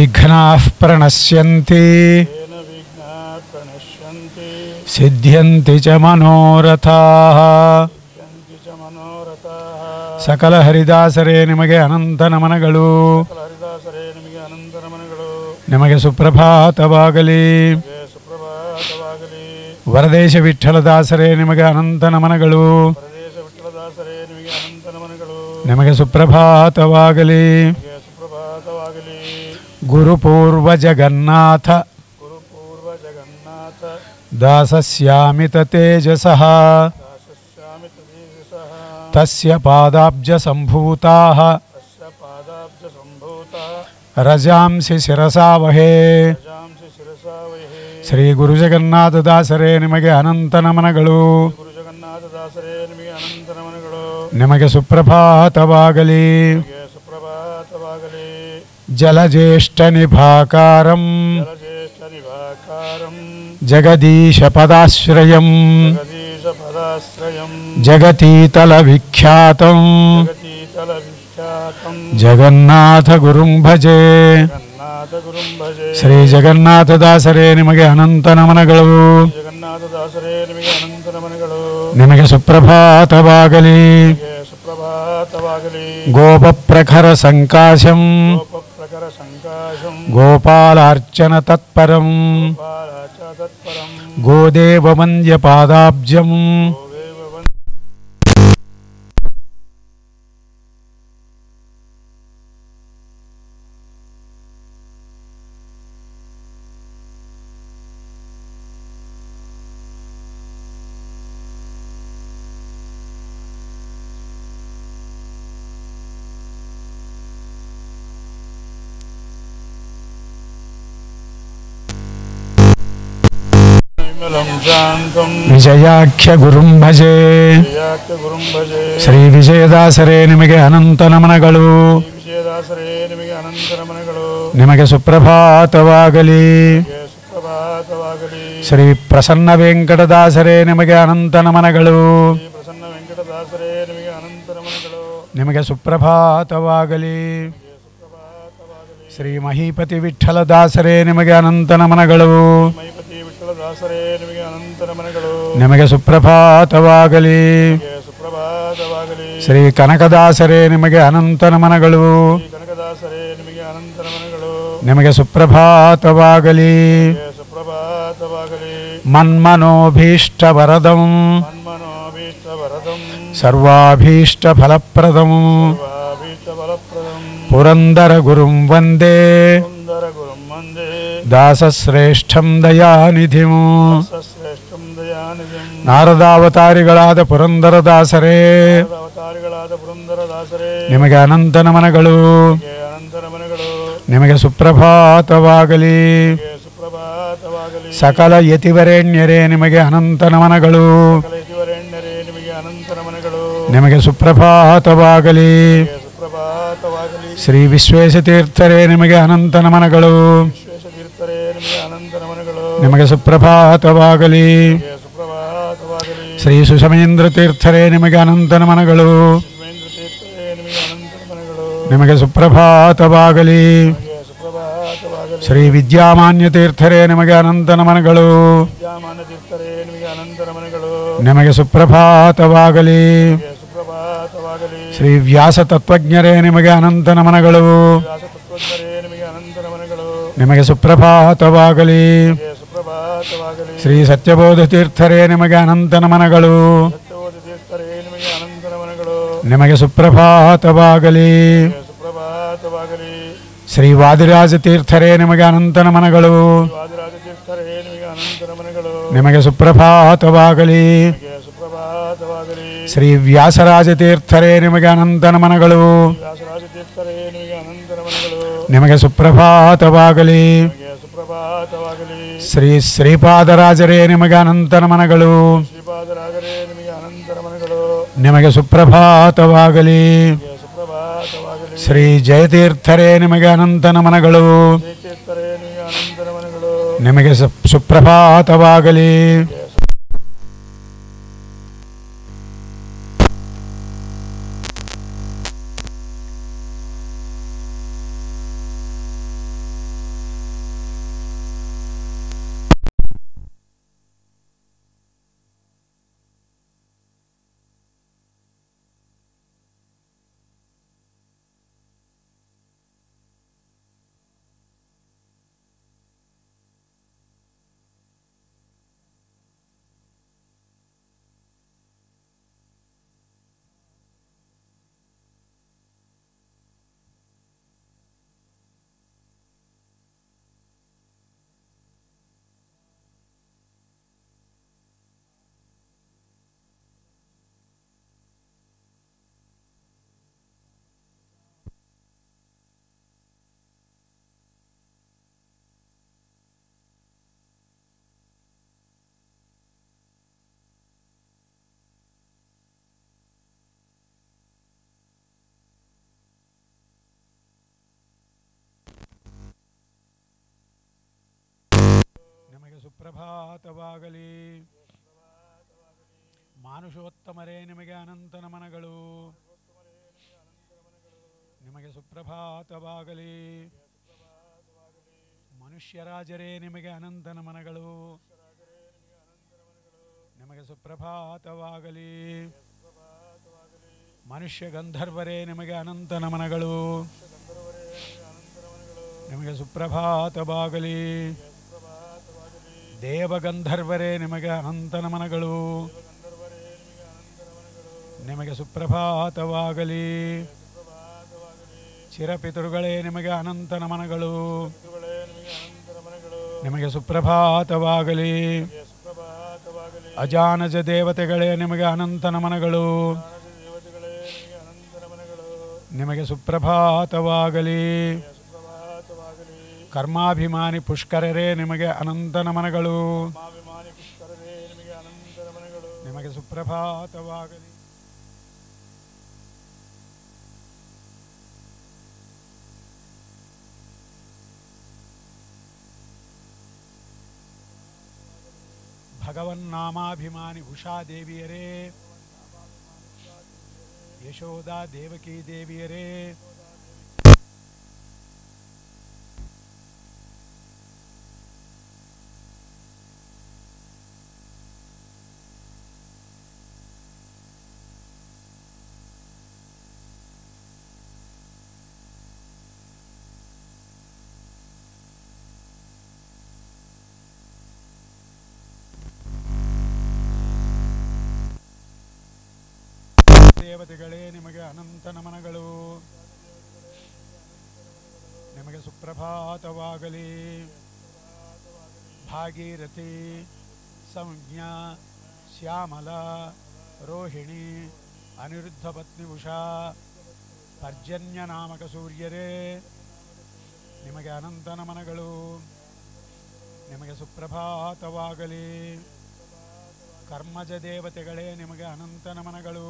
ವಿಘ್ನಾಃ ಪ್ರಣಶ್ಯಂತಿ येन विघ्नाः प्रणश्यन्ति ಸಿದ್ಧ್ಯಂತಿ ಚ ಮನೋರಥಾಃ यन्ति च मनोरथाः ಸಕಲ ಹರಿದಾಸರೇ ನಿಮಗೆ ಅನಂತ ನಮನಗಳು ಸಕಲ ಹರಿದಾಸರೇ ನಿಮಗೆ ಅನಂತ ನಮನಗಳು ನಿಮಗೆ ಸುಪ್ರಭಾತವಾಗಲಿ ನಿಮಗೆ ಸುಪ್ರಭಾತವಾಗಲಿ ವರದೇಶ ವಿಠಲದಾಸರೇ ನಿಮಗೆ ಅನಂತ ನಮನಗಳು ಪರದೇಶ ವಿಠಲದಾಸರೇ ನಿಮಗೆ ಅನಂತ ನಮನಗಳು ನಿಮಗೆ ಸುಪ್ರಭಾತವಾಗಲಿ ನಿಮಗೆ ಸುಪ್ರಭಾತವಾಗಲಿ ಗುರುಪೂರ್ವ ಜಗನ್ನಾಥ ಗುರುಪೂರ್ವ ಜಗನ್ನಾಥ ದಾಸಸ್ಯಾಮಿತ ತೇಜಸಃ ದಾಸಸ್ಯಾಮಿ ತದೀಸಃ ತಸ್ಯ ಪಾದಾಬ್ಜ ಸಂಭೂತಾಃ ತಸ್ಯ ಪಾದಾಬ್ಜ ಸಂಭೂತ ರಜಾಂಸಿ ಶಿರಸಾವಹೇ ಪ್ರಜಾಂಸಿ ಶಿರಸಾ ವೈಹೇ ಶ್ರೀ ಗುರು ಜಗನ್ನಾಥ ದಾಸರೇ ನಿಮಗೆ ಅನಂತ ನಮನಗಳು ಗುರು ಜಗನ್ನಾಥ ದಾಸರೇ ನಿಮಗೆ ಅನಂತ ನಮನಗಳು ನಿಮಗೆ ಸುಪ್ರಭಾತವಾಗಲಿ ನಿಮಗೆ ಸುಪ್ರಭಾತವಾಗಲಿ ಜಲಜ್ಯೇಷ್ಠ ನಿಭಾಕಾರಂ ಜಲಜ್ಯೇಷ್ಠ ನಿಭಾಕಾರಂ ಜಗದೀಶ ಪದಾಶ್ರಯಂ ಜಗದೀಶ ಪದಾಶ್ರಯಂ ಜಗತೀತಲ ವಿಖ್ಯಾತಂ ಜಗತೀತಲ ವಿಖ್ಯಾತಂ ಜಗನ್ನಾಥ ಗುರುಂ ಭಜೆ ಜಗನ್ನಾಥ ಗುರುಂ ಭಜೆ ಶ್ರೀ ಜಗನ್ನಾಥ ದಾಸರೇ ನಿಮಗೆ ಅನಂತ ನಮನಗಳು ಜಗನ್ನಾಥ ದಾಸರೇ ನಿಮಗೆ ಅನಂತ ನಮನಗಳು ನಿಮಗೆ ಸುಪ್ರಭಾತವಾಗಲಿ ನಿಮಗೆ ಸುಪ್ರಭಾತವಾಗಲಿ ಗೋಪ ಪ್ರಖರ ಸಂಕಾಶಂ ಗೋಪ ಪ್ರಕರ ಸಂಕಾಶಂ ಗೋಪಾಲಾರ್ಚನ ತತ್ಪರಂ ಬಾಲಾಚ ತತ್ಪರಂ ಗೋದೇವ ವಂದ್ಯ ಪಾದಾಬ್ಜಂ ಗೋವೇವ ವಂದ ವಿಮಲಂ ಶಾಂತಂ ವಿಜಯಾಖ್ಯ ಗುರುಂ ಭಜೆ ವಿಜಯಾಖ್ಯ ಗುರುಂ ಭಜೆ ಶ್ರೀ ವಿಜಯದಾಸರೇ ನಿಮಗೆ ಅನಂತ ನಮನಗಳು ಶ್ರೀ ವಿಜಯದಾಸರೇ ನಿಮಗೆ ಅನಂತ ನಮನಗಳು ನಿಮಗೆ ಸುಪ್ರಭಾತವಾಗಲಿ ನಿಮಗೆ ಸುಪ್ರಭಾತವಾಗಲಿ ಶ್ರೀ ಪ್ರಸನ್ನ ವೆಂಕಟದಾಸರೇ ನಿಮಗೆ ಅನಂತ ನಮನಗಳು ಶ್ರೀ ಪ್ರಸನ್ನ ವೆಂಕಟದಾಸರೇ ನಿಮಗೆ ಅನಂತ ನಮನಗಳು ನಿಮಗೆ ಸುಪ್ರಭಾತವಾಗಲಿ ನಿಮಗೆ ಸುಪ್ರಭಾತವಾಗಲಿ ಶ್ರೀ ಮಹೀಪತಿ ವಿಠಲದಾಸರೇ ನಿಮಗೆ ಅನಂತ ನಮನಗಳು ಮೈಪತಿ ವಿಠಲದಾಸರೇ ನಿಮಗೆ ಅನಂತ ನಮನಗಳು ನಿಮಗೆ ಸುಪ್ರಭಾತವಾಗಲಿ ನಿಮಗೆ ಸುಪ್ರಭಾತವಾಗಲಿ ಶ್ರೀ ಕನಕದಾಸರೇ ನಿಮಗೆ ಅನಂತ ನಮನಗಳು ಶ್ರೀ ಕನಕದಾಸರೇ ನಿಮಗೆ ಅನಂತ ನಮನಗಳು ನಿಮಗೆ ಸುಪ್ರಭಾತವಾಗಲಿ ನಿಮಗೆ ಸುಪ್ರಭಾತವಾಗಲಿ ಮನ್ಮನೋಭೀಷ್ಟ ವರದಂ ಮನ್ಮನೋಭೀಷ್ಟ ವರದಂ ಸರ್ವಾಭೀಷ್ಟ ಫಲಪ್ರದಂ ಸರ್ವಾಭೀಷ್ಟ ಫಲಪ್ರದಂ ಪುರಂದರ ಗುರುಂ ವಂದೇ ಸುಂದರ ಗುರುಂ ವಂದೇ ದಾಸಶ್ರೇಷ್ಠಂ ದಯಾನಿಧಿಂ ಶ್ರೇಷ್ಠಂ ದಯಾನಿಧಿಂ ನಾರದಾವತಾರಿಗಳಾದ ಪುರಂದರದಾಸರೇ ಅವತಾರಿಗಳಾದ ಪುರಂದರದಾಸರೇ ನಿಮಗೆ ಅನಂತ ನಮನಗಳು ನಿಮಗೆ ಅನಂತ ನಮನಗಳು ನಿಮಗೆ ಸುಪ್ರಭಾತವಾಗಲಿ ನಿಮಗೆ ಸುಪ್ರಭಾತವಾಗಲಿ ಸಕಲ ಯತಿವರೇಣ್ಯರೇ ನಿಮಗೆ ಅನಂತ ನಮನಗಳು ಸಕಲ ಯತಿವರೇಣ್ಯರೇ ನಿಮಗೆ ಅನಂತ ನಮನಗಳು ನಿಮಗೆ ಸುಪ್ರಭಾತವಾಗಲಿ ನಿಮಗೆ ಸುಪ್ರಭಾತವಾಗಲಿ ಶ್ರೀ ವಿಶ್ವೇಶತೀರ್ಥರೇ ನಿಮಗೆ ಅನಂತ ನಮನಗಳು ವಿಶ್ವೇಶತೀರ್ಥರೇ ನಿಮಗೆ ಅನಂತ ನಮನಗಳು ನಿಮಗೆ ಸುಪ್ರಭಾತವಾಗಲಿ ನಿಮಗೆ ಸುಪ್ರಭಾತವಾಗಲಿ ಶ್ರೀ ಸುಷಮೇಂದ್ರ ತೀರ್ಥರೇ ನಿಮಗೆ ಅನಂತ ನಮನಗಳು ಶಿವೇಂದ್ರ ತೀರ್ಥರೇ ನಿಮಗೆ ಅನಂತ ನಮನಗಳು ನಿಮಗೆ ಸುಪ್ರಭಾತವಾಗಲಿ ನಿಮಗೆ ಸುಪ್ರಭಾತವಾಗಲಿ ಶ್ರೀ ವಿದ್ಯಾಮಾನ್ಯ ತೀರ್ಥರೇ ನಿಮಗೆ ಅನಂತ ನಮನಗಳು ವಿದ್ಯಾಮಾನ ತೀರ್ಥರೇ ನಿಮಗೆ ಅನಂತ ನಮನಗಳು ನಿಮಗೆ ಸುಪ್ರಭಾತವಾಗಲಿ ನಿಮಗೆ ಸುಪ್ರಭಾತವಾಗಲಿ ಶ್ರೀ ವ್ಯಾಸ ತತ್ವಜ್ಞರೇ ನಿಮಗೆ ಅನಂತ ನಮನಗಳು ವ್ಯಾಸ ತತ್ವಜ್ಞರೇ ನಿಮಗೆ ಅನಂತ ನಮನಗಳು ನಿಮಗೆ ಸುಪ್ರಭಾತವಾಗಲಿ ನಿಮಗೆ ಸುಪ್ರಭಾತವಾಗಲಿ ಶ್ರೀ ಸತ್ಯಬೋಧ ತೀರ್ಥರೇ ನಿಮಗೆ ಅನಂತ ನಮನಗಳು ಸತ್ಯಬೋಧ ತೀರ್ಥರೇ ನಿಮಗೆ ಅನಂತ ನಮನಗಳು ನಿಮಗೆ ಸುಪ್ರಭಾತವಾಗಲಿ ನಿಮಗೆ ಸುಪ್ರಭಾತವಾಗಲಿ ಶ್ರೀ ವಾದಿರಾಜ ತೀರ್ಥರೇ ನಿಮಗೆ ಅನಂತ ನಮನಗಳು ವಾದಿರಾಜ ತೀರ್ಥರೇ ನಿಮಗೆ ಅನಂತ ನಮನಗಳು ನಿಮಗೆ ಸುಪ್ರಭಾತವಾಗಲಿ ನಿಮಗೆ ಸುಪ್ರಭಾತವಾಗಲಿ ಶ್ರೀ ವ್ಯಾಸರಾಜ ತೀರ್ಥರೇ ನಿಮಗೆ ಅನಂತ ನಮನಗಳು ವ್ಯಾಸರಾಜ ತೀರ್ಥರೇ ನಿಮಗೆ ಅನಂತ ನಮನಗಳು ನಿಮಗೆ ಸುಪ್ರಭಾತವಾಗಲಿ ನಿಮಗೆ ಸುಪ್ರಭಾತವಾಗಲಿ ಶ್ರೀ ಶ್ರೀಪಾದರಾಜರೇ ನಿಮಗೆ ಅನಂತ ನಮನಗಳು ಶ್ರೀಪಾದರಾಗರೇ ನಿಮಗೆ ಅನಂತ ನಮನಗಳು ನಿಮಗೆ ಸುಪ್ರಭಾತವಾಗಲಿ ನಿಮಗೆ ಸುಪ್ರಭಾತವಾಗಲಿ ಶ್ರೀ ಜಯತೀರ್ಥರೇ ನಿಮಗೆ ಅನಂತ ನಮನಗಳು ಶ್ರೀತೀರ್ಥರೇ ನಿಮಗೆ ಅನಂತ ನಮನಗಳು ನಿಮಗೆ ಸು- ಸುಪ್ರಭಾತವಾಗಲಿ ನಿಮಗೆ ಸುಪ್ರಭಾತವಾಗಲಿ ಮಾನುಷೋತ್ತಮರೇ ನಿಮಗೆ ಅನಂತ ನಮನಗಳು ನಿಮಗೆ ಸುಪ್ರಭಾತವಾಗಲಿ ಮನುಷ್ಯರಾಜರೇ ನಿಮಗೆ ಅನಂತ ನಮನಗಳು ನಿಮಗೆ ಸುಪ್ರಭಾತವಾಗಲಿ ಮನುಷ್ಯ ಗಂಧರ್ವರೇ ನಿಮಗೆ ಅನಂತ ನಮನಗಳು ನಿಮಗೆ ಸುಪ್ರಭಾತವಾಗಲಿ ದೇವಗಂಧರ್ವರೇ ನಿಮಗೆ ಅನಂತ ನಮನಗಳು ನಿಮಗೆ ಸುಪ್ರಭಾತವಾಗಲಿ ಚಿರಪಿತೃಗಳೇ ನಿಮಗೆ ಅನಂತ ನಮನಗಳು ಪಿತೃಗಳೇ ನಿಮಗೆ ಅನಂತರ ಮನೆಗಳು ನಿಮಗೆ ಸುಪ್ರಭಾತವಾಗಲಿ ಸುಪ್ರಭಾತವಾಗಲಿ ಅಜಾನಜ ದೇವತೆಗಳೇ ನಿಮಗೆ ಅನಂತ ನಮನಗಳು ದೇವತೆಗಳೇ ನಿಮಗೆ ಅನಂತರ ಮನೆಗಳು ನಿಮಗೆ ಸುಪ್ರಭಾತವಾಗಲಿ ಸುಪ್ರಭಾತವಾಗಲಿ ಕರ್ಮಾಭಿಮಾನಿ ಪುಷ್ಕರರೇ ನಿಮಗೆ ಅನಂತ ನಮನಗಳು ಮಾಭಿಮಾನಿ ಪುಷ್ಕರರೇ ನಿಮಗೆ ಅನಂತರ ಮನೆಗಳು ನಿಮಗೆ ಸುಪ್ರಭಾತವಾಗಲಿ ಭಗವನ್ನಾಮಾಭಿಮಾನಿ ಉಷಾದೇವಿಯರೇ ಯಶೋದಾ ದೇವಕಿ ದೇವಿಯರೇ ದೇವತೆಗಳೇ ನಿಮಗೆ ಅನಂತ ನಮನಗಳು ನಿಮಗೆ ಸುಪ್ರಭಾತವಾಗಲಿ ಭಾಗೀರಥಿ ಸಂಜ್ಞಾ ಶ್ಯಾಮಲ ರೋಹಿಣಿ ಅನಿರುದ್ಧ ಪತ್ನಿ ಉಷಾ ಪರ್ಜನ್ಯ ನಾಮಕ ಸೂರ್ಯರೇ ನಿಮಗೆ ಅನಂತ ನಮನಗಳು ನಿಮಗೆ ಸುಪ್ರಭಾತವಾಗಲಿ ಕರ್ಮಜ ದೇವತೆಗಳೇ ನಿಮಗೆ ಅನಂತ ನಮನಗಳು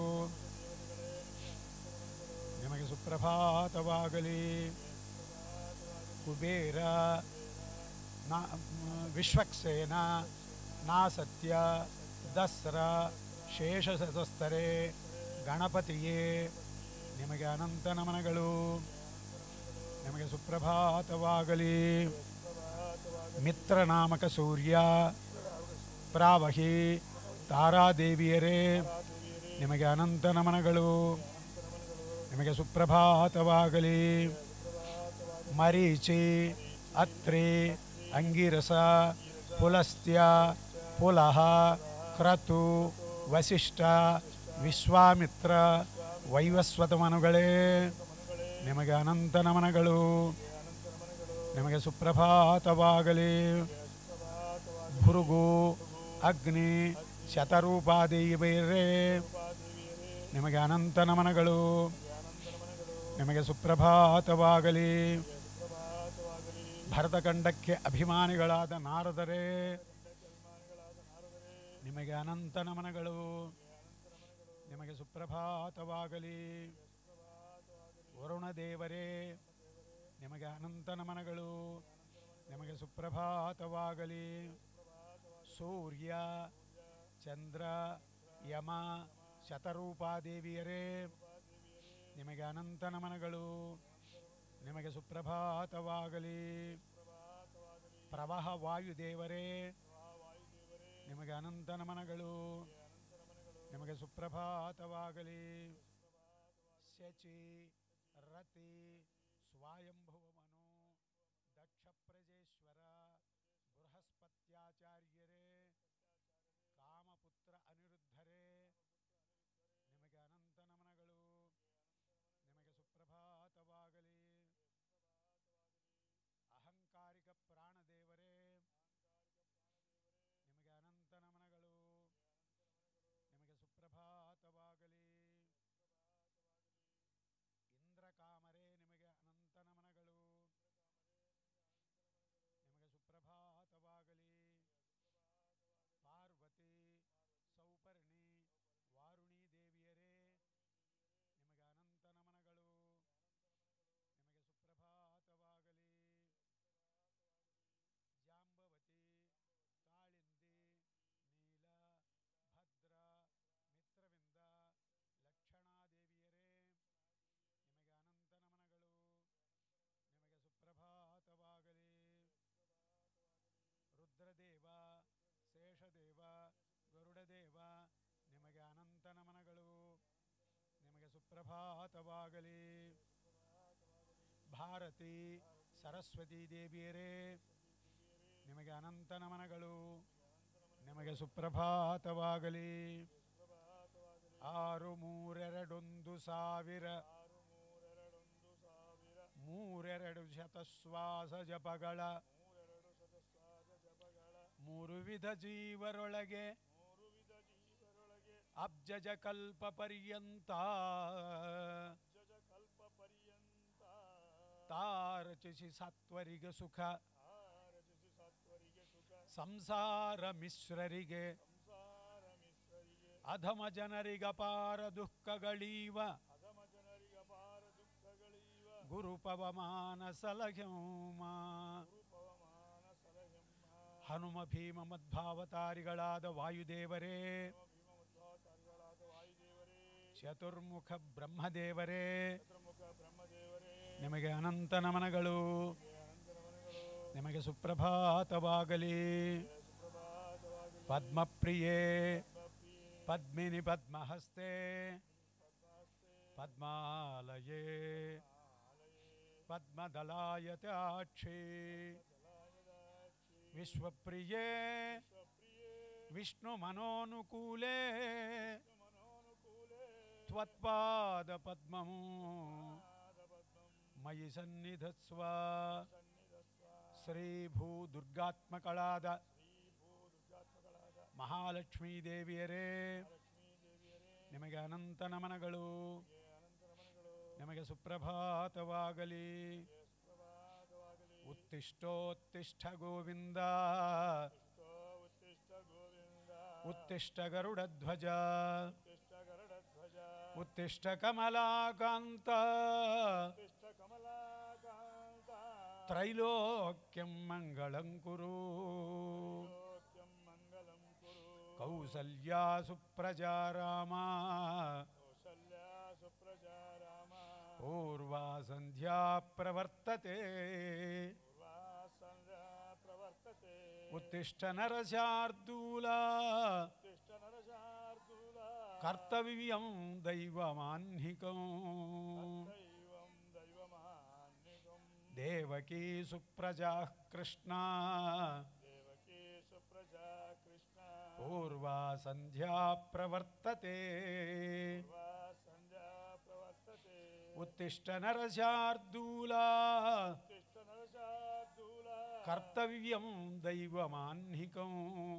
ನಿಮಗೆ ಸುಪ್ರಭಾತವಾಗಲಿ ಕುಬೇರ ನಾ ವಿಶ್ವಕ್ಸೇನ ನಾಸತ್ಯ ದಸ್ರ ಶೇಷಸತಸ್ತರೆ ಗಣಪತಿಯೇ ನಿಮಗೆ ಅನಂತ ನಮನಗಳು ನಿಮಗೆ ಸುಪ್ರಭಾತವಾಗಲಿ ಮಿತ್ರನಾಮಕ ಸೂರ್ಯ ಪ್ರಾವಹಿ ತಾರಾದೇವಿಯರೇ ನಿಮಗೆ ಅನಂತ ನಮನಗಳು ನಿಮಗೆ ಸುಪ್ರಭಾತವಾಗಲಿ ಮರೀಚಿ ಅತ್ರಿ ಅಂಗಿರಸ ಪುಲಸ್ತ್ಯ ಪುಲಹ ಕ್ರತು ವಸಿಷ್ಠ ವಿಶ್ವಾಮಿತ್ರ ವೈವಸ್ವತಮನುಗಳೇ ನಿಮಗೆ ಅನಂತ ನಮನಗಳು ನಿಮಗೆ ಸುಪ್ರಭಾತವಾಗಲಿ ಭೃಗು ಅಗ್ನಿ ಶತರೂಪಾದೇವಿಯರೇ ನಿಮಗೆ ಅನಂತ ನಮನಗಳು ನಿಮಗೆ ಸುಪ್ರಭಾತವಾಗಲಿ ಭರತಖಂಡಕ್ಕೆ ಅಭಿಮಾನಿಗಳಾದ ನಾರದರೇ ನಿಮಗೆ ಅನಂತ ನಮನಗಳು ನಿಮಗೆ ಸುಪ್ರಭಾತವಾಗಲಿ ವರುಣ ದೇವರೇ ನಿಮಗೆ ಅನಂತ ನಮನಗಳು ನಿಮಗೆ ಸುಪ್ರಭಾತವಾಗಲಿ ಸೂರ್ಯ ಚಂದ್ರ ಯಮ ಶತರೂಪಾದೇವಿಯರೇ ನಿಮಗೆ ಅನಂತ ನಮನಗಳು ನಿಮಗೆ ಸುಪ್ರಭಾತವಾಗಲಿ ಪ್ರವಾಹ ವಾಯುದೇವರೇ ನಿಮಗೆ ಅನಂತ ನಮನಗಳು ನಿಮಗೆ ಸುಪ್ರಭಾತವಾಗಲಿ ಶಚಿ ರತಿ ಸ್ವಾಯಂಭುವಮನು ದಕ್ಷ ಪ್ರಜೇಶ್ವರ ಬೃಹಸ್ಪತ್ಯಾಚಾರ್ಯರೇ ಕಾಮಪುತ್ರ ಅನಿರುದ್ಧರೇ ನಿಮಗೆ ಅನಂತ ನಮನಗಳು ನಿಮಗೆ ಸುಪ್ರಭಾತವಾಗಲಿ ಅಹಂಕಾರಿಕ ಪ್ರಾಣದೇವರೇ ನಿಮಗೆ ಅನಂತ ನಮನಗಳು ನಿಮಗೆ ಸುಪ್ರಭಾತವಾಗಲಿ ಇಂದ್ರಕಾಮರೇ ನಿಮಗೆ ಅನಂತ ನಮನಗಳು ನಿಮಗೆ ಸುಪ್ರಭಾತವಾಗಲಿ ಸುಪ್ರಭಾತವಾಗಲಿ ಭಾರತಿ ಸರಸ್ವತಿ ದೇವಿಯರೇ ನಿಮಗೆ ಅನಂತ ನಮನಗಳು ನಿಮಗೆ ಸುಪ್ರಭಾತವಾಗಲಿ ಆರು ಮೂರೆರಡೊಂದು ಸಾವಿರ ಆರು ಮೂರೆರಡೊಂದು ಸಾವಿರ ಮೂರೆರಡು ಶತಶ್ವಾಸ ಜಪಗಳ ಮೂರೆರಡು ಸದಸ್ವಾದ ಜಪಗಳ ಮೂರು ವಿಧ ಜೀವರೊಳಗೆ ಮೂರು ವಿಧ ಜೀವರೊಳಗೆ ಅಬ್ಜಜ ಕಲ್ಪ ಪರ್ಯಂತ ಜಜ ಕಲ್ಪ ಪರ್ಯಂತ ತಾರಚಿಸಿ ಸತ್ವರಿಗೆ ಸುಖ ರಚಿಸಿ ಸತ್ವರಿಗೆ ಸುಖ ಸಂಸಾರ ಮಿಶ್ರರಿಗೆ ಸಂಸಾರ ಮಿಶ್ರರಿಗೆ ಅಧಮ ಜನರಿಗಪಾರ ದುಃಖಗಳೀವ ಅಧಮ ಜನರಿಗೆ ಅಪಾರ ದುಃಖಗಳೀವ ಗುರುಪವಮಾನ ಸಲಹ್ಯಮ ಗುರುಪವಮಾನ ಸಲಹೆಮ್ಮ ಹನುಮ ಭೀಮ ಮಧ್ವಾವತಾರಿಗಳಾದ ವಾಯುದೇವರೇ ಭೀಮ ಮಧ್ವಾಚಾರ್ಯಗಳಾದ ವಾಯುದೇವರೇ ಚತುರ್ಮುಖ ಬ್ರಹ್ಮದೇವರೇ ಚತುರ್ಮುಖ ಬ್ರಹ್ಮದೇವರೇ ನಿಮಗೆ ಅನಂತ ನಮನಗಳು ಅನಂತರವನಗಳು ನಿಮಗೆ ಸುಪ್ರಭಾತವಾಗಲಿ ಸುಪ್ರಭಾತವಾಗಲಿ ಪದ್ಮಪ್ರಿಯೇ ಪದ್ಮಪ್ರಿಯೇ ಪದ್ಮಿನಿ ಪದ್ಮಹಸ್ತೆ ಪದ್ಮಾಸ್ತೆ ಪದ್ಮಾಲಯೇ ಆಲಯೇ ಪದ್ಮದಲಾಯತಾಕ್ಷಿ ದಲಾಯದಾಕ್ಷಿ ವಿಶ್ವಪ್ರಿಯೇ ಸ್ವಪ್ರಿಯೇ ವಿಷ್ಣು ಮನೋನುಕೂಲೇ ಮನೋನುಕೂಲೇ ತ್ವತ್ಪಾದ ಪದ್ಮಮು ಪಾದ ಪದ್ಮಂ ಮಯಿ ಸನ್ನಿಧತ್ಸ್ವ ಸನ್ನಿಧಸ್ವ ಶ್ರೀ ಭೂ ದುರ್ಗಾತ್ಮಕಳಾದ ಶ್ರೀ ಭೂ ದುರ್ಗಾತ್ಮಗಳಾದ ಮಹಾಲಕ್ಷ್ಮೀ ದೇವಿಯರೇ ಲಕ್ಷ್ಮೀ ದೇವಿಯರೇ ನಿಮಗೆ ಅನಂತ ನಮನಗಳು ಅನಂತರಮನಗಳು ನಿಮಗೆ ಸುಪ್ರಭಾತವಾಗಲಿ ಸುಪ್ರಭಾತವಾಗಲಿ ಉತ್ತಿಷ್ಟೋತ್ತಿಷ್ಠ ಗೋವಿಂದ ಉತ್ತಿಷ್ಟೋ ಉತ್ತಿಷ್ಟ ಗೋವಿಂದ ಉತ್ತಿಷ್ಠ ಗರುಡಧ್ವಜ ಉತ್ತಿಷ್ಟ ಗರುಡಧ್ವಜ ಉತ್ತಿಷ್ಠ ಕಮಲಾಕಾಂತ ಉತ್ತಿಷ್ಟ ಕಮಲಾಕಾಂತ ತ್ರೈಲೋಕ್ಯಂ ಮಂಗಳಂ ಕುರು ಲೋಕ್ಯಂ ಮಂಗಲಂ ಕುರು ಕೌಸಲ್ಯಾ ಸುಪ್ರಜಾ ರಾಮ ಕೌಸಲ್ಯ ಸುಪ್ರಜಾ ರಾಮ ಪೂರ್ವಾ ಸಂಧ್ಯಾ ಪ್ರವರ್ತತೆ ಪೂರ್ವಾಸಂದ್ರ ಪ್ರವರ್ತತೆ ಉತ್ತಿಷ್ಠ ನರಶಾರ್ದೂಲ ಉತ್ತಿಷ್ಟ ನರಶಾರ್ದೂಲ ಕರ್ತವ್ಯಂ ದೈವಮಾನ್ಹಿಕಂ ದೈವಂ ದೈವಮಾನ್ಯಕಂ ದೇವಕೀ ಸುಪ್ರಜಾ ಕೃಷ್ಣ ದೇವಕಿ ಸುಪ್ರಜಾ ಕೃಷ್ಣ ಪೂರ್ವಾ ಸಂಧ್ಯಾ ಪ್ರವರ್ತತೆ ಸಂಧ್ಯಾ ಪ್ರವರ್ತತೆ ಉತ್ತಿಷ್ಠ ನರಶಾರ್ದೂಲ ಉತ್ತಿಷ್ಟ ನರಶಾರ್ದೂಲ ಕರ್ತವ್ಯಂ ದೈವಮಾನ್ಹಿಕಂ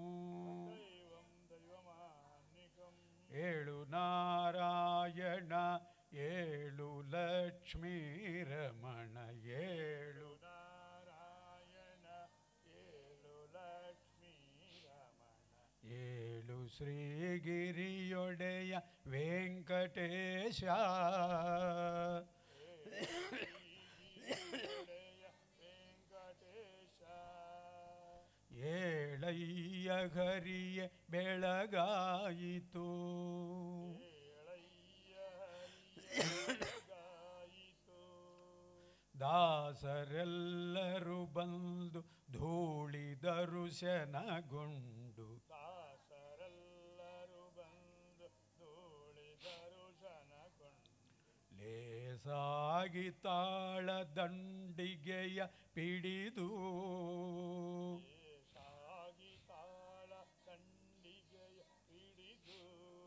ದೈವಂ ದೈವಮಾನ್ಯಕಂ ಏಳು ನಾರಾಯಣ ಏಳು ಲಕ್ಷ್ಮೀ ರಮಣ ಏಳು ನಾರಾಯಣ ಏಳು ಲಕ್ಷ್ಮೀ ರಮಣ ಏಳು ಶ್ರೀಗಿರಿಯೊಡೆಯ ವೆಂಕಟೇಶ ಶ್ರೀಗಿರಿಯೊಡೆಯ ವೆಂಕಟೇಶ ಏಳಯ್ಯ ಹರಿಯ ಬೆಳಗಾಯಿತು ಏಳಯ್ಯ ಹರಿಯಗಾಯಿತು ದಾಸರೆಲ್ಲರೂ ಬಂದು ಧೂಳಿ ದರುಶನಗೊಂಡು ದಾಸರೆಲ್ಲರೂ ಬಂದು ಧೂಳಿ ದರುಶನಗೊಂಡು ಲೇಸಾಗಿ ತಾಳ ದಂಡಿಗೆಯ ಪಿಡಿದು ಸಾಗಿ ತಾಳ ದಂಡಿಗೆಯ ಹಿಡಿದು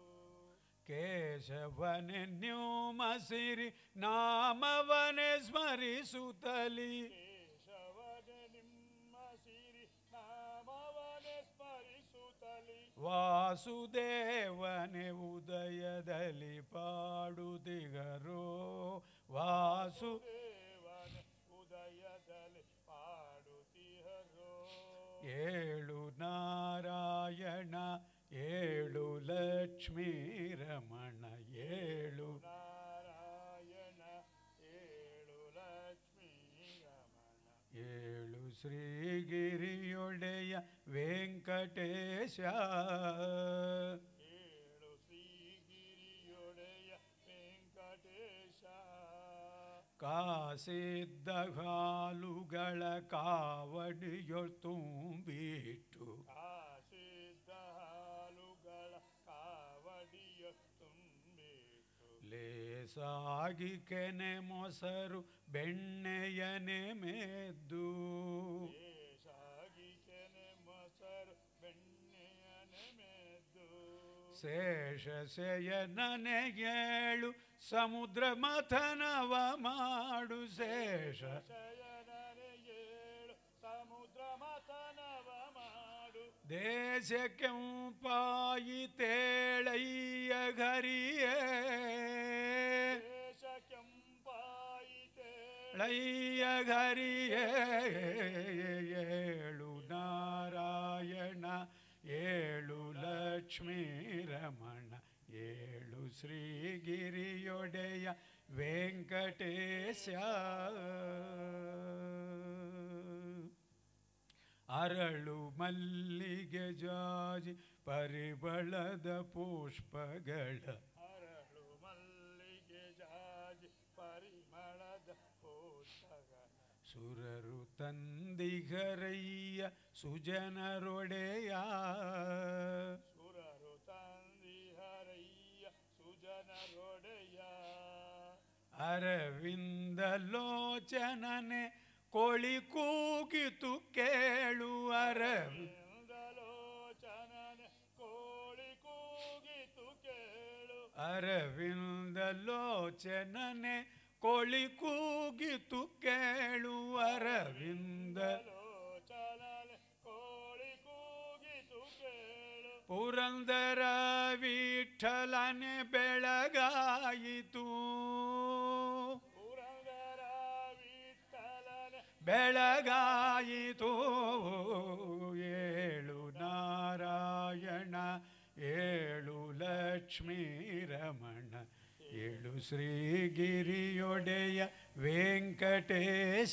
ಕೇಶವನೆ ನ್ಯೂಮಸಿರಿ ನಾಮವನೆ ಸ್ಮರಿಸುತ್ತಲಿ ಕೇಶವನ ನಿಮ್ಮ ಸಿರಿ ನಾಮವನೆ ಸ್ಮರಿಸುತ್ತಲಿ ವಾಸುದೇವನೆ ಉದಯದಲ್ಲಿ ಪಾಡುತ್ತಿಗರೋ ವಾಸು ದೇವನ ಉದಯದಲ್ಲಿ ಪಾಡುತ್ತಿಹರೋ ಏಳು ನಾರಾಯಣ ಏಳು ಲಕ್ಷ್ಮೀ ರಮಣ ಏಳು ನಾರಾಯಣ ಏಳು ಲಕ್ಷ್ಮೀ ರಮಣ ಏಳು ಶ್ರೀಗಿರಿಯೊಡೆಯ ವೆಂಕಟೇಶ ಏಳು ಶ್ರೀಗಿರಿಯೊಡೆಯ ವೆಂಕಟೇಶ ಕಾಸಿದ್ದ ಹಾಲುಗಳ ಕಾವಡಿಯೊಳ್ ತುಂಬಿಟ್ಟು ಕಾಸಿದ್ದ ಹಾಲುಗಳ ಕಾವಡಿಯ ತುಂಬಿಟ್ಟು ಲೇಸಾಗಿ ಕೆನೆ ಮೊಸರು ಬೆಣ್ಣೆಯನೆ ಮೆದ್ದು ಏಷಾಗಿ ಕೆನೆ ಮೊಸರು ಬೆಣ್ಣೆಯ ನೆಮೆದ್ದು ಶೇಷ ಶಯನನೆಗೇಳು ಸಮುದ್ರ ಮಥನವ ಮಾಡು ಶೇಷ ಶಯನನೆ ಏಳು ಸಮುದ್ರ ಮಥನವ ಮಾಡು ದೇಶ ಕೆಂಪಾಯಿ ತೇಳಯ್ಯ ಘರಿಯೇ ದೇಶ ಕೆಂಪಾಯಿತೆ ಲಯ್ಯ ಘರಿಯೇ ಏಳು ನಾರಾಯಣ ಏಳು ಲಕ್ಷ್ಮೀ ರಮಣ ಏಳು ಶ್ರೀಗಿರಿಯೊಡೆಯ ವೆಂಕಟೇಶ ಅರಳು ಮಲ್ಲಿಗೆ ಜಾಜಿ ಪರಿಬಳದ ಪುಷ್ಪಗಳ ಅರಳು ಮಲ್ಲಿಗೆ ಜಾಜಿ ಪರಿಮಳದ ಪುಷ್ಪಗಳ ಸುರರು ತಂದಿಗರಯ್ಯ ಸುಜನರೊಡೆಯ ಸುರರು ತಂದಿಹರಯ್ಯ ಸುಜನರೊಡೆಯ ಅರವಿಂದ ಲೋಚನನೆ ಕೋಳಿ ಕೂಗಿತು ಕೇಳು ಅರವಿಂದ ಇಂದಲೋಚನನೆ ಕೋಳಿ ಕೂಗಿತು ಕೇಳು ಅರವಿಂದ ಲೋಚನನೆ ಕೋಳಿ ಕೂಗಿತು ಕೇಳು ಅರವಿಂದ ಲೋಚನನೆ ಕೋಳಿ ಕೂಗಿತು ಕೇಳು ಪುರಂದರ ವಿಠಲನೆ ಬೆಳಗಾಯಿತು ಪುರಂದರ ವಿಠಲನೆ ಬೆಳಗಾಯಿತು ಏಳು ನಾರಾಯಣ ಏಳು ಲಕ್ಷ್ಮೀ ರಮಣ ಏಳು ಶ್ರೀಗಿರಿಯೊಡೆಯ ವೆಂಕಟೇಶ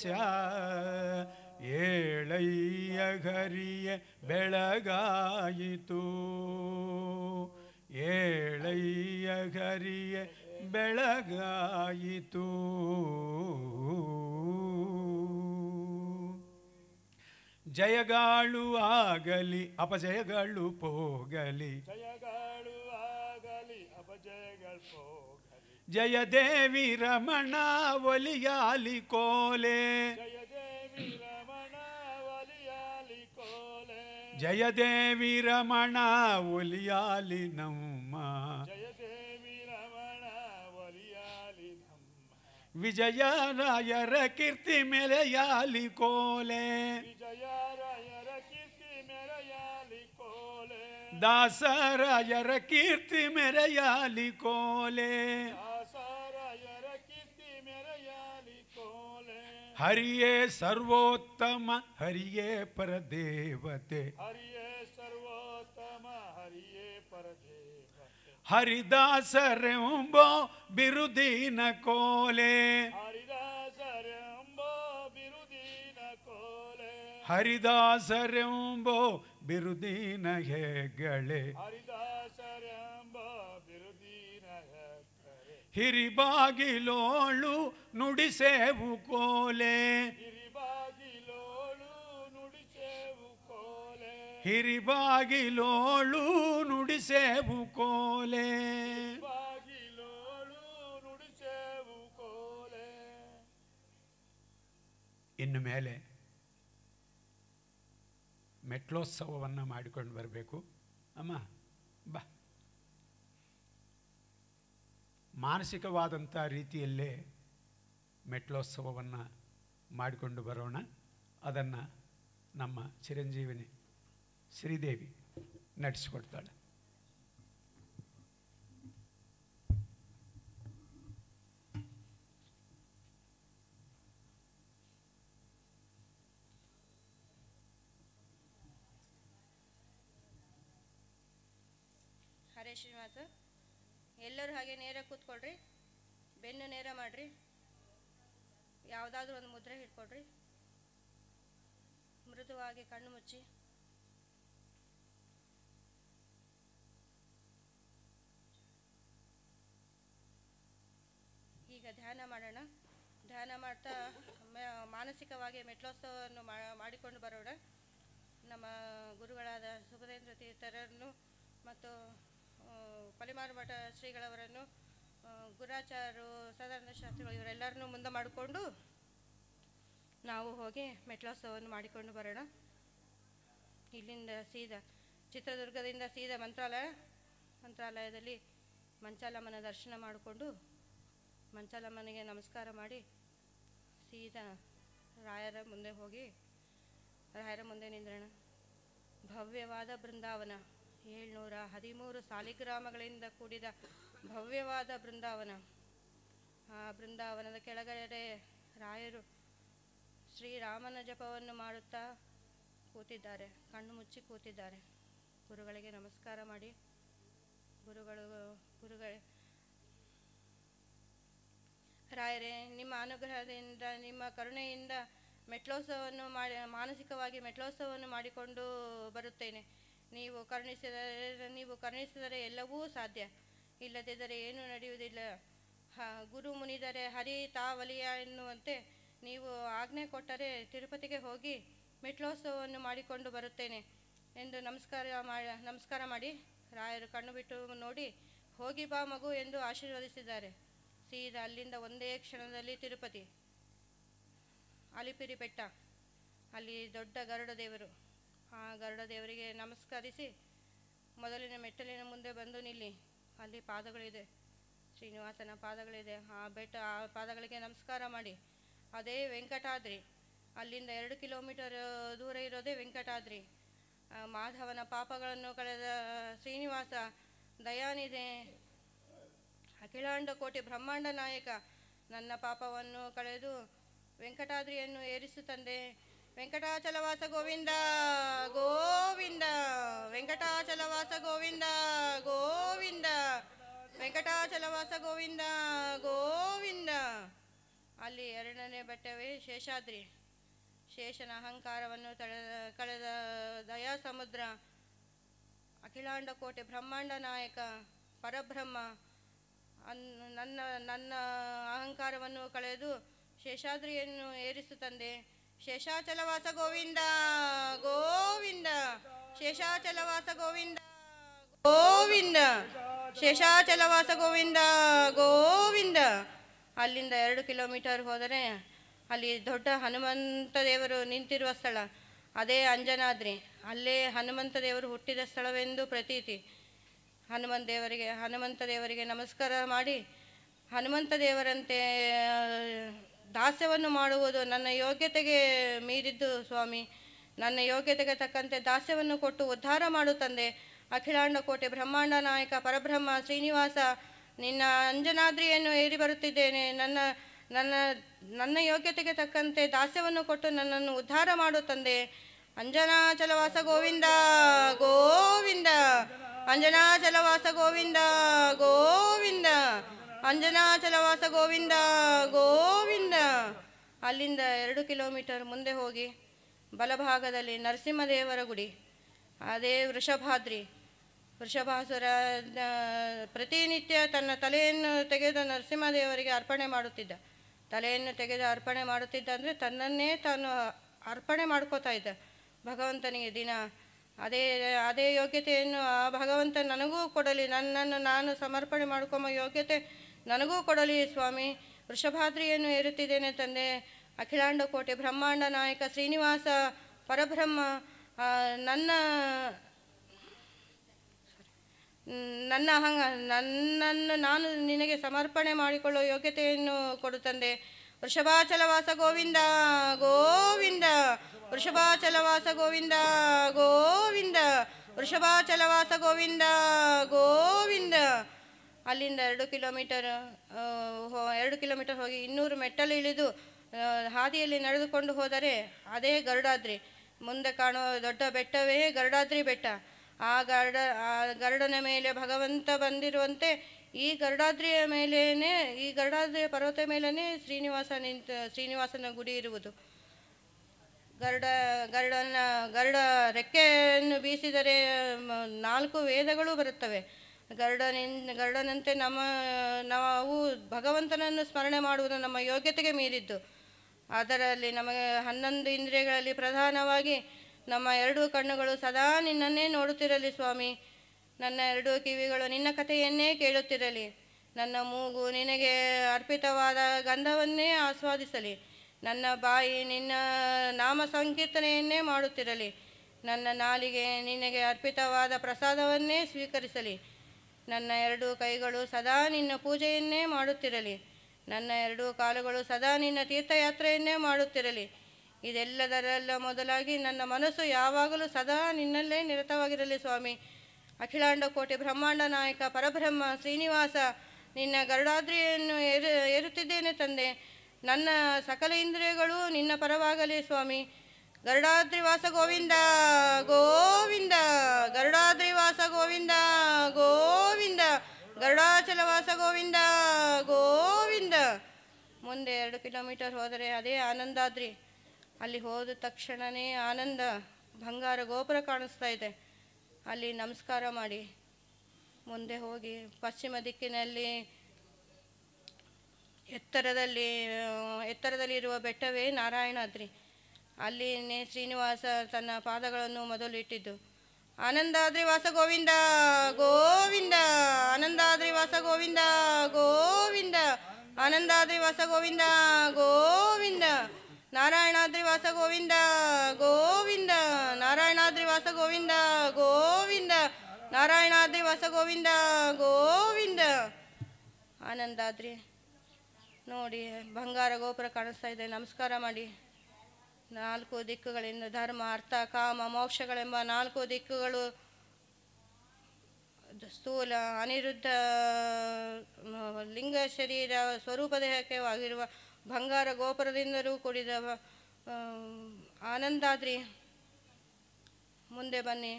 ಏಳಯ್ಯ ಹರಿಯ ಬೆಳಗಾಯಿತು ಏಳಯ್ಯ ಹರಿಯ ಬೆಳಗಾಯಿತು ಜಯಗಾಳು ಆಗಲಿ ಅಪಜಯಗಳು ಪೋಗಲಿ ಜಯಗಳು ಆಗಲಿ ಅಪಜಯಗಳು ಹೋಗಲಿ ಜಯದೇವಿ ರಮಣ ಒಲಿಯಾಲಿ ಕೋಲೆ ಜಯದೇವಿ ರಮಣ ಒಲಿಯಾಲಿ ಕೋಲೆ ಜಯದೇವಿ ರಮಣ ಒಲಿಯಾಲಿ ನಮ್ಮ ಜಯದೇವಿ ರಮಣ ಒಲಿಯಾಲಿ ನಮ್ಮ ವಿಜಯರಾಯರ ಕೀರ್ತಿ ಮೆಲೆಯಾಲಿ ಕೋಲೆ ವಿಜಯರಾಯರ ಕೀರ್ತಿ ಮೆರೆಯಾಲಿ ಕೋಲೆ ದಾಸರಾಯರ ಕೀರ್ತಿ ಮೆರೆಯಾಲಿ ಕೋಲೆ ದಾಸರಾಯರ ಕೀರ್ತಿ ಮೆರೆಯಾಲಿ ಕೋಲೆ ಹರಿಯೇ ಸರ್ವೋತ್ತಮ ಹರಿಯೇ ಪರದೇವತೆ ಹರಿಯೇ ಸರ್ವೋತ್ತಮ ಹರಿಯೇ ಪರದೇವತೆ ಹರಿದಾಸರೆಂಬೋ ಬಿರುದಿನ ಕೋಲೆ ಹರಿದಾಸರೆಂಬೋ ಬಿರುದಿನ ಕೋಲೆ ಹರಿದಾಸರೆಂಬೋ ಬಿರುದಿನ ಹೆಗಳೆ ಹರಿದಾಸರೆಂಬ ಬಿರುದಿನ ಹೆಕ್ಕರೆ ಹಿರಿಬಾಗಿಲೋಳು ನುಡಿಸೇವು ಕೋಲೆ ಹಿರಿಬಾಗಿಲೋಳು ನುಡಿಸೇವು ಕೋಲೆ ಹಿರಿಬಾಗಿಲೋಳು ನುಡಿಸೇವು ಕೋಲೆ ಬಾಗಿಲೋಳು ನುಡಿಸೇವು ಕೋಲೆ ಇನ್ನು ಮೇಲೆ ಮೆಟ್ಲೋತ್ಸವವನ್ನು ಮಾಡಿಕೊಂಡು ಬರಬೇಕು ಅಮ್ಮ ಬಾ ಮಾನಸಿಕವಾದಂಥ ರೀತಿಯಲ್ಲೇ ಮೆಟ್ಲೋತ್ಸವವನ್ನು ಮಾಡಿಕೊಂಡು ಬರೋಣ ಅದನ್ನು ನಮ್ಮ ಚಿರಂಜೀವಿನಿ ಶ್ರೀದೇವಿ ನಡೆಸಿಕೊಡ್ತಾಳೆ ಹರೇ ಶ್ರೀನಿವಾಸ ಎಲ್ಲರೂ ಹಾಗೆ ನೇರ ಕೂತ್ಕೊಳ್ರಿ ಬೆನ್ನು ನೇರ ಮಾಡ್ರಿ ಯಾವುದಾದ್ರೂ ಒಂದು ಮುದ್ರೆ ಹಿಡ್ಕೊಳ್ರಿ ಮೃದುವಾಗಿ ಕಣ್ಣು ಮುಚ್ಚಿ ಈಗ ಧ್ಯಾನ ಮಾಡೋಣ ಧ್ಯಾನ ಮಾಡ್ತಾ ಮ- ಮಾನಸಿಕವಾಗಿ ಮೆಟ್ಲೋತ್ಸವವನ್ನು ಮಾ- ಮಾಡಿಕೊಂಡು ಬರೋಣ ನಮ್ಮ ಗುರುಗಳಾದ ಸುಖದೇಂದ್ರ ತೀರ್ಥರನ್ನು ಮತ್ತು ಆ, ಪಲಿಮಾರು ಮಠ ಶ್ರೀಗಳವರನ್ನು ಆ, ಗುರಾಚಾರ್ಯರು ಸದಾನಂದ ಶಾಸ್ತ್ರಿಗಳು ಇವರೆಲ್ಲರನ್ನೂ ಮುಂದೆ ಮಾಡಿಕೊಂಡು ನಾವು ಹೋಗಿ ಮೆಟ್ಲೋತ್ಸವವನ್ನು ಮಾಡಿಕೊಂಡು ಬರೋಣ ಇಲ್ಲಿಂದ ಸೀದಾ ಚಿತ್ರದುರ್ಗದಿಂದ ಸೀದಾ ಮಂತ್ರಾಲಯ ಮಂತ್ರಾಲಯದಲ್ಲಿ ಮಂಚಾಲಮ್ಮನ ದರ್ಶನ ಮಾಡಿಕೊಂಡು ಮಂಚಾಲಮ್ಮನಿಗೆ ನಮಸ್ಕಾರ ಮಾಡಿ ಸೀದಾ ರಾಯರ ಮುಂದೆ ಹೋಗಿ ರಾಯರ ಮುಂದೆ ನಿಂದ್ರಣ ಭವ್ಯವಾದ ಬೃಂದಾವನ ಏಳ್ನೂರ ಹದಿಮೂರು ಸಾಲಿಗ್ರಾಮಗಳಿಂದ ಕೂಡಿದ ಭವ್ಯವಾದ ಬೃಂದಾವನ ಆ ಬೃಂದಾವನದ ಕೆಳಗಡೆ ರಾಯರು ಶ್ರೀರಾಮನ ಜಪವನ್ನು ಮಾಡುತ್ತಾ ಕೂತಿದ್ದಾರೆ ಕಣ್ಣು ಮುಚ್ಚಿ ಕೂತಿದ್ದಾರೆ ಗುರುಗಳಿಗೆ ನಮಸ್ಕಾರ ಮಾಡಿ ಗುರುಗಳು ಗುರುಗಳ ರಾಯರೇ ನಿಮ್ಮ ಅನುಗ್ರಹದಿಂದ ನಿಮ್ಮ ಕರುಣೆಯಿಂದ ಮೆಟ್ಲೋತ್ಸವವನ್ನು ಮಾಡಿ ಮಾನಸಿಕವಾಗಿ ಮೆಟ್ಲೋತ್ಸವವನ್ನು ಮಾಡಿಕೊಂಡು ಬರುತ್ತೇನೆ ನೀವು ಕರುಣಿಸಿದರೆ ನೀವು ಕರುಣಿಸಿದರೆ ಎಲ್ಲವೂ ಸಾಧ್ಯ ಇಲ್ಲದಿದ್ದರೆ ಏನೂ ನಡೆಯುವುದಿಲ್ಲ ಹ ಗುರು ಮುನಿದರೆ ಹರಿ ತಾವಲಿಯ ಎನ್ನುವಂತೆ ನೀವು ಆಜ್ಞೆ ಕೊಟ್ಟರೆ ತಿರುಪತಿಗೆ ಹೋಗಿ ಮೆಟ್ಲೋತ್ಸವವನ್ನು ಮಾಡಿಕೊಂಡು ಬರುತ್ತೇನೆ ಎಂದು ನಮಸ್ಕಾರ ಮಾಡಿ ನಮಸ್ಕಾರ ಮಾಡಿ ರಾಯರು ಕಣ್ಣು ಬಿಟ್ಟು ನೋಡಿ ಹೋಗಿ ಬಾ ಮಗು ಎಂದು ಆಶೀರ್ವದಿಸಿದ್ದಾರೆ ಸೀದಾ ಅಲ್ಲಿಂದ ಒಂದೇ ಕ್ಷಣದಲ್ಲಿ ತಿರುಪತಿ ಅಲಿಪಿರಿ ಬೆಟ್ಟ ಅಲ್ಲಿ ದೊಡ್ಡ ಗರುಡ ದೇವರು ಆ ಗರುಡ ದೇವರಿಗೆ ನಮಸ್ಕರಿಸಿ ಮೊದಲಿನ ಮೆಟ್ಟಲಿನ ಮುಂದೆ ಬಂದು ನಿಲ್ಲಿ ಅಲ್ಲಿ ಪಾದಗಳಿದೆ ಶ್ರೀನಿವಾಸನ ಪಾದಗಳಿದೆ ಆ ಬೆಟ್ಟ ಆ ಪಾದಗಳಿಗೆ ನಮಸ್ಕಾರ ಮಾಡಿ ಅದೇ ವೆಂಕಟಾದ್ರಿ ಅಲ್ಲಿಂದ ಎರಡು ಕಿಲೋಮೀಟರ್ ದೂರ ಇರೋದೇ ವೆಂಕಟಾದ್ರಿ ಆ ಮಾಧವನ ಪಾಪಗಳನ್ನು ಕಳೆದ ಶ್ರೀನಿವಾಸ ದಯಾನಿಧೆ ಅಖಿಲಾಂಡ ಕೋಟಿ ಬ್ರಹ್ಮಾಂಡ ನಾಯಕ ನನ್ನ ಪಾಪವನ್ನು ಕಳೆದು ವೆಂಕಟಾದ್ರಿಯನ್ನು ಏರಿಸು ತಂದೆ ವೆಂಕಟಾಚಲವಾಸ ಗೋವಿಂದ ಗೋವಿಂದ ವೆಂಕಟಾಚಲವಾಸ ಗೋವಿಂದ ಗೋವಿಂದ ವೆಂಕಟಾಚಲವಾಸ ಗೋವಿಂದ ಗೋವಿಂದ ಅಲ್ಲಿ ಎರಡನೇ ಬೆಟ್ಟವೇ ಶೇಷಾದ್ರಿ ಶೇಷನ ಅಹಂಕಾರವನ್ನು ತಳೆದ ಕಳೆದ ದಯಾ ಸಮುದ್ರ ಅಖಿಲಾಂಡ ಕೋಟೆ ಬ್ರಹ್ಮಾಂಡ ನಾಯಕ ಪರಬ್ರಹ್ಮ ಅನ್ ನನ್ನ ನನ್ನ ಅಹಂಕಾರವನ್ನು ಕಳೆದು ಶೇಷಾದ್ರಿಯನ್ನು ಏರಿಸು ತಂದೆ ಶೇಷಾಚಲವಾಸ ಗೋವಿಂದ ಗೋವಿಂದ ಶೇಷಾಚಲವಾಸ ಗೋವಿಂದ ಗೋವಿಂದ ಶೇಷಾಚಲವಾಸ ಗೋವಿಂದ ಗೋವಿಂದ ಅಲ್ಲಿಂದ ಎರಡು ಕಿಲೋಮೀಟರ್ ಹೋದರೆ ಅಲ್ಲಿ ದೊಡ್ಡ ಹನುಮಂತ ದೇವರು ನಿಂತಿರುವ ಸ್ಥಳ ಅದೇ ಅಂಜನಾದ್ರಿ ಅಲ್ಲೇ ಹನುಮಂತ ದೇವರು ಹುಟ್ಟಿದ ಸ್ಥಳವೆಂದು ಪ್ರತೀತಿ ಹನುಮಂತ ದೇವರಿಗೆ ಹನುಮಂತ ದೇವರಿಗೆ ನಮಸ್ಕಾರ ಮಾಡಿ ಹನುಮಂತ ದೇವರಂತೆ ಆ, ದಾಸ್ಯವನ್ನು ಮಾಡುವುದು ನನ್ನ ಯೋಗ್ಯತೆಗೆ ಮೀರಿದ್ದು ಸ್ವಾಮಿ ನನ್ನ ಯೋಗ್ಯತೆಗೆ ತಕ್ಕಂತೆ ದಾಸ್ಯವನ್ನು ಕೊಟ್ಟು ಉದ್ಧಾರ ಮಾಡು ತಂದೆ ಅಖಿಲಾಂಡ ಕೋಟೆ ಬ್ರಹ್ಮಾಂಡ ನಾಯಕ ಪರಬ್ರಹ್ಮ ಶ್ರೀನಿವಾಸ ನಿನ್ನ ಅಂಜನಾದ್ರಿಯನ್ನು ಏರಿ ಬರುತ್ತಿದ್ದೇನೆ ನನ್ನ ನನ್ನ ನನ್ನ ಯೋಗ್ಯತೆಗೆ ತಕ್ಕಂತೆ ದಾಸ್ಯವನ್ನು ಕೊಟ್ಟು ನನ್ನನ್ನು ಉದ್ಧಾರ ಮಾಡು ತಂದೆ ಅಂಜನಾಚಲವಾಸ ಗೋವಿಂದ ಗೋವಿಂದ ಅಂಜನಾಚಲವಾಸ ಗೋವಿಂದ ಗೋವಿಂದ ಅಂಜನಾಚಲವಾಸ ಗೋವಿಂದ ಗೋವಿಂದ ಅಲ್ಲಿಂದ ಎರಡು ಕಿಲೋಮೀಟರ್ ಮುಂದೆ ಹೋಗಿ ಬಲಭಾಗದಲ್ಲಿ ನರಸಿಂಹದೇವರ ಗುಡಿ ಅದೇ ವೃಷಭಾದ್ರಿ ವೃಷಭಾಸುರ ಆ, ಪ್ರತಿನಿತ್ಯ ತನ್ನ ತಲೆಯನ್ನು ತೆಗೆದು ನರಸಿಂಹದೇವರಿಗೆ ಅರ್ಪಣೆ ಮಾಡುತ್ತಿದ್ದ ತಲೆಯನ್ನು ತೆಗೆದು ಅರ್ಪಣೆ ಮಾಡುತ್ತಿದ್ದ ಅಂದರೆ ತನ್ನನ್ನೇ ತಾನು ಅರ್ಪಣೆ ಮಾಡ್ಕೋತಾ ಇದ್ದ ಭಗವಂತನಿಗೆ ದಿನ ಅದೇ ಅದೇ ಯೋಗ್ಯತೆಯನ್ನು ಆ ಭಗವಂತ ನನಗೂ ಕೊಡಲಿ ನನ್ನನ್ನು ನಾನು ಸಮರ್ಪಣೆ ಮಾಡ್ಕೊಂಬ ಯೋಗ್ಯತೆ ನನಗೂ ಕೊಡಲಿ ಸ್ವಾಮಿ ವೃಷಭಾದ್ರಿಯನ್ನು ಏರುತ್ತಿದ್ದೇನೆ ತಂದೆ ಅಖಿಲಾಂಡ ಕೋಟೆ ಬ್ರಹ್ಮಾಂಡ ನಾಯಕ ಶ್ರೀನಿವಾಸ ಪರಬ್ರಹ್ಮ ಆ, ನನ್ನ ನನ್ನ ಅಹಂಗ ನನ್ನನ್ನು ನಾನು ನಿನಗೆ ಸಮರ್ಪಣೆ ಮಾಡಿಕೊಳ್ಳುವ ಯೋಗ್ಯತೆಯನ್ನು ಕೊಡು ತಂದೆ ವೃಷಭಾಚಲವಾಸ ಗೋವಿಂದ ಗೋವಿಂದ ವೃಷಭಾಚಲವಾಸ ಗೋವಿಂದ ಗೋವಿಂದ ವೃಷಭಾಚಲವಾಸ ಗೋವಿಂದ ಗೋವಿಂದ ಅಲ್ಲಿಂದ ಎರಡು ಕಿಲೋಮೀಟರ್ ಆ, ಹೋ- ಎರಡು ಕಿಲೋಮೀಟರ್ ಹೋಗಿ ಇನ್ನೂರು ಮೆಟ್ಟಲು ಇಳಿದು ಆ, ಹಾದಿಯಲ್ಲಿ ನಡೆದುಕೊಂಡು ಹೋದರೆ ಅದೇ ಗರುಡಾದ್ರಿ ಮುಂದೆ ಕಾಣುವ ದೊಡ್ಡ ಬೆಟ್ಟವೇ ಗರುಡಾದ್ರಿ ಬೆಟ್ಟ ಆ ಗರುಡ ಆ ಗರುಡನ ಮೇಲೆ ಭಗವಂತ ಬಂದಿರುವಂತೆ ಈ ಗರುಡಾದ್ರಿಯ ಮೇಲೇನೆ ಈ ಗರುಡಾದ್ರಿಯ ಪರ್ವತ ಮೇಲೇ ಶ್ರೀನಿವಾಸ ನಿಂತ ಶ್ರೀನಿವಾಸನ ಗುಡಿ ಇರುವುದು ಗರುಡ ಗರುಡನ ಗರುಡ ರೆಕ್ಕೆಯನ್ನು ಬೀಸಿದರೆ ಮ, ನಾಲ್ಕು ವೇದಗಳು ಬರುತ್ತವೆ ಗರುಡನಿಂದ ಗರುಡನಂತೆ ನಮ್ಮ ನಾವು ಭಗವಂತನನ್ನು ಸ್ಮರಣೆ ಮಾಡುವುದು ನಮ್ಮ ಯೋಗ್ಯತೆಗೆ ಮೀರಿದ್ದು ಅದರಲ್ಲಿ ನಮಗೆ ಹನ್ನೊಂದು ಇಂದ್ರಿಯಗಳಲ್ಲಿ ಪ್ರಧಾನವಾಗಿ ನಮ್ಮ ಎರಡೂ ಕಣ್ಣುಗಳು ಸದಾ ನಿನ್ನನ್ನೇ ನೋಡುತ್ತಿರಲಿ ಸ್ವಾಮಿ ನನ್ನ ಎರಡೂ ಕಿವಿಗಳು ನಿನ್ನ ಕಥೆಯನ್ನೇ ಕೇಳುತ್ತಿರಲಿ ನನ್ನ ಮೂಗು ನಿನಗೆ ಅರ್ಪಿತವಾದ ಗಂಧವನ್ನೇ ಆಸ್ವಾದಿಸಲಿ ನನ್ನ ಬಾಯಿ ನಿನ್ನ ನಾಮ ಸಂಕೀರ್ತನೆಯನ್ನೇ ಮಾಡುತ್ತಿರಲಿ ನನ್ನ ನಾಲಿಗೆ ನಿನಗೆ ಅರ್ಪಿತವಾದ ಪ್ರಸಾದವನ್ನೇ ಸ್ವೀಕರಿಸಲಿ ನನ್ನ ಎರಡೂ ಕೈಗಳು ಸದಾ ನಿನ್ನ ಪೂಜೆಯನ್ನೇ ಮಾಡುತ್ತಿರಲಿ ನನ್ನ ಎರಡೂ ಕಾಲುಗಳು ಸದಾ ನಿನ್ನ ತೀರ್ಥಯಾತ್ರೆಯನ್ನೇ ಮಾಡುತ್ತಿರಲಿ ಇದೆಲ್ಲದರೆಲ್ಲ ಮೊದಲಾಗಿ ನನ್ನ ಮನಸ್ಸು ಯಾವಾಗಲೂ ಸದಾ ನಿನ್ನಲ್ಲೇ ನಿರತವಾಗಿರಲಿ ಸ್ವಾಮಿ ಅಖಿಲಾಂಡ ಕೋಟಿ ಬ್ರಹ್ಮಾಂಡ ನಾಯಕ ಪರಬ್ರಹ್ಮ ಶ್ರೀನಿವಾಸ ನಿನ್ನ ಗರುಡಾದ್ರಿಯನ್ನು ಏರು ಏರುತ್ತಿದ್ದೇನೆ ತಂದೆ ನನ್ನ ಸಕಲ ಇಂದ್ರಿಯಗಳು ನಿನ್ನ ಪರವಾಗಲಿ ಸ್ವಾಮಿ ಗರುಡಾದ್ರಿ ವಾಸ ಗೋವಿಂದ ಗೋವಿಂದ ಗರುಡಾದ್ರಿ ವಾಸ ಗೋವಿಂದ ಗೋವಿಂದ ಗರುಡಾಚಲ ವಾಸ ಗೋವಿಂದ ಗೋವಿಂದ ಮುಂದೆ ಎರಡು ಕಿಲೋಮೀಟರ್ ಹೋದರೆ ಅದೇ ಆನಂದಾದ್ರಿ ಅಲ್ಲಿ ಹೋದ ತಕ್ಷಣವೇ ಆನಂದ ಬಂಗಾರ ಗೋಪುರ ಕಾಣಿಸ್ತಾ ಇದೆ ಅಲ್ಲಿ ನಮಸ್ಕಾರ ಮಾಡಿ ಮುಂದೆ ಹೋಗಿ ಪಶ್ಚಿಮ ದಿಕ್ಕಿನಲ್ಲಿ ಎತ್ತರದಲ್ಲಿ ಆ, ಎತ್ತರದಲ್ಲಿ ಇರುವ ಬೆಟ್ಟವೇ ನಾರಾಯಣಾದ್ರಿ ಅಲ್ಲಿನೇ ಶ್ರೀನಿವಾಸ ತನ್ನ ಪಾದಗಳನ್ನು ಮೊದಲು ಇಟ್ಟಿದ್ದು ಆನಂದಾದ್ರಿ ವಾಸ ಗೋವಿಂದ ಗೋವಿಂದ ಆನಂದಾದ್ರಿ ವಾಸ ಗೋವಿಂದ ಗೋವಿಂದ ಆನಂದಾದ್ರಿ ವಾಸ ಗೋವಿಂದ ಗೋವಿಂದ ನಾರಾಯಣಾದ್ರಿ ವಾಸ ಗೋವಿಂದ ಗೋವಿಂದ ನಾರಾಯಣಾದ್ರಿ ವಾಸ ಗೋವಿಂದ ಗೋವಿಂದ ನಾರಾಯಣಾದ್ರಿ ವಾಸ ಗೋವಿಂದ ಗೋವಿಂದ ಆನಂದಾದ್ರಿ ನೋಡಿ ಬಂಗಾರ ಗೋಪುರ ಕಾಣಿಸ್ತಾ ಇದೆ ನಮಸ್ಕಾರ ಮಾಡಿ ನಾಲ್ಕು ದಿಕ್ಕುಗಳಿಂದ ಧರ್ಮ ಅರ್ಥ ಕಾಮ ಮೋಕ್ಷಗಳೆಂಬ ನಾಲ್ಕು ದಿಕ್ಕುಗಳು ಅದು ಸ್ಥೂಲ ಅನಿರುದ್ಧ ಮ, ಲಿಂಗ ಶರೀರ ಸ್ವರೂಪ ದೇಹಕ್ಕೆ ಆಗಿರುವ ಬಂಗಾರ ಗೋಪುರದಿಂದಲೂ ಕೂಡಿದ ಆ, ಆನಂದಾದ್ರಿ ಮುಂದೆ ಬನ್ನಿ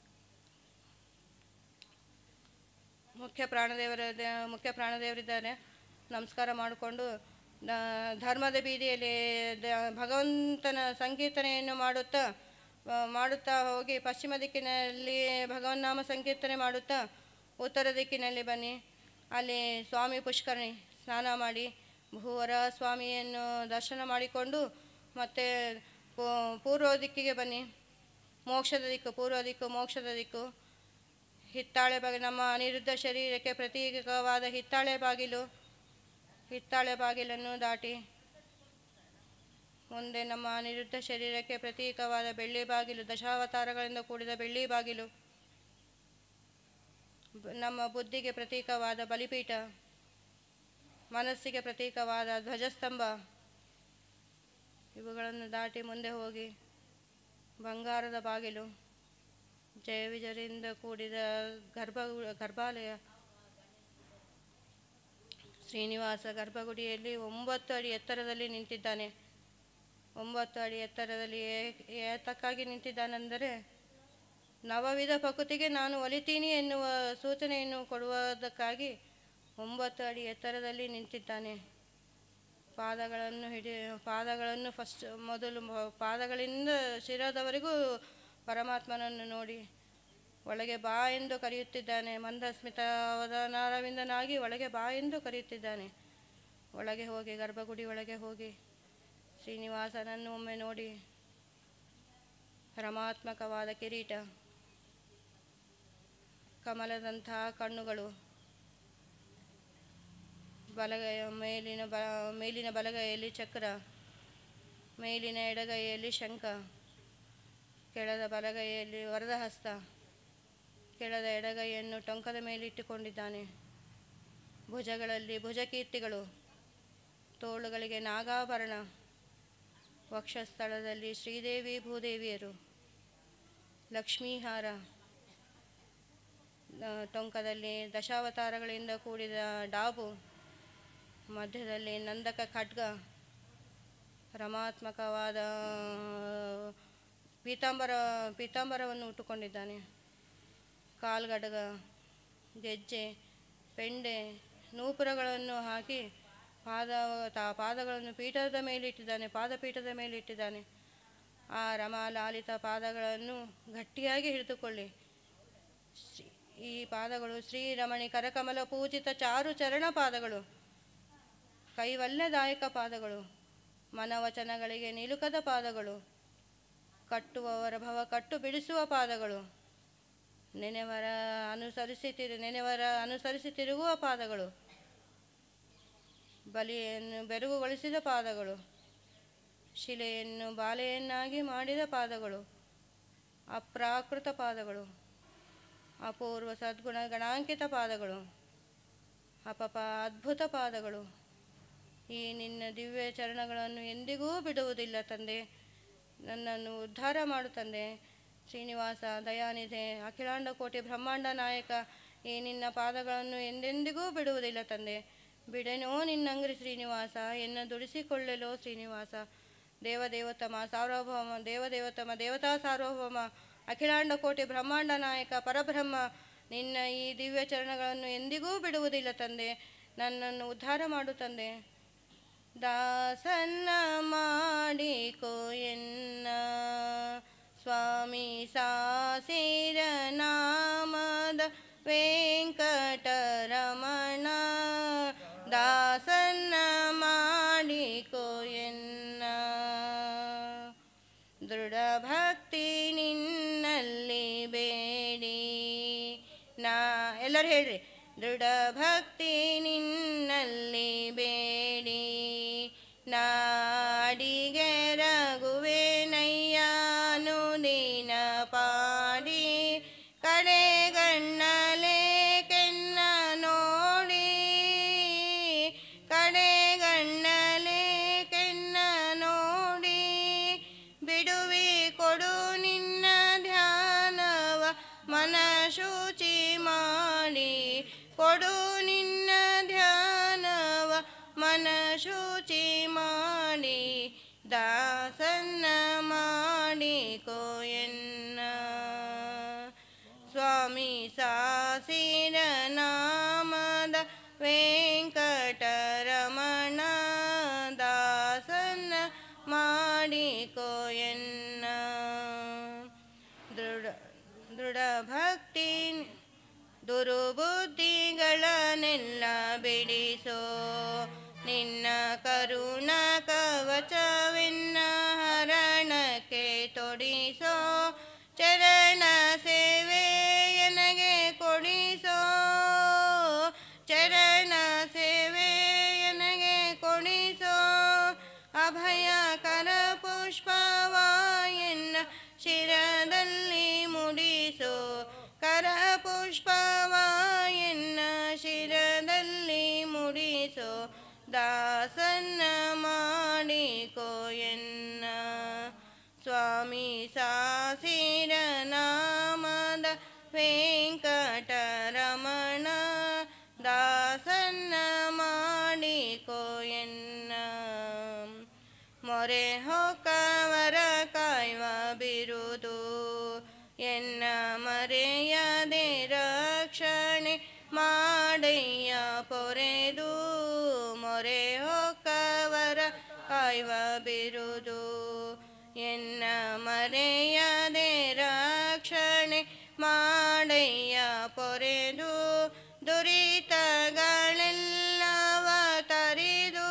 ಮುಖ್ಯ ಪ್ರಾಣದೇವರ ಮುಖ್ಯ ಪ್ರಾಣದೇವರಿದ್ದಾರೆ ನಮಸ್ಕಾರ ಮಾಡಿಕೊಂಡು ದ- ಧರ್ಮದ ಬೀದಿಯಲ್ಲಿ ದ- ಭಗವಂತನ ಸಂಕೀರ್ತನೆಯನ್ನು ಮಾಡುತ್ತಾ ಆ, ಮಾಡುತ್ತಾ ಹೋಗಿ ಪಶ್ಚಿಮ ದಿಕ್ಕಿನಲ್ಲಿ ಭಗವನ್ನಾಮ ಸಂಕೀರ್ತನೆ ಮಾಡುತ್ತಾ ಉತ್ತರ ದಿಕ್ಕಿನಲ್ಲಿ ಬನ್ನಿ ಅಲ್ಲಿ ಸ್ವಾಮಿ ಪುಷ್ಕರಣಿ ಸ್ನಾನ ಮಾಡಿ ಭೂವರ ಸ್ವಾಮಿಯನ್ನು ದರ್ಶನ ಮಾಡಿಕೊಂಡು ಮತ್ತೆ ಪೂ- ಪೂರ್ವ ದಿಕ್ಕಿಗೆ ಬನ್ನಿ ಮೋಕ್ಷದ ದಿಕ್ಕು ಪೂರ್ವ ದಿಕ್ಕು ಮೋಕ್ಷದ ದಿಕ್ಕು ಹಿತ್ತಾಳೆ ಬಾಗಿಲು ನಮ್ಮ ಅನಿರುದ್ಧ ಶರೀರಕ್ಕೆ ಪ್ರತೀಕವಾದ ಹಿತ್ತಾಳೆ ಬಾಗಿಲು ಹಿತ್ತಾಳೆ ಬಾಗಿಲನ್ನು ದಾಟಿ ಮುಂದೆ ನಮ್ಮ ಅನಿರುದ್ಧ ಶರೀರಕ್ಕೆ ಪ್ರತೀಕವಾದ ಬೆಳ್ಳಿ ಬಾಗಿಲು ದಶಾವತಾರಗಳಿಂದ ಕೂಡಿದ ಬೆಳ್ಳಿ ಬಾಗಿಲು ಬ- ನಮ್ಮ ಬುದ್ಧಿಗೆ ಪ್ರತೀಕವಾದ ಬಲಿಪೀಠ ಮನಸ್ಸಿಗೆ ಪ್ರತೀಕವಾದ ಧ್ವಜಸ್ತಂಭ ಇವುಗಳನ್ನು ದಾಟಿ ಮುಂದೆ ಹೋಗಿ ಬಂಗಾರದ ಬಾಗಿಲು ಜಯ ವಿಜಯರಿಂದ ಕೂಡಿದ ಗರ್ಭ ಗರ್ಭಾಲಯ ಶ್ರೀನಿವಾಸ ಗರ್ಭಗುಡಿಯಲ್ಲಿ ಒಂಬತ್ತು ಅಡಿ ಎತ್ತರದಲ್ಲಿ ನಿಂತಿದ್ದಾನೆ ಒಂಬತ್ತು ಅಡಿ ಎತ್ತರದಲ್ಲಿ ಏ- ಏತಕ್ಕಾಗಿ ನಿಂತಿದ್ದಾನೆಂದರೆ ನವವಿಧ ಪ್ರಕೃತಿಗೆ ನಾನು ಒಲಿತೀನಿ ಎನ್ನುವ ಸೂಚನೆಯನ್ನು ಕೊಡುವುದಕ್ಕಾಗಿ ಒಂಬತ್ತು ಅಡಿ ಎತ್ತರದಲ್ಲಿ ನಿಂತಿದ್ದಾನೆ ಪಾದಗಳನ್ನು ಹಿಡಿ ಪಾದಗಳನ್ನು ಫಸ್ಟ್ ಮೊದಲು ಮ- ಪಾದಗಳಿಂದ ಶಿರದವರೆಗೂ ಪರಮಾತ್ಮನನ್ನು ನೋಡಿ ಒಳಗೆ ಬಾ ಎಂದು ಕರೆಯುತ್ತಿದ್ದಾನೆ ಮಂದಸ್ಮಿತ ಅವಧಾನಾರವಿಂದನಾಗಿ ಒಳಗೆ ಬಾ ಎಂದು ಕರೆಯುತ್ತಿದ್ದಾನೆ ಒಳಗೆ ಹೋಗಿ ಗರ್ಭಗುಡಿ ಒಳಗೆ ಹೋಗಿ ಶ್ರೀನಿವಾಸನನ್ನು ಒಮ್ಮೆ ನೋಡಿ ರಮಾತ್ಮಕವಾದ ಕಿರೀಟ ಕಮಲದಂತಹ ಕಣ್ಣುಗಳು ಬಲಗೈ ಮೇಲಿನ ಬ ಮೇಲಿನ ಬಲಗೈಯಲ್ಲಿ ಚಕ್ರ ಮೇಲಿನ ಎಡಗೈಯಲ್ಲಿ ಶಂಖ ಕೆಳದ ಬಲಗೈಯಲ್ಲಿ ವರದ ಹಸ್ತ ಕೆಳದ ಎಡಗೈಯನ್ನು ಟೊಂಕದ ಮೇಲಿಟ್ಟುಕೊಂಡಿದ್ದಾನೆ ಭುಜಗಳಲ್ಲಿ ಭುಜಕೀರ್ತಿಗಳು ತೋಳುಗಳಿಗೆ ನಾಗಾಭರಣ ವಕ್ಷಸ್ಥಳದಲ್ಲಿ ಶ್ರೀದೇವಿ ಭೂದೇವಿಯರು ಲಕ್ಷ್ಮೀಹಾರ ಆ, ಟೊಂಕದಲ್ಲಿ ದಶಾವತಾರಗಳಿಂದ ಕೂಡಿದ ಡಾಬು ಮಧ್ಯದಲ್ಲಿ ನಂದಕ ಖಡ್ಗ ರಮಾತ್ಮಕವಾದ ಪೀತಾಂಬರ ಪೀತಾಂಬರವನ್ನು ಉಟ್ಟುಕೊಂಡಿದ್ದಾನೆ ಕಾಲ್ಗಡಗ ಗೆಜ್ಜೆ ಪೆಂಡೆ ನೂಪುರಗಳನ್ನು ಹಾಕಿ ಪಾದ ತಾ ಪಾದಗಳನ್ನು ಪೀಠದ ಮೇಲಿಟ್ಟಿದ್ದಾನೆ ಪಾದಪೀಠದ ಮೇಲಿಟ್ಟಿದ್ದಾನೆ ಆ ರಮಾ ಲಾಲಿತ ಪಾದಗಳನ್ನು ಗಟ್ಟಿಯಾಗಿ ಹಿಡಿದುಕೊಳ್ಳಿ ಶ್ರೀ- ಈ ಪಾದಗಳು ಶ್ರೀರಮಣಿ ಕರಕಮಲ ಪೂಜಿತ ಚಾರು ಚರಣ ಪಾದಗಳು ಕೈವಲ್ಯದಾಯಕ ಪಾದಗಳು ಮನವಚನಗಳಿಗೆ ನಿಲುಕದ ಪಾದಗಳು ಕಟ್ಟುವವರ ಭವ ಕಟ್ಟು ಬಿಡಿಸುವ ಪಾದಗಳು ನೆನೆವರ ಅನುಸರಿಸಿ ತಿರು ನೆನೆವರ ಅನುಸರಿಸಿ ತಿರುಗುವ ಪಾದಗಳು ಬಲಿಯನ್ನು ಬೆರಗುಗೊಳಿಸಿದ ಪಾದಗಳು ಶಿಲೆಯನ್ನು ಬಾಲೆಯನ್ನಾಗಿ ಮಾಡಿದ ಪಾದಗಳು ಅಪ್ರಾಕೃತ ಪಾದಗಳು ಅಪೂರ್ವ ಸದ್ಗುಣ ಗಣಾಂಕಿತ ಪಾದಗಳು ಅಪಪ ಅದ್ಭುತ ಪಾದಗಳು ಈ ನಿನ್ನ ದಿವ್ಯ ಚರಣಗಳನ್ನು ಎಂದಿಗೂ ಬಿಡುವುದಿಲ್ಲ ತಂದೆ ನನ್ನನ್ನು ಉದ್ಧಾರ ಮಾಡು ತಂದೆ ಶ್ರೀನಿವಾಸ ದಯಾನಿಧೆ ಅಖಿಲಾಂಡ ಕೋಟಿ ಬ್ರಹ್ಮಾಂಡ ನಾಯಕ ಈ ನಿನ್ನ ಪಾದಗಳನ್ನು ಎಂದೆಂದಿಗೂ ಬಿಡುವುದಿಲ್ಲ ತಂದೆ ಬಿಡೆನೋ ನಿನ್ನಂಗ್ರಿ ಶ್ರೀನಿವಾಸ ಎನ್ನ ದುಡಿಸಿಕೊಳ್ಳಲೋ ಶ್ರೀನಿವಾಸ ದೇವದೇವತಮ ಸಾರ್ವಭೌಮ ದೇವದೇವತಮ ದೇವತಾ ಸಾರ್ವಭೌಮ ಅಖಿಲಾಂಡ ಕೋಟಿ ಬ್ರಹ್ಮಾಂಡ ನಾಯಕ ಪರಬ್ರಹ್ಮ ನಿನ್ನ ಈ ದಿವ್ಯ ಚರಣಗಳನ್ನು ಎಂದಿಗೂ ಬಿಡುವುದಿಲ್ಲ ತಂದೆ ನನ್ನನ್ನು ಉದ್ಧಾರ ಮಾಡು ತಂದೆ ದಾಸನ್ನ ಮಾಡಿಕೋ ಎನ್ನ ಸ್ವಾಮಿ ಸಾಸಿರ ನಾಮದ ವೆಂಕಟರಮಣ ದಾಸನ್ನ ಮಾಡಿಕೋ ಎನ್ನ ದೃಢ ಭಕ್ತಿ ನಿನ್ನಲ್ಲಿ ಬೇಡಿ ನಾ ಎಲ್ಲರೂ ಹೇಳ್ರಿ ದೃಢ ಭಕ್ತಿ ನಿನ್ನಲ್ಲಿ ಬೇಡಿ ನಾಡಿಗೆ ರಘುವೆ ನಯ್ಯಾನು ದಿನ ಪಾಡಿ ಕಡೆಗಣ್ಣಲೆ ಕೆನ್ನ ನೋಡಿ ಕಡೆಗಣ್ಣಲೆ ಕೆನ್ನ ನೋಡಿ ಬಿಡುವಿ ಕೊಡು ನಿನ್ನ ಧ್ಯಾನವ ಮನ ಶುಚಿ ಮಾಡಿ ಕೊಡು ನಿನ್ನ ಧ್ಯಾನವ ಮನ ಶುಚಿ ಮಾಡಿ ದಾಸನ್ನ ಮಾಡಿಕೋ ಎನ್ನ ಸ್ವಾಮಿ ಸಾಸಿರ ನಾಮದ ವೆಂಕಟರಮಣ ದಾಸನ್ನ ಮಾಡಿಕೋ ಎನ್ನ ದೃಢ ದೃಢ ಭಕ್ತಿ ದುರುಬುದ್ಧಿಗಳನ್ನೆಲ್ಲ ಬಿಡಿಸೋ ನಿನ್ನ ಕರುಣ ಕವಚವೆನ್ನ ಹರಣಕ್ಕೆ ತೊಡಿಸೋ ಚರಣ ಸೇವೆ ಎನಗೆ ಕೊಡಿಸೋ ಚರಣ ಸೇವೆ ಎನಗೆ ಕೊಡಿಸೋ ಅಭಯ ಕರ ಪುಷ್ಪವ ಎನ್ನ ಶಿರದಲ್ಲಿ ಮುಡಿಸೋ ಕರ ಪುಷ್ಪವ ಎನ್ನ ಶಿರದಲ್ಲಿ ಮುಡಿಸೋ ದಾಸನ್ನ ಮಾಡಿಕೋ ಎನ್ನ ಸ್ವಾಮಿ ಸಾಸಿರ ನಾಮದ ವೆಂಕಟರಮಣ ದಾಸನ್ನ ಮಾಡಿಕೋ ಎನ್ನ ಮೊರೆ ಹೊಕ್ಕವರ ಕಾಯುವ ಬಿರುದು ಎನ್ನ ಮರೆಯದೆ ರಕ್ಷಣೆ ಮಾಡಯ್ಯ ಪೊರೆದು ಮೊರೆ ಹೊಕ್ಕವರ ಕಾಯುವ ಬಿರುದು ಎನ್ನ ಮರೆಯದೆ ರಕ್ಷಣೆ ಮಾಡಯ್ಯ ಪೊರೆದು ದುರಿತಗಳೆಲ್ಲವ ತರಿದು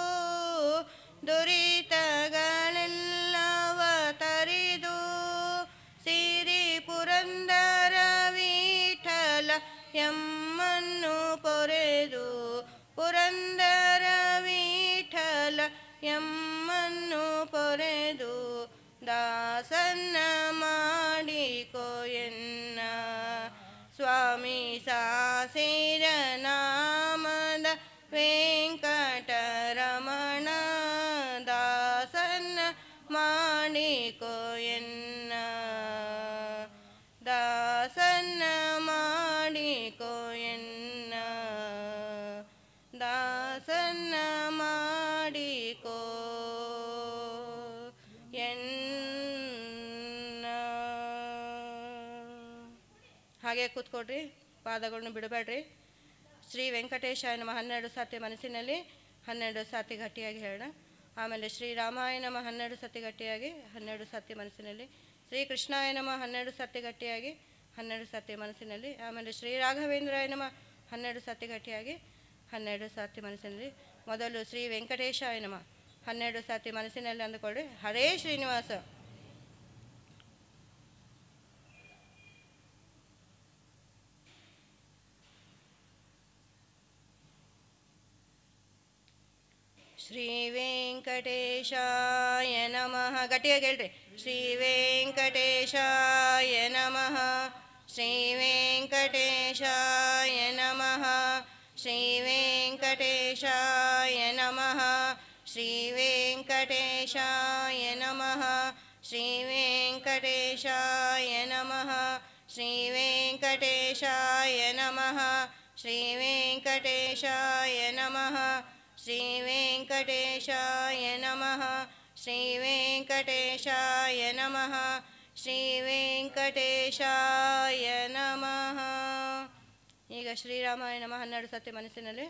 ದುರಿತಗಳೆಲ್ಲವ ತರಿದು ಸಿರಿ ಪುರಂದರ ವಿಠಲ ಎಮ್ಮನ್ನು ಪೊರೆದು ಪುರಂದರ ವಿಠಲ ಎಮ್ಮನ್ನು ಪೊರೆದು ದಾಸನ್ನ ಮಾಡಿಕೋ ಎನ್ನ ಸ್ವಾಮಿ ಸಾಸಿರ ನಾಮದ ವೆಂಕಟರಮಣ ದಾಸನ್ನ ಮಾಡಿಕೋ ಎನ್ನ ದಾಸನ್ನ ಮಾಡಿಕೋ ಎನ್ನ ದಾಸನ್ನ ಮಾಡಿಕೋ ಎನ್ನ ಹಾಗೆ ಕೂತ್ಕೊಡ್ರಿ ಪಾದಗಳನ್ನು ಬಿಡಬೇಡ್ರಿ ಶ್ರೀ ವೆಂಕಟೇಶಾಯ ನಮ ಹನ್ನೆರಡು ಸಾತಿ ಮನಸ್ಸಿನಲ್ಲಿ ಹನ್ನೆರಡು ಸಾತಿ ಗಟ್ಟಿಯಾಗಿ ಹೇಳೋಣ ಆಮೇಲೆ ಶ್ರೀ ರಾಮಾಯ ನಮ ಹನ್ನೆರಡು ಸತಿ ಗಟ್ಟಿಯಾಗಿ ಹನ್ನೆರಡು ಸತಿ ಮನಸ್ಸಿನಲ್ಲಿ ಶ್ರೀ ಕೃಷ್ಣಾಯ ನಮ ಹನ್ನೆರಡು ಸತಿ ಗಟ್ಟಿಯಾಗಿ ಹನ್ನೆರಡು ಸತಿ ಮನಸ್ಸಿನಲ್ಲಿ ಆಮೇಲೆ ಶ್ರೀ ರಾಘವೇಂದ್ರಾಯ ನಮ ಹನ್ನೆರಡು ಸತಿ ಗಟ್ಟಿಯಾಗಿ ಹನ್ನೆರಡು ಸಾತಿ ಮನಸ್ಸಿನಲ್ಲಿ ಮೊದಲು ಶ್ರೀ ವೆಂಕಟೇಶಾಯ ನಮ ಹನ್ನೆರಡು ಸಾತಿ ಮನಸ್ಸಿನಲ್ಲಿ ಅಂದುಕೊಳ್ಳಿ ಹರೇ ಶ್ರೀನಿವಾಸ ಶ್ರೀ ವೆಂಕಟೇಶಾಯ ನಮಃ ಗಟ್ಟಿಯಾಗಿ ಹೇಳ್ರಿ ಶ್ರೀ ವೆಂಕಟೇಶಾಯ ನಮಃ ಶ್ರೀ ವೆಂಕಟೇಶಾಯ ನಮಃ ಶ್ರೀ ವೆಂಕಟೇಶಾಯ ನಮಃ ಶ್ರೀ ವೆಂಕಟೇಶಾಯ ನಮಃ ಶ್ರೀ ವೆಂಕಟೇಶಾಯ ನಮಃ ಶ್ರೀ ವೆಂಕಟೇಶಾಯ ನಮಃ ಶ್ರೀ ವೆಂಕಟೇಶಾಯ ನಮಃ ಶ್ರೀ ವೆಂಕಟೇಶಾಯ ನಮಃ ಶ್ರೀ ವೆಂಕಟೇಶಾಯ ನಮಃ ಶ್ರೀ ವೆಂಕಟೇಶಾಯ ನಮಃ ಈಗ ಶ್ರೀರಾಮಾಯ ನಮಃ ಹನ್ನೆರಡು ಸತಿ ಮನಸ್ಸಿನಲ್ಲಿ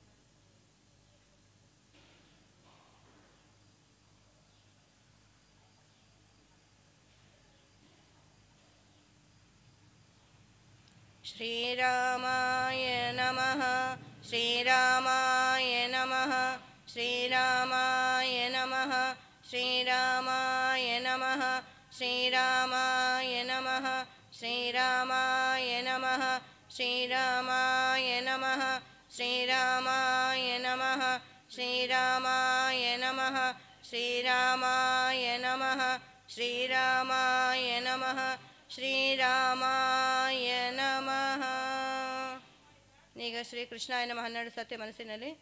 श्रीरामाय नमः श्रीरामाय नमः श्रीरामाय नमः श्रीरामाय नमः श्रीरामाय नमः श्रीरामाय नमः श्रीरामाय नमः श्रीरामाय नमः श्रीरामाय नमः श्रीरामाय नमः श्रीरामाय नमः ಶ್ರೀರಾಮಾಯ ನಮಃ ಈಗ ಶ್ರೀ ಕೃಷ್ಣಾಯ ನಮಃ ಹನ್ನೆರಡು ಸತ್ಯ ಮನಸ್ಸಿನಲ್ಲಿ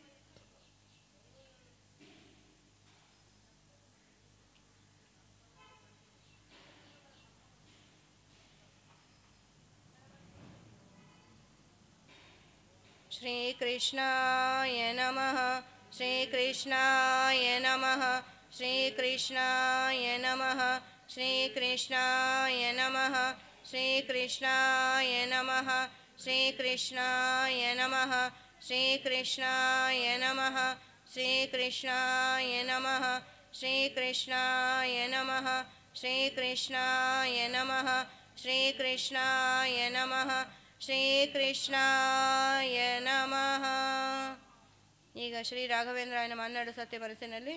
श्रीकृष्णाय नमः श्रीकृष्णाय नमः श्रीकृष्णाय नमः श्रीकृष्णाय नमः श्रीकृष्णाय नमः श्रीकृष्णाय नमः श्रीकृष्णाय नमः श्रीकृष्णाय नमः श्रीकृष्णाय नमः श्रीकृष्णाय नमः श्रीकृष्णाय नमः ಶ್ರೀಕೃಷ್ಣಾಯ ನಮಃ ಈಗ ಶ್ರೀ ರಾಘವೇಂದ್ರಾಯನ ಹನ್ನೆರಡು ಸತ್ಯ ಮನಸ್ಸಿನಲ್ಲಿ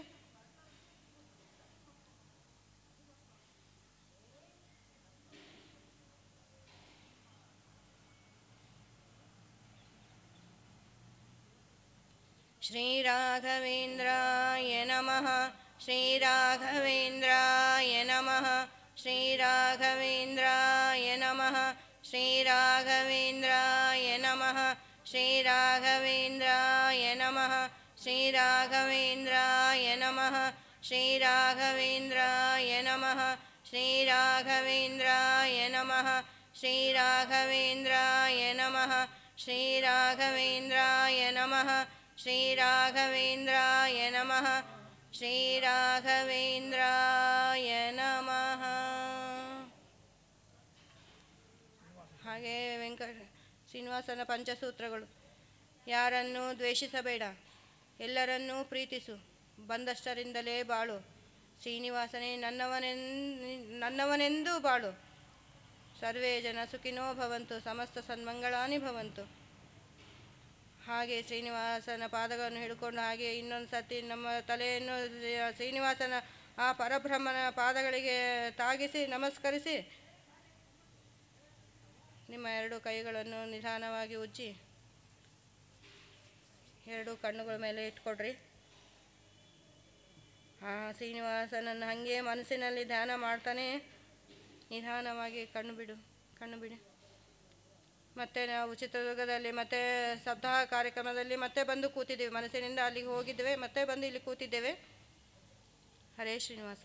श्रीराघवेन्द्राय नमः श्रीराघवेन्द्राय नमः श्रीराघवेन्द्राय नमः श्रीराघवेन्द्राय नमः श्रीराघवेन्द्राय नमः श्रीराघवेन्द्राय नमः श्रीराघवेन्द्राय नमः श्रीराघवेन्द्राय नमः श्रीराघवेन्द्राय नमः श्रीराघवेन्द्राय नमः श्रीराघवेन्द्राय नमः श्रीराघवेन्द्राय नमः ಹಾಗೆ ವೆಂಕಟ ಶ್ರೀನಿವಾಸನ ಪಂಚಸೂತ್ರಗಳು ಯಾರನ್ನೂ ದ್ವೇಷಿಸಬೇಡ ಎಲ್ಲರನ್ನೂ ಪ್ರೀತಿಸು ಬಂದಷ್ಟರಿಂದಲೇ ಬಾಳು ಶ್ರೀನಿವಾಸನೇ ನನ್ನವನೆನ್ ನನ್ನವನೆಂದೂ ಬಾಳು ಸರ್ವೇ ಜನ ಸುಖಿನೋ ಭವಂತು ಸಮಸ್ತ ಸನ್ಮಂಗಳಾನಿ ಭವಂತು ಹಾಗೆ ಶ್ರೀನಿವಾಸನ ಪಾದಗಳನ್ನು ಹಿಡ್ಕೊಂಡು ಹಾಗೆ ಇನ್ನೊಂದು ಸತಿ ನಮ್ಮ ತಲೆಯನ್ನು ಶ್ರೀನಿವಾಸನ ಆ ಪರಬ್ರಹ್ಮನ ಪಾದಗಳಿಗೆ ತಾಗಿಸಿ ನಮಸ್ಕರಿಸಿ ನಿಮ್ಮ ಎರಡು ಕೈಗಳನ್ನು ನಿಧಾನವಾಗಿ ಉಜ್ಜಿ ಎರಡು ಕಣ್ಣುಗಳ ಮೇಲೆ ಇಟ್ಕೊಡ್ರಿ ಆ ಶ್ರೀನಿವಾಸನನ್ನು ಹಾಗೆ ಮನಸ್ಸಿನಲ್ಲಿ ಧ್ಯಾನ ಮಾಡ್ತಾನೆ ನಿಧಾನವಾಗಿ ಕಣ್ಣು ಬಿಡು ಕಣ್ಣು ಬಿಡು ಮತ್ತೆ ನಾವು ಚಿತ್ರದುರ್ಗದಲ್ಲಿ ಮತ್ತೆ ಸಪ್ತಾಹ ಕಾರ್ಯಕ್ರಮದಲ್ಲಿ ಮತ್ತೆ ಬಂದು ಕೂತಿದ್ದೇವೆ ಮನಸ್ಸಿನಿಂದ ಅಲ್ಲಿಗೆ ಹೋಗಿದ್ದೇವೆ ಮತ್ತೆ ಬಂದು ಇಲ್ಲಿ ಕೂತಿದ್ದೇವೆ ಹರೇ ಶ್ರೀನಿವಾಸ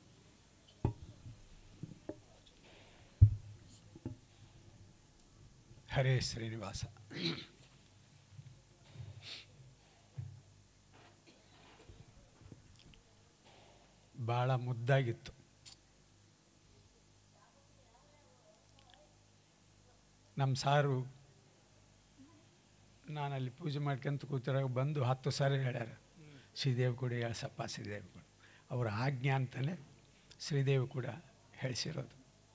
ಹರೇ ಶ್ರೀನಿವಾಸ ಭಾಳ ಮುದ್ದಾಗಿತ್ತು ನಮ್ಮ ಸಾರು ನಾನಲ್ಲಿ ಪೂಜೆ ಮಾಡ್ಕೊಂತ ಕೂತಿರಾಗ ಬಂದು ಹತ್ತು ಸಾರಿ ಹೇಳ್ಯಾರ ಶ್ರೀದೇವ್ ಕೂಡ ಹೇಳ್ಸಪ್ಪ ಶ್ರೀದೇವ್ ಕೂಡ ಅವರ ಆಜ್ಞೆ ಅಂತಲೇ ಶ್ರೀದೇವ್ ಕೂಡ ಹೇಳಿಸಿರೋದು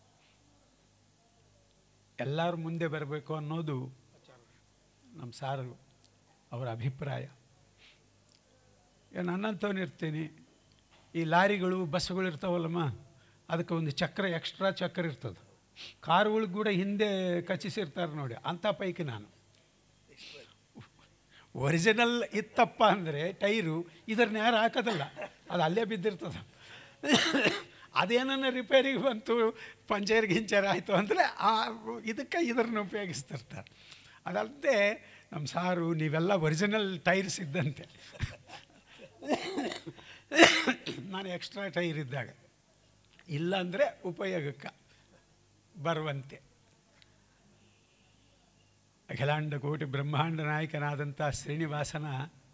ಎಲ್ಲರೂ ಮುಂದೆ ಬರಬೇಕು ಅನ್ನೋದು ನಮ್ಮ ಸಾರು ಅವರ ಅಭಿಪ್ರಾಯ ನನ್ನಂಥವ್ನು ಇರ್ತೀನಿ ಈ ಲಾರಿಗಳು ಬಸ್ಸುಗಳು ಇರ್ತಾವಲ್ಲಮ್ಮ ಅದಕ್ಕೆ ಒಂದು ಚಕ್ರ ಎಕ್ಸ್ಟ್ರಾ ಚಕ್ರ ಇರ್ತದೆ ಕಾರುಗಳಿಗೆ ಕೂಡ ಹಿಂದೆ ಕಚ್ಚಿಸಿರ್ತಾರೆ ನೋಡಿ ಅಂಥ ಪೈಕಿ ನಾನು ಒರಿಜಿನಲ್ ಇತ್ತಪ್ಪ ಅಂದರೆ ಟೈರು ಇದನ್ನ ಯಾರು ಹಾಕೋದಲ್ಲ ಅದು ಅಲ್ಲೇ ಬಿದ್ದಿರ್ತದೆ ಅದೇನನ್ನ ರಿಪೇರಿಗೆ ಬಂತು ಪಂಚರ್ ಗಿಂಚರ್ ಆಯಿತು ಅಂದರೆ ಆ ಇದಕ್ಕೆ ಇದನ್ನು ಉಪಯೋಗಿಸ್ತಿರ್ತಾರೆ ಅದಲ್ಲದೆ ನಮ್ಮ ಸಾರು ನೀವೆಲ್ಲ ಒರಿಜಿನಲ್ ಟೈರ್ಸ್ ಇದ್ದಂತೆ ನಾನು ಎಕ್ಸ್ಟ್ರಾ ಟೈರ್ ಇದ್ದಾಗ ಇಲ್ಲಾಂದರೆ ಉಪಯೋಗಕ್ಕೆ ಬರುವಂತೆ ಅಖಿಲಾಂಡ ಕೋಟಿ ಬ್ರಹ್ಮಾಂಡ ನಾಯಕನಾದಂಥ ಶ್ರೀನಿವಾಸನ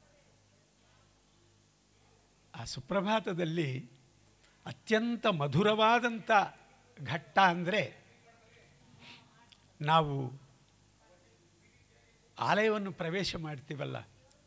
ಆ ಸುಪ್ರಭಾತದಲ್ಲಿ ಅತ್ಯಂತ ಮಧುರವಾದಂಥ ಘಟ್ಟ ಅಂದರೆ ನಾವು ಆಲಯವನ್ನು ಪ್ರವೇಶ ಮಾಡ್ತೀವಲ್ಲ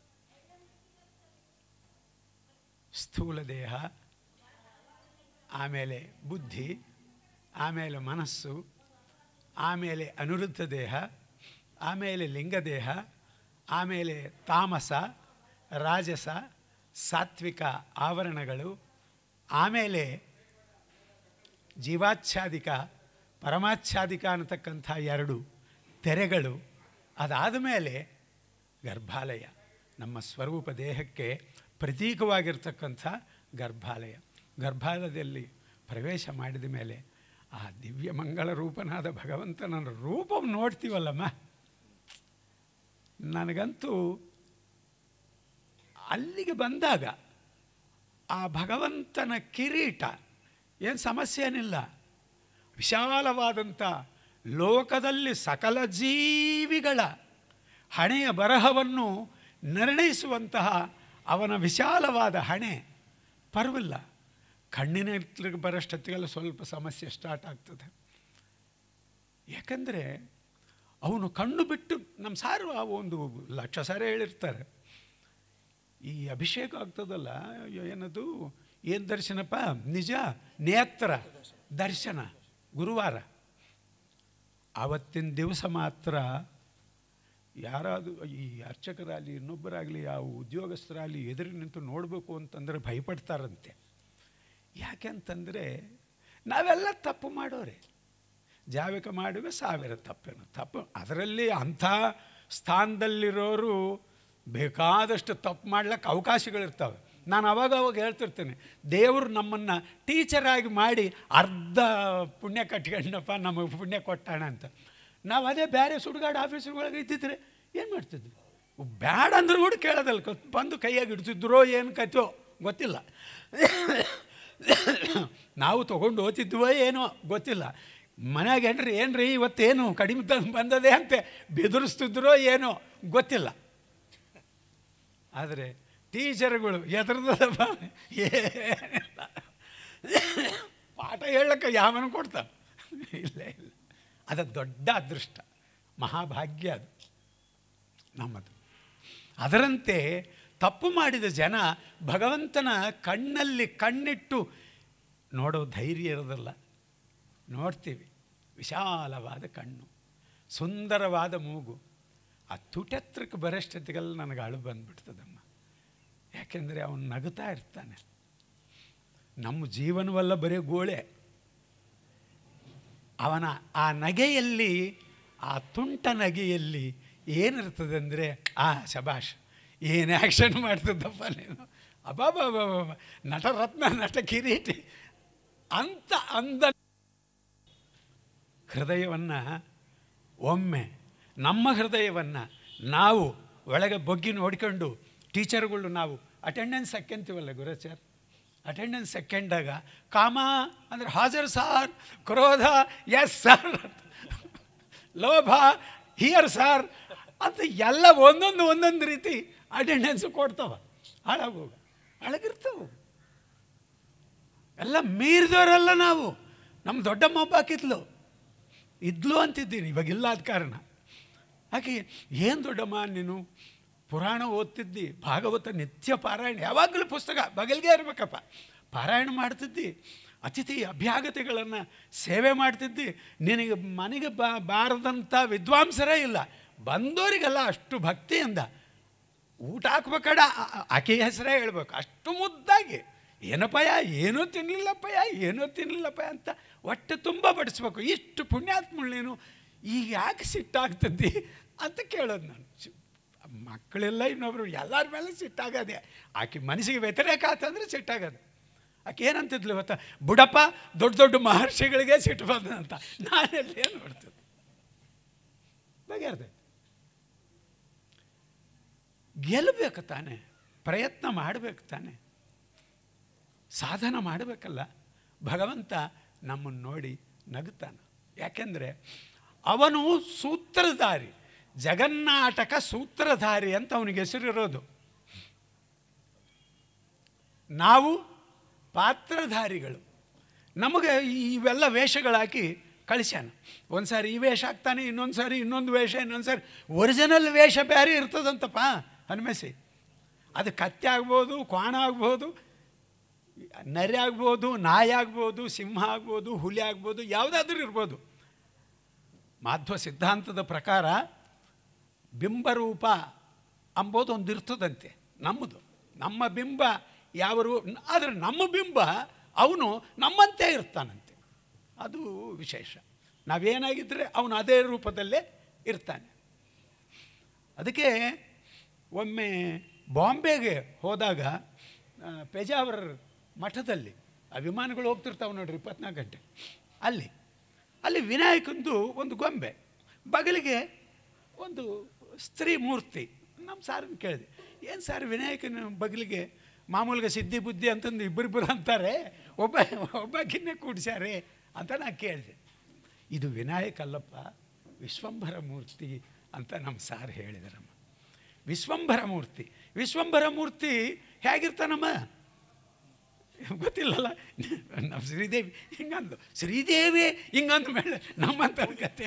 ಸ್ಥೂಲ ದೇಹ ಆಮೇಲೆ ಬುದ್ಧಿ ಆಮೇಲೆ ಮನಸ್ಸು ಆಮೇಲೆ ಅನಿರುದ್ಧ ದೇಹ ಆಮೇಲೆ ಲಿಂಗದೇಹ ಆಮೇಲೆ ತಾಮಸ ರಾಜಸ ಸಾತ್ವಿಕ ಆವರಣಗಳು ಆಮೇಲೆ ಜೀವಾಚ್ಛಾದಿಕ ಪರಮಾಚ್ಛಾದಿಕ ಅನ್ನತಕ್ಕಂಥ ಎರಡು ತೆರೆಗಳು ಅದಾದ ಮೇಲೆ ಗರ್ಭಾಲಯ ನಮ್ಮ ಸ್ವರೂಪ ದೇಹಕ್ಕೆ ಪ್ರತೀಕವಾಗಿರ್ತಕ್ಕಂಥ ಗರ್ಭಾಲಯ ಗರ್ಭಾಲಯದಲ್ಲಿ ಪ್ರವೇಶ ಮಾಡಿದ ಮೇಲೆ ಆ ದಿವ್ಯ ಮಂಗಳ ರೂಪನಾದ ಭಗವಂತನ ರೂಪ ನೋಡ್ತೀವಲ್ಲಮ್ಮ ನನಗಂತೂ ಅಲ್ಲಿಗೆ ಬಂದಾಗ ಆ ಭಗವಂತನ ಕಿರೀಟ ಏನು ಸಮಸ್ಯೆ ಏನಿಲ್ಲ ವಿಶಾಲವಾದಂಥ ಲೋಕದಲ್ಲಿ ಸಕಲ ಜೀವಿಗಳ ಹಣೆಯ ಬರಹವನ್ನು ನಿರ್ಣಯಿಸುವಂತಹ ಅವನ ವಿಶಾಲವಾದ ಹಣೆ ಪರವಿಲ್ಲ ಕಣ್ಣಿನ ಎತ್ತಲಿಗೆ ಬರೋಷ್ಟೊತ್ತಿಗೆಲ್ಲ ಸ್ವಲ್ಪ ಸಮಸ್ಯೆ ಸ್ಟಾರ್ಟ್ ಆಗ್ತದೆ ಯಾಕಂದರೆ ಅವನು ಕಣ್ಣು ಬಿಟ್ಟು ನಮ್ಮ ಸಾರು ಆ ಒಂದು ಲಕ್ಷ ಸಾರಿ ಹೇಳಿರ್ತಾರೆ ಈ ಅಭಿಷೇಕ ಆಗ್ತದಲ್ಲ ಏನದು ಏನು ದರ್ಶನಪ್ಪ ನಿಜ ನೇತ್ರ ದರ್ಶನ ಗುರುವಾರ ಆವತ್ತಿನ ದಿವಸ ಮಾತ್ರ ಯಾರಾದರೂ ಈ ಅರ್ಚಕರಾಗಲಿ ಇನ್ನೊಬ್ಬರಾಗಲಿ ಯಾವ ಉದ್ಯೋಗಸ್ಥರಾಗಲಿ ಎದುರು ನಿಂತು ನೋಡಬೇಕು ಅಂತಂದರೆ ಭಯಪಡ್ತಾರಂತೆ ಯಾಕೆ ಅಂತಂದರೆ ನಾವೆಲ್ಲ ತಪ್ಪು ಮಾಡೋರೆ ಜಾವಿಕ ಮಾಡುವೆ ಸಾವಿರ ತಪ್ಪೇನು ತಪ್ಪು ಅದರಲ್ಲಿ ಅಂಥ ಸ್ಥಾನದಲ್ಲಿರೋರು ಬೇಕಾದಷ್ಟು ತಪ್ಪು ಮಾಡ್ಲಿಕ್ಕೆ ಅವಕಾಶಗಳಿರ್ತವೆ ನಾನು ಅವಾಗ ಅವಾಗ ಹೇಳ್ತಿರ್ತೇನೆ ದೇವರು ನಮ್ಮನ್ನು ಟೀಚರಾಗಿ ಮಾಡಿ ಅರ್ಧ ಪುಣ್ಯ ಕಟ್ಕೊಂಡಪ್ಪ ನಮಗೆ ಪುಣ್ಯ ಕೊಟ್ಟಾಣ ಅಂತ ನಾವು ಅದೇ ಬೇರೆ ಸುಡುಗಾಡು ಆಫೀಸ್ಗಳಿಗೆ ಇದ್ದಿದ್ರೆ ಏನು ಮಾಡ್ತಿದ್ವಿ ಬ್ಯಾಡ ಅಂದ್ರೂ ಕೂಡ ಕೇಳೋದಲ್ಲ ಕತ್- ಬಂದು ಕೈಯಾಗಿ ಇಡ್ತಿದ್ರೋ ಏನು ಕಥೋ ಗೊತ್ತಿಲ್ಲ ನಾವು ತೊಗೊಂಡು ಓದ್ತಿದ್ವೋ ಏನೋ ಗೊತ್ತಿಲ್ಲ ಮನ್ಯಾಗ ಏನ್ರಿ ಏನ್ರಿ ಇವತ್ತೇನು ಕಡಿಮೆ ತಂದು ಬಂದದೆ ಅಂತೆ ಬೆದರಿಸ್ತಿದ್ರೋ ಏನೋ ಗೊತ್ತಿಲ್ಲ ಆದರೆ ಟೀಚರ್ಗಳು ಎದ್ರದಪ್ಪ ಏನಿಲ್ಲ ಪಾಠ ಹೇಳಕ್ಕೆ ಯಾವನು ಕೊಡ್ತಾನೆ ಇಲ್ಲ ಇಲ್ಲ ಅದು ದೊಡ್ಡ ಅದೃಷ್ಟ ಮಹಾಭಾಗ್ಯ ಅದು ನಮ್ಮದು ಅದರಂತೆ ತಪ್ಪು ಮಾಡಿದ ಜನ ಭಗವಂತನ ಕಣ್ಣಲ್ಲಿ ಕಣ್ಣಿಟ್ಟು ನೋಡೋ ಧೈರ್ಯ ಇರೋದಿಲ್ಲ ನೋಡ್ತೀವಿ ವಿಶಾಲವಾದ ಕಣ್ಣು ಸುಂದರವಾದ ಮೂಗು ಆ ತುಟೆತ್ರಕ್ಕೆ ಬರೋಷ್ಟೊತ್ತಿಗೆಲ್ಲ ನನಗೆ ಅಳು ಬಂದ್ಬಿಡ್ತದಮ್ಮ ಯಾಕೆಂದರೆ ಅವನು ನಗುತ್ತಾ ಇರ್ತಾನೆ ನಮ್ಮ ಜೀವನವಲ್ಲ ಬರೀ ಗೋಳೆ ಅವನ ಆ ನಗೆಯಲ್ಲಿ ಆ ತುಂಟ ನಗೆಯಲ್ಲಿ ಏನಿರ್ತದೆ ಅಂದರೆ ಆ ಶಬಾಷ್ ಏನು ಆ್ಯಕ್ಷನ್ ಮಾಡ್ತಿದ್ದಪ್ಪ ನೀನು ಅಬಾಬಾಬಾಬ ನಟರತ್ನ ನಟ ಕಿರೀಟಿ ಅಂತ ಅಂದ ಹೃದಯವನ್ನು ಒಮ್ಮೆ ನಮ್ಮ ಹೃದಯವನ್ನು ನಾವು ಒಳಗೆ ಬೊಗ್ಗಿ ನೋಡ್ಕೊಂಡು ಟೀಚರ್ಗಳು ನಾವು ಅಟೆಂಡೆನ್ಸ್ ಹಾಕ್ಯಂತೀವಲ್ಲ ಗುರುಚಾರ್ ಅಟೆಂಡೆನ್ಸ್ ಸೆಕೆಂಡಾಗ ಕಾಮ ಅಂದರೆ ಹಾಜರ್ ಸಾರ್ ಕ್ರೋಧ ಎಸ್ ಸರ್ ಲೋಭ ಹಿಯರ್ ಸಾರ್ ಅಂತ ಎಲ್ಲ ಒಂದೊಂದು ಒಂದೊಂದು ರೀತಿ ಅಟೆಂಡೆನ್ಸ್ ಕೊಡ್ತಾವ ಹಾಳಾಗೋಗ ಅಳಗಿರ್ತಾವೆ ಎಲ್ಲ ಮೀರಿದವರಲ್ಲ ನಾವು ನಮ್ಮ ದೊಡ್ಡಮ್ಮ ಒಬ್ಬ ಹಾಕಿದ್ಲು ಇದ್ಲು ಅಂತಿದ್ದೀನಿ ಇವಾಗ ಇಲ್ಲ ಆದ ಕಾರಣ ಆಕೆ ಏನು ದೊಡ್ಡಮ್ಮ ನೀನು ಪುರಾಣ ಓದ್ತಿದ್ದಿ ಭಾಗವತ ನಿತ್ಯ ಪಾರಾಯಣ ಯಾವಾಗಲೂ ಪುಸ್ತಕ ಬಗಲ್ಗೆ ಇರಬೇಕಪ್ಪ ಪಾರಾಯಣ ಮಾಡ್ತಿದ್ದಿ ಅತಿಥಿ ಅಭ್ಯಾಗತೆಗಳನ್ನು ಸೇವೆ ಮಾಡ್ತಿದ್ದಿ ನಿನಗೆ ಮನೆಗೆ ಬಾ ಬಾರದಂಥ ವಿದ್ವಾಂಸರೇ ಇಲ್ಲ ಬಂದವರಿಗೆಲ್ಲ ಅಷ್ಟು ಭಕ್ತಿಯಿಂದ ಊಟ ಹಾಕ್ಬೇಕಡ ಆಕೆ ಹೆಸರೇ ಹೇಳ್ಬೇಕು ಅಷ್ಟು ಮುದ್ದಾಗಿ ಏನಪ್ಪಯ್ಯ ಏನೂ ತಿನ್ನಲಿಲ್ಲಪ್ಪಯ್ಯ ಏನೂ ತಿನ್ನಲಿಲ್ಲಪ್ಪಯ್ಯ ಅಂತ ಹೊಟ್ಟೆ ತುಂಬ ಬಡಿಸ್ಬೇಕು ಇಷ್ಟು ಪುಣ್ಯಾತ್ಮಳು ನೀನು ಈಗ ಯಾಕೆ ಸಿಟ್ಟಾಗ್ತದ್ದಿ ಅಂತ ಕೇಳೋದು ನಾನು ಚು- ಮಕ್ಕಳೆಲ್ಲ ಇನ್ನೊಬ್ರು ಎಲ್ಲರ ಮೇಲೆ ಸಿಟ್ಟಾಗದೆ ಆಕೆ ಮನಸ್ಸಿಗೆ ವ್ಯತಿರೇಕ ಆತಂದ್ರೆ ಸಿಟ್ಟಾಗದೆ ಆಕೆ ಏನಂತಿದ್ಲು ಗೊತ್ತಾ ಬುಡಪ್ಪ ದೊಡ್ಡ ದೊಡ್ಡ ಮಹರ್ಷಿಗಳಿಗೆ ಸಿಟ್ಟು ಬಂದಂತ ನಾನೆಲ್ಲಿ ಏನು ಮಾಡ್ತಿದ್ದೆ ಬಗೆಹರ್ದೆ ಗೆಲ್ಲಬೇಕು ತಾನೆ ಪ್ರಯತ್ನ ಮಾಡಬೇಕು ತಾನೆ ಸಾಧನ ಮಾಡಬೇಕಲ್ಲ ಭಗವಂತ ನಮ್ಮನ್ನು ನೋಡಿ ನಗುತ್ತಾನೆ ಯಾಕೆಂದರೆ ಅವನು ಸೂತ್ರಧಾರಿ ಜಗನ್ನಾಟಕ ಸೂತ್ರಧಾರಿ ಅಂತ ಅವನಿಗೆ ಹೆಸರಿರೋದು ನಾವು ಪಾತ್ರಧಾರಿಗಳು ನಮಗೆ ಇವೆಲ್ಲ ವೇಷಗಳಾಕಿ ಕಳಿಸ್ಯಾನ ಒಂದು ಸಾರಿ ಈ ವೇಷ ಹಾಕ್ತಾನೆ ಇನ್ನೊಂದು ಸಾರಿ ಇನ್ನೊಂದು ವೇಷ ಇನ್ನೊಂದು ಸಾರಿ ಒರಿಜಿನಲ್ ವೇಷ ಬೇರೆ ಇರ್ತದಂತಪ್ಪ ಹನುಮೇಸಿ ಅದು ಕತ್ತೆ ಆಗ್ಬೋದು ಕ್ವಾಣ ಆಗ್ಬೋದು ನರಿ ಆಗ್ಬೋದು ನಾಯಿ ಆಗ್ಬೋದು ಸಿಂಹ ಆಗ್ಬೋದು ಹುಲಿ ಆಗ್ಬೋದು ಯಾವುದಾದ್ರೂ ಇರ್ಬೋದು ಮಾಧ್ವ ಸಿದ್ಧಾಂತದ ಪ್ರಕಾರ ಬಿಂಬರೂಪ ಅಂಬೋದು ಒಂದು ಇರ್ತದಂತೆ ನಮ್ಮದು ನಮ್ಮ ಬಿಂಬ ಯಾವ ರೂ ಆದರೆ ನಮ್ಮ ಬಿಂಬ ಅವನು ನಮ್ಮಂತೆ ಇರ್ತಾನಂತೆ ಅದು ವಿಶೇಷ ನಾವೇನಾಗಿದ್ದರೆ ಅವನು ಅದೇ ರೂಪದಲ್ಲೇ ಇರ್ತಾನೆ ಅದಕ್ಕೆ ಒಮ್ಮೆ ಬಾಂಬೆಗೆ ಹೋದಾಗ ಆ, ಪೇಜಾವರ ಮಠದಲ್ಲಿ ಆ ವಿಮಾನಗಳು ಹೋಗ್ತಿರ್ತಾವೆ ನೋಡ್ರಿ ಇಪ್ಪತ್ನಾಲ್ಕು ಗಂಟೆ ಅಲ್ಲಿ ಅಲ್ಲಿ ವಿನಾಯಕಂದು ಒಂದು ಗೊಂಬೆ ಬಗಲಿಗೆ ಒಂದು ಸ್ತ್ರೀ ಮೂರ್ತಿ ನಮ್ಮ ಸಾರನ್ನು ಕೇಳಿದೆ ಏನು ಸಾರ್ ವಿನಾಯಕನ ಬಗಲಿಗೆ ಮಾಮೂಲಿಗೆ ಸಿದ್ಧಿ ಬುದ್ಧಿ ಅಂತಂದು ಇಬ್ಬರಿಬ್ಬರು ಅಂತಾರೆ ಒಬ್ಬ ಒಬ್ಬಕಿನ್ನೇ ಕೂಡಿಸ್ಯಾರೆ ಅಂತ ನಾನು ಕೇಳಿದೆ ಇದು ವಿನಾಯಕ ಅಲ್ಲಪ್ಪ ವಿಶ್ವಂಭರ ಮೂರ್ತಿ ಅಂತ ನಮ್ಮ ಸಾರ್ ಹೇಳಿದಾರಮ್ಮ ವಿಶ್ವಂಭರ ಮೂರ್ತಿ ವಿಶ್ವಂಭರ ಮೂರ್ತಿ ಹೇಗಿರ್ತಾನಮ್ಮ ಗೊತ್ತಿಲ್ಲಲ್ಲ ನಮ್ಮ ಶ್ರೀದೇವಿ ಹಿಂಗಂದು ಶ್ರೀದೇವಿ ಹಿಂಗಂದ ಮೇಲೆ ನಮ್ಮಂತ ಕತೆ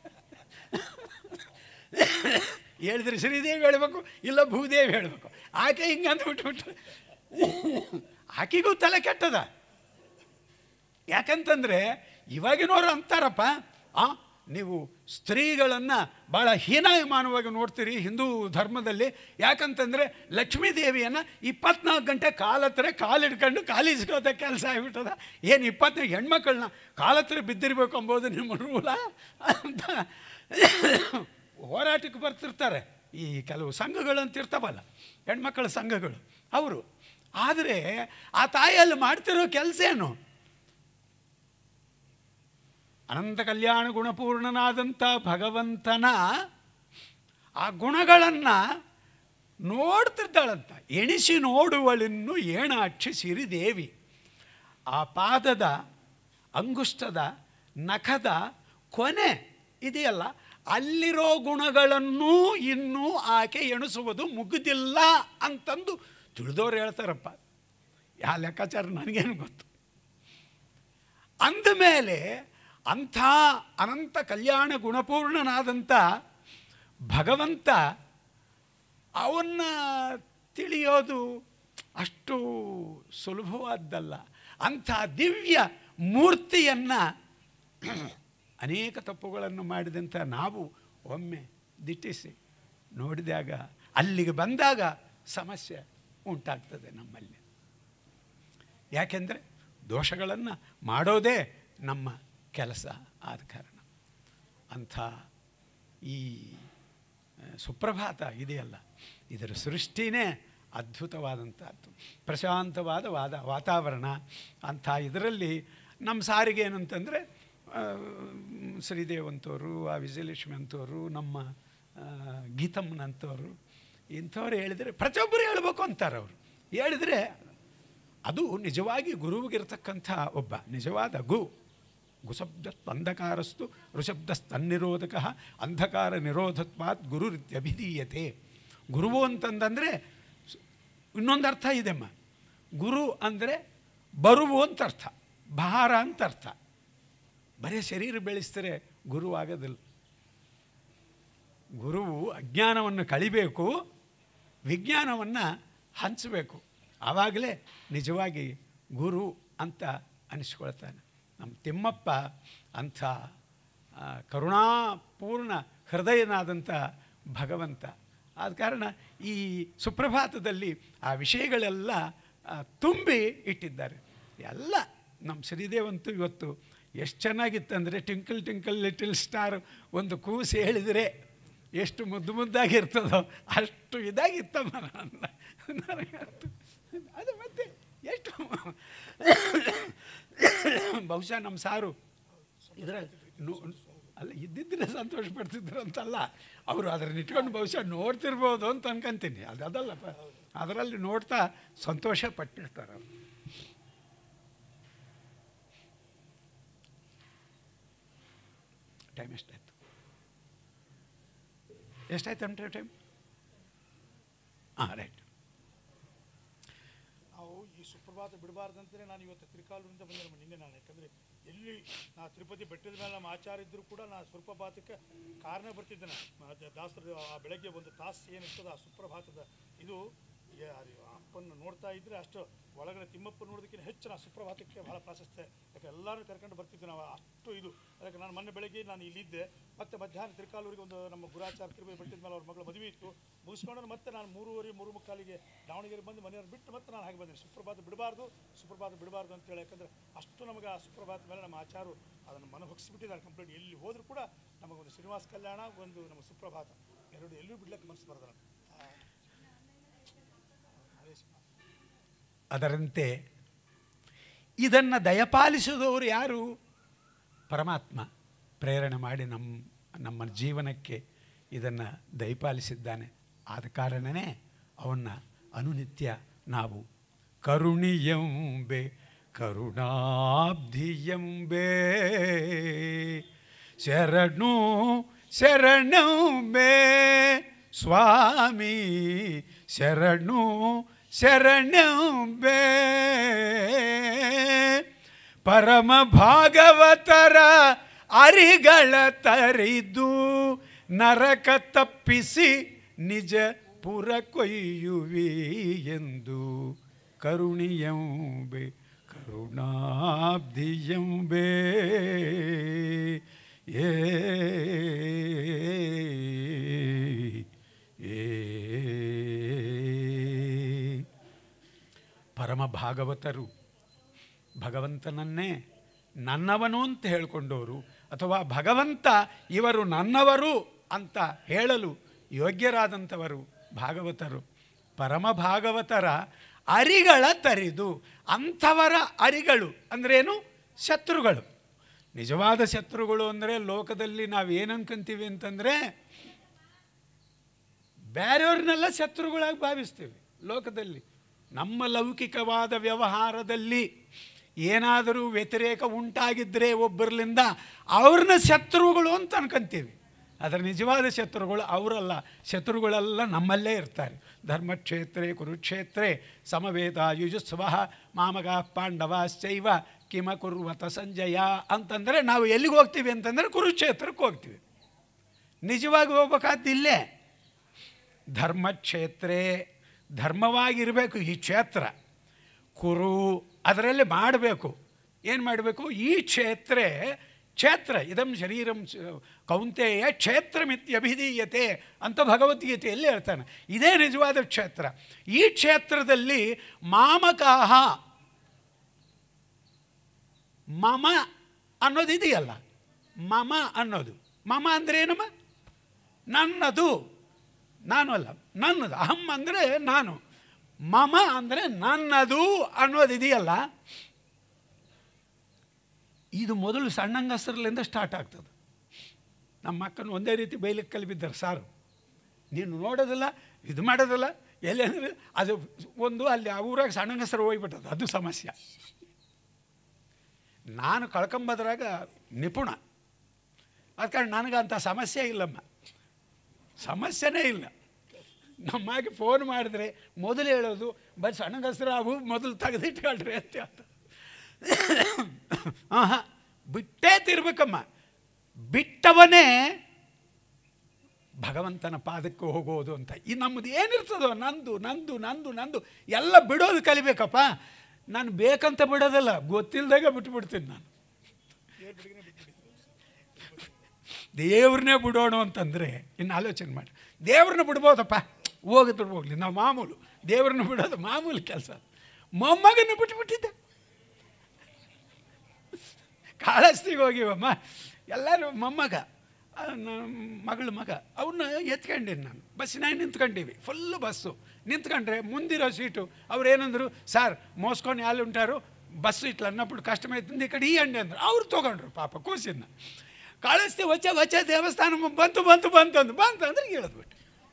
ಹೇಳಿದ್ರೆ ಶ್ರೀದೇವಿ ಹೇಳಬೇಕು ಇಲ್ಲ ಭೂದೇವಿ ಹೇಳಬೇಕು ಆಕೆ ಹಿಂಗಂದು ಬಿಟ್ಬಿಟ್ಟು ಆಕೆಗೂ ತಲೆ ಕೆಟ್ಟದ ಯಾಕಂತಂದರೆ ಇವಾಗಿನವ್ರು ಅಂತಾರಪ್ಪ ಆ ನೀವು ಸ್ತ್ರೀಗಳನ್ನು ಭಾಳ ಹೀನಾಯಮಾನವಾಗಿ ನೋಡ್ತೀರಿ ಹಿಂದೂ ಧರ್ಮದಲ್ಲಿ ಯಾಕಂತಂದರೆ ಲಕ್ಷ್ಮೀ ದೇವಿಯನ್ನು ಇಪ್ಪತ್ನಾಲ್ಕು ಗಂಟೆ ಕಾಲತ್ರ ಕಾಲಿಡ್ಕೊಂಡು ಕಾಲಿಸ್ಕೋತ ಕೆಲಸ ಆಗಿಬಿಟ್ಟದ ಏನು ಇಪ್ಪತ್ತನೇ ಹೆಣ್ಮಕ್ಳನ್ನ ಕಾಲತ್ರ ಬಿದ್ದಿರಬೇಕು ಅಂಬೋದು ನಿಮ್ಮ ರೂಲ ಅಂತ ಹೋರಾಟಕ್ಕೆ ಬರ್ತಿರ್ತಾರೆ ಈ ಕೆಲವು ಸಂಘಗಳು ಅಂತ ಇರ್ತಾವಲ್ಲ ಹೆಣ್ಮಕ್ಳ ಸಂಘಗಳು ಅವರು ಆದರೆ ಆ ತಾಯಿಯಲ್ಲಿ ಮಾಡ್ತಿರೋ ಕೆಲಸ ಏನು ಅನಂತ ಕಲ್ಯಾಣ ಗುಣಪೂರ್ಣನಾದಂಥ ಭಗವಂತನ ಆ ಗುಣಗಳನ್ನು ನೋಡ್ತಿರ್ತಾಳಂತ ಎಣಿಸಿ ನೋಡುವಳಿನ್ನು ಏಣಾಕ್ಷಿ ಸಿರಿದೇವಿ ಆ ಪಾದದ ಅಂಗುಷ್ಟದ ನಖದ ಕೊನೆ ಇದೆಯಲ್ಲ ಅಲ್ಲಿರೋ ಗುಣಗಳನ್ನೂ ಇನ್ನೂ ಆಕೆ ಎಣಿಸುವುದು ಮುಗಿದಿಲ್ಲ ಅಂತಂದು ತಿಳಿದವ್ರು ಹೇಳ್ತಾರಪ್ಪ ಯಾ ಲೆಕ್ಕಾಚಾರ ನನಗೇನು ಗೊತ್ತು ಅಂದಮೇಲೆ ಅಂಥ ಅನಂತ ಕಲ್ಯಾಣ ಗುಣಪೂರ್ಣನಾದಂಥ ಭಗವಂತ ಅವನ್ನ ತಿಳಿಯೋದು ಅಷ್ಟು ಸುಲಭವಾದ್ದಲ್ಲ ಅಂಥ ದಿವ್ಯ ಮೂರ್ತಿಯನ್ನು ಅನೇಕ ತಪ್ಪುಗಳನ್ನು ಮಾಡಿದಂಥ ನಾವು ಒಮ್ಮೆ ದಿಟ್ಟಿಸಿ ನೋಡಿದಾಗ ಅಲ್ಲಿಗೆ ಬಂದಾಗ ಸಮಸ್ಯೆ ಉಂಟಾಗ್ತದೆ ನಮ್ಮಲ್ಲಿ ಯಾಕೆಂದರೆ ದೋಷಗಳನ್ನು ಮಾಡೋದೇ ನಮ್ಮ ಕೆಲಸ ಆದ ಕಾರಣ ಅಂಥ ಈ ಆ, ಸುಪ್ರಭಾತ ಇದೆಯಲ್ಲ ಇದರ ಸೃಷ್ಟಿನೇ ಅದ್ಭುತವಾದಂಥದ್ದು ಪ್ರಶಾಂತವಾದ ವಾದ ವಾತಾವರಣ ಅಂಥ ಇದರಲ್ಲಿ ನಮ್ಮ ಸಾರಿಗೆ ಏನಂತಂದರೆ ಆ, ಶ್ರೀದೇವಂತವರು ಆ ವಿಜಯಲಕ್ಷ್ಮಿ ಅಂತವರು ನಮ್ಮ ಆ, ಗೀತಮ್ಮನಂತವರು ಇಂಥವ್ರು ಹೇಳಿದರೆ ಪ್ರತಿಯೊಬ್ಬರು ಹೇಳ್ಬೇಕು ಅಂತಾರೆ ಅವರು ಹೇಳಿದರೆ ಅದು ನಿಜವಾಗಿ ಗುರುವಿಗಿರ್ತಕ್ಕಂಥ ಒಬ್ಬ ನಿಜವಾದ ಗು ಗುಶಬ್ದ ಅಂಧಕಾರಸ್ತು ಋಷಬ್ದಸ್ತನ್ನಿರೋಧಕ ಅಂಧಕಾರ ನಿರೋಧತ್ವಾತ್ ಗುರು ಅಭಿಧೀಯತೆ ಗುರುವು ಅಂತಂದಂದರೆ ಇನ್ನೊಂದು ಅರ್ಥ ಇದೆಮ್ಮ ಗುರು ಅಂದರೆ ಬರುವು ಅಂತ ಅರ್ಥ ಭಾರ ಅಂತ ಅರ್ಥ ಬರೀ ಶರೀರ ಬೆಳೆಸಿದರೆ ಗುರು ಆಗೋದಿಲ್ಲ ಗುರುವು ಅಜ್ಞಾನವನ್ನು ಕಳಿಬೇಕು ವಿಜ್ಞಾನವನ್ನು ಹಂಚಬೇಕು ಆವಾಗಲೇ ನಿಜವಾಗಿ ಗುರು ಅಂತ ಅನಿಸ್ಕೊಳ್ತಾನೆ ನಮ್ಮ ತಿಮ್ಮಪ್ಪ ಅಂಥ ಆ, ಕರುಣಾಪೂರ್ಣ ಹೃದಯನಾದಂಥ ಭಗವಂತ ಆದ ಕಾರಣ ಈ ಸುಪ್ರಭಾತದಲ್ಲಿ ಆ ವಿಷಯಗಳೆಲ್ಲ ಆ, ತುಂಬಿ ಇಟ್ಟಿದ್ದಾರೆ ಎಲ್ಲ ನಮ್ಮ ಶ್ರೀದೇವಂತೂ ಇವತ್ತು ಎಷ್ಟು ಚೆನ್ನಾಗಿತ್ತಂದರೆ ಟಿಂಕಲ್ ಟಿಂಕಲ್ ಲಿಟಲ್ ಸ್ಟಾರ್ ಒಂದು ಕೂಸು ಹೇಳಿದರೆ ಎಷ್ಟು ಮುದ್ದು ಮುದ್ದಾಗಿರ್ತದೋ ಅಷ್ಟು ಇದಾಗಿತ್ತಮ್ಮ ನನ್ನ ನನಗಂತೂ ಅದು ಮತ್ತೆ ಎಷ್ಟು ಬಹುಶಃ ನಮ್ಮ ಸಾರು ಇದರ ನೋ- ಅಲ್ಲ ಇದ್ದಿದ್ರೆ ಸಂತೋಷ ಪಡ್ತಿದ್ರು ಅಂತಲ್ಲ ಅವರು ಅದನ್ನ ಇಟ್ಕೊಂಡು ಬಹುಶಃ ನೋಡ್ತಿರ್ಬೋದು ಅಂತ ಅನ್ಕೊಂತೀನಿ ಅದು ಅದಲ್ಲಪ್ಪ ಅದರಲ್ಲಿ ನೋಡ್ತಾ ಸಂತೋಷ ಪಟ್ಟಿರ್ತಾರೆ ಅವ್ರು ಟೈಮ್ ಎಷ್ಟಾಯ್ತು ಎಷ್ಟಾಯ್ತು ಅಂತ ಟೈಮ್ ಹಾಂ ರೈಟ್ ನಾವು ಈ ಸುಪ್ರಭಾತ ಬಿಡಬಾರ್ದಂತಲೇ ನಾನು ಇವತ್ತು ತ್ರಿಕಾಲೂರಿಂದ ಬಂದೆ ನಮ್ಮ ನಿನ್ನೆ ನಾನು ಯಾಕಂದರೆ ಎಲ್ಲಿ ನಾ ತಿರುಪತಿ ಬೆಟ್ಟದ ಮೇಲೆ ನಮ್ಮ ಆಚಾರ ಇದ್ದರೂ ಕೂಡ ನಾ ಸುಪ್ರಭಾತಕ್ಕೆ ಕಾರಣ ಬರ್ತಿದ್ದೆ ನಾನು ಮ- ದ- ದಾಸರು ಆ ಬೆಳಗ್ಗೆ ಒಂದು ತಾಸು ಏನಿರ್ತದೆ ಆ ಸುಪ್ರಭಾತದ ಇದು ಯಾ- ಅದು ಅಪ್ಪನ್ನು ನೋಡ್ತಾ ಇದ್ದರೆ ಅಷ್ಟು ಒಳಗಡೆ ತಿಮ್ಮಪ್ಪ ನೋಡೋದಕ್ಕಿಂತ ಹೆಚ್ಚು ನಾ ಸುಪ್ರಭಾತಕ್ಕೆ ಭಾಳ ಪ್ರಾಶಸ್ತ್ಯ ಯಾಕೆ ಎಲ್ಲರೂ ಕರ್ಕೊಂಡು ಬರ್ತಿದ್ದೆ ನಾವು ಅಷ್ಟು ಇದು ಅದಕ್ಕೆ ನಾನು ಮೊನ್ನೆ ಬೆಳಗ್ಗೆ ನಾನು ಇಲ್ಲಿದ್ದೆ ಮತ್ತೆ ಮಧ್ಯಾಹ್ನ ತಿರುಕಾಲೂರಿಗೆ ಒಂದು ನಮ್ಮ ಗುರಾಚಾರ ತಿರುಪತಿ ಬೆಟ್ಟದ ಮೇಲೆ ಅವ್ರ ಮಗಳ ಮದುವೆ ಇತ್ತು ಮುಗಿಸ್ಕೊಂಡು ಮತ್ತೆ ನಾನು ಮೂರುವರೆ ಮೂರು ಮುಕ್ಕಾಲಿಗೆ ದಾವಣಗೆರೆ ಬಂದು ಮನೆಯವ್ರು ಬಿಟ್ಟು ಮತ್ತೆ ನಾನು ಹಾಗೆ ಬಂದೆ ಸುಪ್ರಭಾತ ಬಿಡಬಾರ್ದು ಸುಪ್ರಭಾತ ಬಿಡಬಾರ್ದು ಅಂತೇಳಿ ಯಾಕಂದರೆ ಅಷ್ಟು ನಮಗೆ ಆ ಸುಪ್ರಭಾತ ಮೇಲೆ ನಮ್ಮ ಆಚಾರು ಅದನ್ನು ಮನ ಹೊಗಿಸ್ಬಿಟ್ಟಿದ್ದಾರೆ ಕಂಪ್ಲೀಟ್ ಎಲ್ಲಿ ಹೋದರೂ ಕೂಡ ನಮಗೊಂದು ಶ್ರೀನಿವಾಸ ಕಲ್ಯಾಣ ಒಂದು ನಮ್ಮ ಸುಪ್ರಭಾತ ಎರಡು ಎಲ್ಲೂ ಬಿಡ್ಲಿಕ್ಕೆ ಮನಸ್ಸು ಬರೋದಿಲ್ಲ ಆ, ಅದೇ ಸ- ಅದರಂತೆ ಇದನ್ನು ದಯಪಾಲಿಸಿದವರು ಯಾರು ಪರಮಾತ್ಮ ಪ್ರೇರಣೆ ಮಾಡಿ ನಮ್ಮ ನಮ್ಮ ಜೀವನಕ್ಕೆ ಇದನ್ನು ದಯಪಾಲಿಸಿದ್ದಾನೆ ಆದ ಕಾರಣನೇ ಅವನ್ನ ಅನುನಿತ್ಯ ನಾವು ಕರುಣಿಯಂಬೆ ಕರುಣಾಬ್ಧಿಯಂಬೆ ಶರಣು ಶರಣಂಬೆ ಸ್ವಾಮಿ ಶರಣು ಶರಣಂಬೆ ಪರಮ ಭಾಗವತರ ಅರಿಗಳ ತರಿದು ನರಕ ತಪ್ಪಿಸಿ ನಿಜ ಪುರ ಕೊಯ್ಯುವಿ ಎಂದು ಕರುಣಿಯಂಬೆ ಕರುಣಾಬ್ಧಿಯಂಬೆ ಏ ಏ ಪರಮ ಭಾಗವತರು ಭಗವಂತನನ್ನೇ ನನ್ನವನು ಅಂತ ಹೇಳಿಕೊಂಡವರು ಅಥವಾ ಭಗವಂತ ಇವರು ನನ್ನವರು ಅಂತ ಹೇಳಲು ಯೋಗ್ಯರಾದಂಥವರು ಭಾಗವತರು ಪರಮ ಭಾಗವತರ ಅರಿಗಳ ತರಿದು ಅಂಥವರ ಅರಿಗಳು ಅಂದ್ರೇನು ಶತ್ರುಗಳು ನಿಜವಾದ ಶತ್ರುಗಳು ಅಂದರೆ ಲೋಕದಲ್ಲಿ ನಾವು ಏನು ಅನ್ಕೊಂತೀವಿ ಅಂತಂದರೆ ಬೇರೆಯವ್ರನ್ನೆಲ್ಲ ಶತ್ರುಗಳಾಗಿ ಭಾವಿಸ್ತೀವಿ ಲೋಕದಲ್ಲಿ ನಮ್ಮ ಲೌಕಿಕವಾದ ವ್ಯವಹಾರದಲ್ಲಿ ಏನಾದರೂ ವ್ಯತಿರೇಕ ಉಂಟಾಗಿದ್ದರೆ ಒಬ್ಬರಲಿಂದ ಅವ್ರನ್ನ ಶತ್ರುಗಳು ಅಂತ ಅನ್ಕೊಂತೀವಿ ಅದರ ನಿಜವಾದ ಶತ್ರುಗಳು ಅವರಲ್ಲ ಶತ್ರುಗಳೆಲ್ಲ ನಮ್ಮಲ್ಲೇ ಇರ್ತಾರೆ ಧರ್ಮಕ್ಷೇತ್ರೇ ಕುರುಕ್ಷೇತ್ರೇ ಸಮವೇತ ಯುಜುಸ್ವ ಮಾಮಗ ಪಾಂಡವಾಶ್ಚೈವ ಕಿಮ ಕುರ್ವತ ಸಂಜಯ ಅಂತಂದರೆ ನಾವು ಎಲ್ಲಿಗೆ ಹೋಗ್ತೀವಿ ಅಂತಂದರೆ ಕುರುಕ್ಷೇತ್ರಕ್ಕೆ ಹೋಗ್ತೀವಿ ನಿಜವಾಗಿ ಹೋಗ್ಬೇಕಾದ್ದು ಇಲ್ಲೇ ಧರ್ಮಕ್ಷೇತ್ರೇ ಧರ್ಮವಾಗಿರಬೇಕು ಈ ಕ್ಷೇತ್ರ ಕುರು ಅದರಲ್ಲಿ ಮಾಡಬೇಕು ಏನು ಮಾಡಬೇಕು ಈ ಕ್ಷೇತ್ರೇ ಕ್ಷೇತ್ರ ಇದಂ ಶರೀರಂ ಶ- ಕೌಂತೆಯ ಕ್ಷೇತ್ರಮಿತ್ಯಭಿಧೀಯತೆ ಅಂತ ಭಗವದ್ಗೀತೆಯಲ್ಲಿ ಹೇಳ್ತಾನೆ ಇದೇ ನಿಜವಾದ ಕ್ಷೇತ್ರ ಈ ಕ್ಷೇತ್ರದಲ್ಲಿ ಮಾಮಕಾಹ ಮಮ ಅನ್ನೋದು ಇದೆಯಲ್ಲ ಮಮ ಅನ್ನೋದು ಮಮ ಅಂದರೆ ಏನಮ್ಮ ನನ್ನದು ನಾನು ಅಲ್ಲ ನನ್ನದು ಅಹಂ ಅಂದರೆ ನಾನು ಮಮ ಅಂದರೆ ನನ್ನದು ಅನ್ನೋದು ಇದೆಯಲ್ಲ ಇದು ಮೊದಲು ಸಣ್ಣಂಗಸರಲ್ಲಿಂದ ಸ್ಟಾರ್ಟ್ ಆಗ್ತದೆ ನಮ್ಮ ಅಕ್ಕನ ಒಂದೇ ರೀತಿ ಬೈಲಿಕ್ಕೆ ಕಲಿಬಿದ್ದಾರೆ ಸಾರು ನೀನು ನೋಡೋದಿಲ್ಲ ಇದು ಮಾಡೋದಿಲ್ಲ ಎಲ್ಲೇಂದ್ರೆ ಅದು ಒಂದು ಅಲ್ಲಿ ಆ ಊರಾಗ ಸಣ್ಣಂಗಸರು ಹೋಗ್ಬಿಟ್ಟದು ಅದು ಸಮಸ್ಯೆ ನಾನು ಕಳ್ಕೊಂಬದ್ರಾಗ ನಿಪುಣ ಅದ ಕಾರಣ ನನಗಂಥ ಸಮಸ್ಯೆ ಇಲ್ಲಮ್ಮ ಸಮಸ್ಯೆನೇ ಇಲ್ಲ ನಮ್ಮಾಗಿ ಫೋನ್ ಮಾಡಿದ್ರೆ ಮೊದಲು ಹೇಳೋದು ಬರೀ ಸಣ್ಣಗಸ್ರು ಅವು ಮೊದಲು ತೆಗೆದಿಟ್ಕೊಳ್ರಿ ಅಂತ ಹೇಳ್ತಾರೆ ಹಾಂ ಬಿಟ್ಟೇ ತಿರ್ಬೇಕಮ್ಮ ಬಿಟ್ಟವನೇ ಭಗವಂತನ ಪಾದಕ್ಕೆ ಹೋಗೋದು ಅಂತ ಈ ನಮ್ಮದು ಏನಿರ್ತದೋ ನಂದು ನಂದು ನಂದು ನಂದು ಎಲ್ಲ ಬಿಡೋದು ಕಲಿಬೇಕಪ್ಪ ನಾನು ಬೇಕಂತ ಬಿಡೋದಲ್ಲ ಗೊತ್ತಿಲ್ಲದಾಗ ಬಿಟ್ಬಿಡ್ತೀನಿ ನಾನು ದೇವ್ರನ್ನೇ ಬಿಡೋಣ ಅಂತಂದರೆ ಇನ್ನು ಆಲೋಚನೆ ಮಾಡಿ ದೇವ್ರನ್ನ ಬಿಡ್ಬೋದಪ್ಪ ಹೋಗಿದ್ರು ಹೋಗ್ಲಿ ನಾವು ಮಾಮೂಲು ದೇವ್ರನ್ನ ಬಿಡೋದು ಮಾಮೂಲು ಕೆಲಸ ಮೊಮ್ಮಗನ ಬಿಟ್ಬಿಟ್ಟಿದ್ದೆ ಕಾಳಸ್ತಿಗೆ ಹೋಗಿವಮ್ಮ ಎಲ್ಲರೂ ಮೊಮ್ಮಗ ನನ್ನ ಮಗಳ ಮಗ ಅವನ್ನ ಎತ್ಕೊಂಡೀನಿ ನಾನು ಬಸ್ಸಿನಾಗ ನಿಂತ್ಕೊಂಡೀವಿ ಫುಲ್ಲು ಬಸ್ಸು ನಿಂತ್ಕೊಂಡ್ರೆ ಮುಂದಿರೋ ಸೀಟು ಅವ್ರು ಏನಂದ್ರು ಸರ್ ಮೋಸ್ಕೊಂಡು ಯಾರು ಉಂಟಾರು ಬಸ್ ಇಟ್ಲ ಅನ್ನప్పుడు ಕಷ್ಟಮೇ ಇತ್ತು ಈ ಕಡೆ ಈ ಅಂಡಿ ಅಂದ್ರು ಅವ್ರು ತೊಗೊಂಡ್ರು ಪಾಪ ಕೂಸಿನ ಕಳಿಸ್ತೀವಿ ವಚ್ಚ ವಚ್ಚ ದೇವಸ್ಥಾನ ಬಂತು ಬಂತು ಬಂತು ಅಂದು ಬಂತು ಅಂದ್ರೆ ಇಳಿದ್ಬಿಟ್ಟು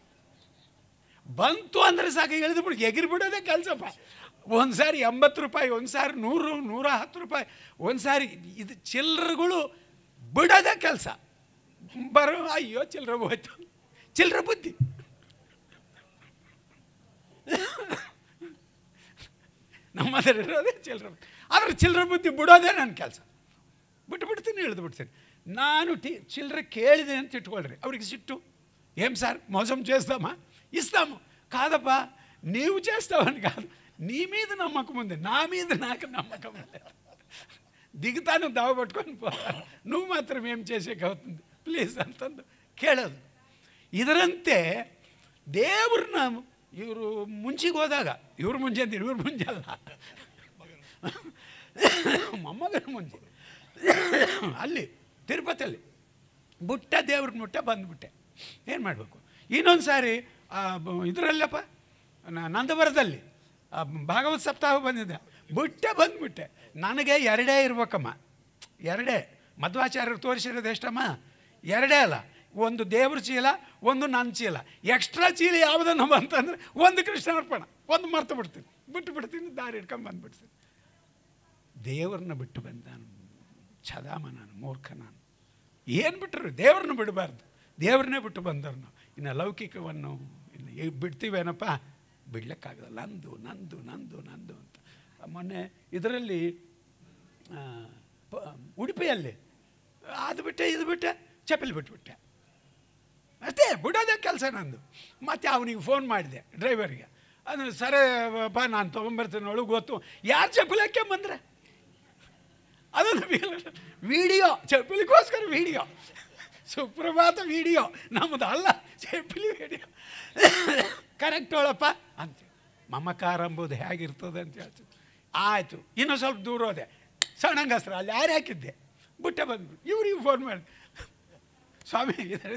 ಬಂತು ಅಂದರೆ ಸಾಕು ಇಳಿದು ಬಿಡು ಎಗಿರಿ ಬಿಡೋದೇ ಕೆಲಸಪ್ಪ ಒಂದು ಸಾರಿ ಎಂಬತ್ತು ರೂಪಾಯಿ ಒಂದು ಸಾರಿ ನೂರು ನೂರ ಹತ್ತು ರೂಪಾಯಿ ಒಂದು ಸಾರಿ ಇದು ಚಿಲ್ಲರೆಗಳು ಬಿಡೋದೇ ಕೆಲಸ ಬರೋ ಅಯ್ಯೋ ಚಿಲ್ಲರೆ ಹೋಯ್ತು ಚಿಲ್ಲರೆ ಬುದ್ಧಿ ನಮ್ಮ ಹತ್ರ ಇರೋದೇ ಚಿಲ್ಲರೆ ಬುದ್ಧಿ ಆದರೆ ಚಿಲ್ಲರೆ ಬುದ್ಧಿ ಬಿಡೋದೇ ನನ್ನ ಕೆಲಸ ಬಿಟ್ಟು ಬಿಡ್ತೀನಿ ಇಳಿದು ಬಿಡ್ತೀನಿ ನಾನು ಟಿ ಚಿಲ್ಲರೆ ಕೇಳಿದೆ ಅಂತ ఇట్టుకోಳ್ರಿ ಅವ್ರಿಗೆ సిట్టు ఏం సార్ మోసం చేస్తామా ఇస్తాము కాదప్పా నీవు చేస్తావని కాదు నీ మీద నమ్మకం ఉంది నా మీద నాకు నమ్మకం లేదు దిగుతాను దావ పట్టుకొని పోతాను నువ్వు మాత్రం ఏం చేసేకవుతుంది ప్లీజ్ ಅಂತಂದು ಕೇಳೋದು ಇದರಂತೆ ದೇವ್ರನ್ನ ಇವರು ಮುಂಚಿಗೆ ಹೋದಾಗ ಇವ್ರು ಮುಂಚೆ ಅಂತ ಇವ್ರು ಮುಂಚೆ ಅಲ್ಲ ಮೊಮ್ಮಗನ ಮುಂಚೆ ಅಲ್ಲಿ ತಿರುಪತಿಯಲ್ಲಿ ಬುಟ್ಟ ದೇವ್ರನ್ನ ಮುಟ್ಟ ಬಂದ್ಬಿಟ್ಟೆ ಏನು ಮಾಡಬೇಕು ಇನ್ನೊಂದು ಸಾರಿ ಇದರಲ್ಲಪ್ಪ ನಂದವರದಲ್ಲಿ ಆ, ಭಾಗವತ್ ಸಪ್ತಾಹ ಬಂದಿದ್ದೆ ಬುಟ್ಟೆ ಬಂದ್ಬಿಟ್ಟೆ ನನಗೆ ಎರಡೇ ಇರ್ಬೇಕಮ್ಮ ಎರಡೇ ಮಧ್ವಾಚಾರ್ಯರು ತೋರಿಸಿರೋದು ಎಷ್ಟಮ್ಮ ಎರಡೇ ಅಲ್ಲ ಒಂದು ದೇವ್ರ ಚೀಲ ಒಂದು ನನ್ನ ಚೀಲ ಎಕ್ಸ್ಟ್ರಾ ಚೀಲ ಯಾವುದನ್ನು ಬಂತಂದ್ರೆ ಒಂದು ಕೃಷ್ಣಾರ್ಪಣ ಒಂದು ಮರ್ತು ಬಿಡ್ತೀನಿ ಬಿಟ್ಟು ಬಿಡ್ತೀನಿ ದಾರಿ ಹಿಡ್ಕೊಂಡು ಬಂದ್ಬಿಡ್ತೀನಿ ದೇವ್ರನ್ನ ಬಿಟ್ಟು ಬಂದ ನಾನು ಛದಾಮ ನಾನು ಮೂರ್ಖ ನಾನು ಏನು ಬಿಟ್ಟರು ದೇವ್ರನ್ನ ಬಿಡಬಾರ್ದು ದೇವ್ರನ್ನೇ ಬಿಟ್ಟು ಬಂದವ್ರು ನಾವು ಇನ್ನು ಲೌಕಿಕವನ್ನು ಇನ್ನು ಈಗ ಬಿಡ್ತೀವೇನಪ್ಪ ಬಿಡ್ಲಿಕ್ಕಾಗಲ್ಲ ನಂದು ನಂದು ನಂದು ನಂದು ಅಂತ ಮೊನ್ನೆ ಇದರಲ್ಲಿ ಆ, ಪ- ಉಡುಪಿಯಲ್ಲಿ ಅದು ಬಿಟ್ಟೆ ಇದು ಬಿಟ್ಟೆ ಚಪ್ಪಲಿ ಬಿಟ್ಬಿಟ್ಟೆ ಅಷ್ಟೇ ಬಿಡೋದೇ ಕೆಲಸ ನಂದು ಮತ್ತೆ ಅವನಿಗೆ ಫೋನ್ ಮಾಡಿದೆ ಡ್ರೈವರ್ಗೆ ಅದು ಸರಿ ಬಾ ನಾನು ತೊಗೊಂಬರ್ತೀನಿ ನೋಡು ಗೊತ್ತು ಯಾರು ಚಪ್ಪಲಿ ಹಾಕ್ಯಂಬಂದ್ರೆ ಅದನ್ನು ವಿಡಿಯೋ ಚಪ್ಪಲಿಗೋಸ್ಕರ ವಿಡಿಯೋ ಸುಪ್ರಭಾತ ವಿಡಿಯೋ ನಮ್ಮದು ಅಲ್ಲ ಚಪ್ಪಲಿ ವಿಡಿಯೋ ಕರೆಕ್ಟ್ ಹೇಳಪ್ಪ ಅಂತ ಮಮಕಾರ ಎಂಬುದು ಹೇಗಿರ್ತದೆ ಅಂತ ಹೇಳ್ತೀನಿ ಆಯಿತು ಇನ್ನೂ ಸ್ವಲ್ಪ ದೂರ ಹೋದೆ ಸಣ್ಣಂಗಸ್ತ್ರ ಅಲ್ಲಿ ಯಾರು ಹಾಕಿದ್ದೆ ಬುಟ್ಟೆ ಬಂದ್ಬಿಟ್ಟು ಇವ್ರಿಗೆ ಫೋನ್ ಮಾಡಿ ಸ್ವಾಮಿ ಇದ್ದಾರೆ.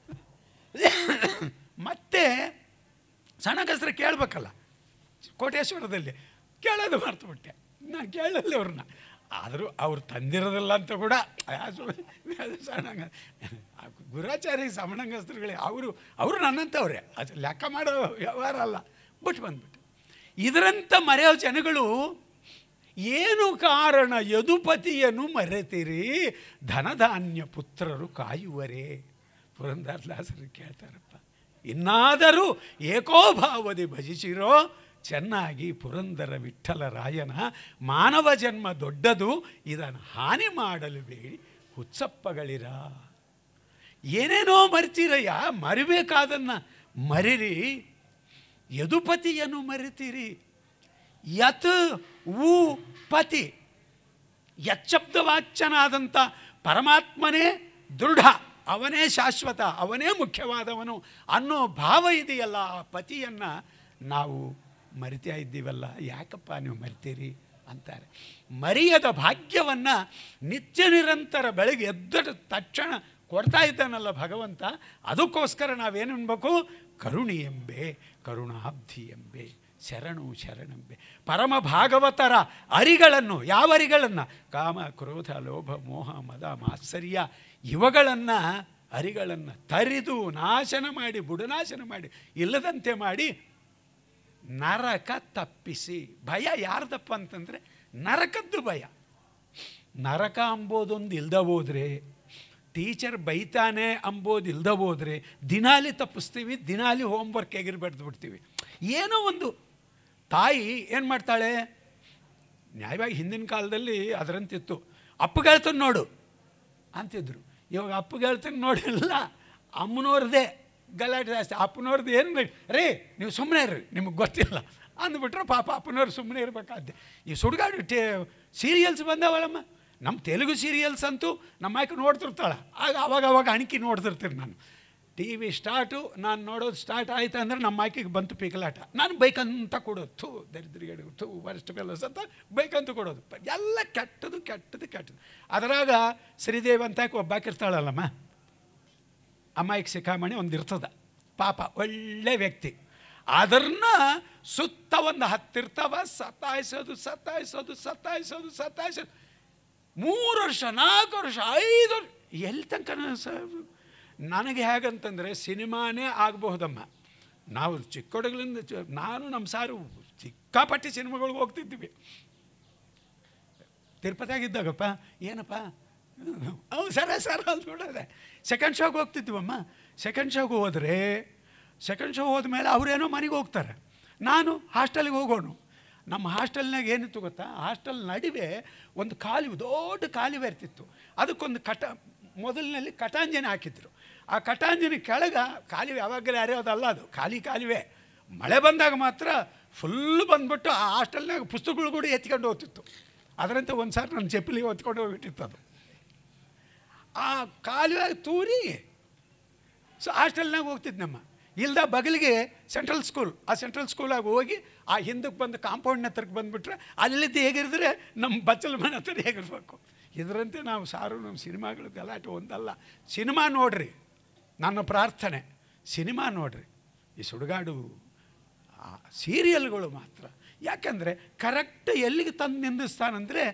ಮತ್ತೆ ಸಣ್ಣಗಸ್ತ್ರ ಕೇಳಬೇಕಲ್ಲ ಕೋಟೇಶ್ವರದಲ್ಲಿ ಕೇಳೋದು ಮರ್ತುಬಿಟ್ಟೆ ನಾನು ಕೇಳಲ್ಲ ಅವ್ರನ್ನ ಆದರೂ ಅವ್ರು ತಂದಿರೋದಿಲ್ಲ ಅಂತ ಕೂಡ ಆ ಸು- ಸಣ್ಣಂಗ ಆ ಗುರಾಚಾರ್ಯ ಸಮಣಂಗಸ್ತ್ರಗಳೇ ಅವರು ಅವರು ನನ್ನಂಥವ್ರೆ ಅದು ಲೆಕ್ಕ ಮಾಡೋ ವ್ಯವಹಾರ ಅಲ್ಲ ಬಿಟ್ಟು ಬಂದ್ಬಿಟ್ಟು ಇದರಂಥ ಮರೆಯೋ ಜನಗಳು ಏನು ಕಾರಣ ಯದುಪತಿಯನ್ನು ಮರೆತಿರಿ ಧನಧಾನ್ಯ ಪುತ್ರರು ಕಾಯುವರೇ ಪುರಂದರದಾಸರು ಕೇಳ್ತಾರಪ್ಪ ಇನ್ನಾದರೂ ಏಕೋಭಾವದಿ ಭಜಿಸಿರೋ ಚೆನ್ನಾಗಿ ಪುರಂದರ ವಿಠ್ಠಲ ರಾಯನ ಮಾನವ ಜನ್ಮ ದೊಡ್ಡದು ಇದನ್ನು ಹಾನಿ ಮಾಡಲು ಬೇಡಿ ಹುಚ್ಚಪ್ಪಗಳಿರ ಏನೇನೋ ಮರಿತೀರಯ್ಯ ಮರಿಬೇಕಾದನ್ನ ಮರಿರಿ ಯದುಪತಿಯನ್ನು ಮರಿತೀರಿ ಯತ್ ಊ ಪತಿ ಯಚ್ಚಬ್ದವಾಚ್ಯನಾದಂಥ ಪರಮಾತ್ಮನೇ ದೃಢ ಅವನೇ ಶಾಶ್ವತ ಅವನೇ ಮುಖ್ಯವಾದವನು ಅನ್ನೋ ಭಾವ ಇದೆಯಲ್ಲ ಆ ಪತಿಯನ್ನು ನಾವು ಮರಿತಾ ಇದ್ದೀವಲ್ಲ ಯಾಕಪ್ಪ ನೀವು ಮರಿತೀರಿ ಅಂತಾರೆ ಮರೆಯದ ಭಾಗ್ಯವನ್ನು ನಿತ್ಯ ನಿರಂತರ ಬೆಳಗ್ಗೆ ಎದ್ದ ತಕ್ಷಣ ಕೊಡ್ತಾ ಇದ್ದಾನಲ್ಲ ಭಗವಂತ ಅದಕ್ಕೋಸ್ಕರ ನಾವೇನು ಅನ್ಬೇಕು ಕರುಣಿ ಎಂಬೆ ಕರುಣಾಬ್ಧಿ ಎಂಬೆ ಶರಣು ಶರಣಂಬೆ ಪರಮ ಭಾಗವತರ ಅರಿಗಳನ್ನು ಯಾವ ಅರಿಗಳನ್ನು ಕಾಮ ಕ್ರೋಧ ಲೋಭ ಮೋಹ ಮದ ಮಾತ್ಸರ್ಯ ಇವುಗಳನ್ನು ಅರಿಗಳನ್ನು ತರಿದು ನಾಶನ ಮಾಡಿ ಬುಡನಾಶನ ಮಾಡಿ ಇಲ್ಲದಂತೆ ಮಾಡಿ ನರಕ ತಪ್ಪಿಸಿ ಭಯ ಯಾರ್ದಪ್ಪ ಅಂತಂದರೆ ನರಕದ್ದು ಭಯ ನರಕ ಅಂಬೋದೊಂದು ಇಲ್ದ ಹೋದ್ರೆ ಟೀಚರ್ ಬೈತಾನೆ ಅಂಬೋದು ಇಲ್ದ ಹೋದ್ರೆ ದಿನಾಲಿ ತಪ್ಪಿಸ್ತೀವಿ ದಿನಾಲಿ ಹೋಮ್ವರ್ಕ್ ಎಗಿರ್ಬೆಡ್ದು ಬಿಡ್ತೀವಿ ಏನೋ ಒಂದು ತಾಯಿ ಏನು ಮಾಡ್ತಾಳೆ ನ್ಯಾಯವಾಗಿ ಹಿಂದಿನ ಕಾಲದಲ್ಲಿ ಅದರಂತಿತ್ತು ಅಪ್ಪಗೆಳ್ತಾನೆ ನೋಡು ಅಂತಿದ್ರು ಇವಾಗ ಅಪ್ಪಗೆಳ್ತಾನೆ ನೋಡಿಲ್ಲ ಅಮ್ಮನವ್ರದ್ದೇ ಗಲಾಟೆ ಜಾಸ್ತಿ ಅಪ್ಪನವ್ರದ್ದು ಏನು ಬೇಕು ರೇ ನೀವು ಸುಮ್ಮನೆ ಇರ್ರಿ ನಿಮಗೆ ಗೊತ್ತಿಲ್ಲ ಅಂದ್ಬಿಟ್ರೆ ಪಾಪ ಅಪ್ಪನವ್ರು ಸುಮ್ಮನೆ ಇರಬೇಕಾದ್ದೆ ಈ ಸುಡುಗಾಡು ಟೇ ಸೀರಿಯಲ್ಸ್ ಬಂದವಳಮ್ಮ ನಮ್ಮ ತೆಲುಗು ಸೀರಿಯಲ್ಸ್ ಅಂತೂ ನಮ್ಮ ಆಯ್ಕೆ ನೋಡ್ತಿರ್ತಾಳೆ ಆಗ ಅವಾಗ ಅವಾಗ ಅಣಿಕೆ ನೋಡ್ತಿರ್ತೀನಿ ನಾನು ಟಿ ವಿ ಸ್ಟಾರ್ಟು ನಾನು ನೋಡೋದು ಸ್ಟಾರ್ಟ್ ಆಯ್ತು ಅಂದರೆ ನಮ್ಮ ಆಯ್ಕೆಗೆ ಬಂತು ಪಿಕಲಾಟ ನಾನು ಬೈಕಂತ ಕೊಡೋದು ಥೂ ದರಿದ್ರಿಗೆ ಥೂ ವರಿಷ್ಠ ಫೆಲೋಸ್ ಅಂತ ಬೈಕಂತ ಕೊಡೋದು ಎಲ್ಲ ಕೆಟ್ಟದು ಕೆಟ್ಟದು ಕೆಟ್ಟದು ಅದರಾಗ ಶ್ರೀದೇವಿ ಅಂತ ಒಬ್ಬ ಹಾಕಿರ್ತಾಳಲ್ಲಮ್ಮ ಅಮಾಯಕ ಶಿಖಾಮಣಿ ಒಂದು ಇರ್ತದ ಪಾಪ ಒಳ್ಳೆ ವ್ಯಕ್ತಿ ಅದನ್ನ ಸುತ್ತ ಒಂದು ಹತ್ತಿರ್ತಾವ ಸತಾಯಿಸೋದು ಸತಾಯಿಸೋದು ಸತಾಯಿಸೋದು ಸತಾಯಿಸೋದು ಮೂರು ವರ್ಷ ನಾಲ್ಕು ವರ್ಷ ಐದು ವರ್ಷ ಎಲ್ಲಿ ತನಕ ಸ ನನಗೆ ಹೇಗಂತಂದರೆ ಸಿನಿಮಾನೇ ಆಗಬಹುದಮ್ಮ ನಾವು ಚಿಕ್ಕ ಹುಡುಗಲಿಂದ ಚ- ನಾನು ನಮ್ಮ ಸಾರು ಸಿಕ್ಕಾಪಟ್ಟಿ ಸಿನಿಮಾಗಳಿಗೆ ಹೋಗ್ತಿದ್ವಿ ತಿರುಪತಿಯಾಗಿದ್ದಾಗಪ್ಪ ಏನಪ್ಪ ಅವು ಸರ ಸರ ಅಂತ ನೋಡೋದೆ ಸೆಕೆಂಡ್ ಶೋಗೆ ಹೋಗ್ತಿದ್ವಮ್ಮ ಸೆಕೆಂಡ್ ಶೋಗೆ ಹೋದರೆ ಸೆಕೆಂಡ್ ಶೋ ಹೋದ್ಮೇಲೆ ಅವರೇನೋ ಮನೆಗೆ ಹೋಗ್ತಾರೆ ನಾನು ಹಾಸ್ಟೆಲ್ಗೆ ಹೋಗೋಣ ನಮ್ಮ ಹಾಸ್ಟೆಲ್ನಾಗ ಏನಿತ್ತು ಗೊತ್ತಾ ಹಾಸ್ಟೆಲ್ ನಡುವೆ ಒಂದು ಕಾಲುವೆ ದೊಡ್ಡ ಕಾಲುವೆ ಇರ್ತಿತ್ತು ಅದಕ್ಕೊಂದು ಕಟ ಮೊದಲಿನಲ್ಲಿ ಕಟಾಂಜನೆ ಹಾಕಿದ್ರು ಆ ಕಟಾಂಜನೆ ಕೆಳಗ ಕಾಲುವೆ ಯಾವಾಗಲೇ ಹರಿಯೋದಲ್ಲ ಅದು ಖಾಲಿ ಕಾಲುವೆ ಮಳೆ ಬಂದಾಗ ಮಾತ್ರ ಫುಲ್ ಬಂದ್ಬಿಟ್ಟು ಆ ಹಾಸ್ಟೆಲ್ನಾಗ ಪುಸ್ತಕಗಳು ಕೂಡ ಎತ್ಕೊಂಡು ಹೋಗ್ತಿತ್ತು ಅದರಂತೆ ಒಂದು ಸಾರಿ ನನ್ನ ಚಪ್ಪಲಿ ಹೊತ್ಕೊಂಡು ಹೋಗ್ಬಿಟ್ಟಿತ್ತು ಅದು ಆ ಕಾಲುವೆ ತೂರಿ ಸೊ ಹಾಸ್ಟೆಲ್ನಾಗ ಹೋಗ್ತಿದ್ನಮ್ಮ ಇಲ್ದ ಬಗಲಿಗೆ ಸೆಂಟ್ರಲ್ ಸ್ಕೂಲ್ ಆ ಸೆಂಟ್ರಲ್ ಸ್ಕೂಲಾಗ ಹೋಗಿ ಆ ಹಿಂದಕ್ಕೆ ಬಂದು ಕಾಂಪೌಂಡ್ನ ಹತ್ರಕ್ಕೆ ಬಂದುಬಿಟ್ರೆ ಅಲ್ಲಿದ್ದು ಹೇಗಿರಿದ್ರೆ ನಮ್ಮ ಬಚ್ಚಲ ಮನೆ ಹತ್ರ ಹೇಗಿರ್ಬೇಕು ಇದರಂತೆ ನಾವು ಸಾರು ನಮ್ಮ ಸಿನಿಮಾಗಳು ಗಲಾಟೆ ಒಂದಲ್ಲ ಸಿನಿಮಾ ನೋಡ್ರಿ ನನ್ನ ಪ್ರಾರ್ಥನೆ ಸಿನಿಮಾ ನೋಡ್ರಿ ಈ ಸುಡುಗಾಡು ಆ ಸೀರಿಯಲ್ಗಳು ಮಾತ್ರ ಯಾಕಂದರೆ ಕರೆಕ್ಟ್ ಎಲ್ಲಿಗೆ ತಂದು ನಿಂದಿಸ್ತಾನಂದರೆ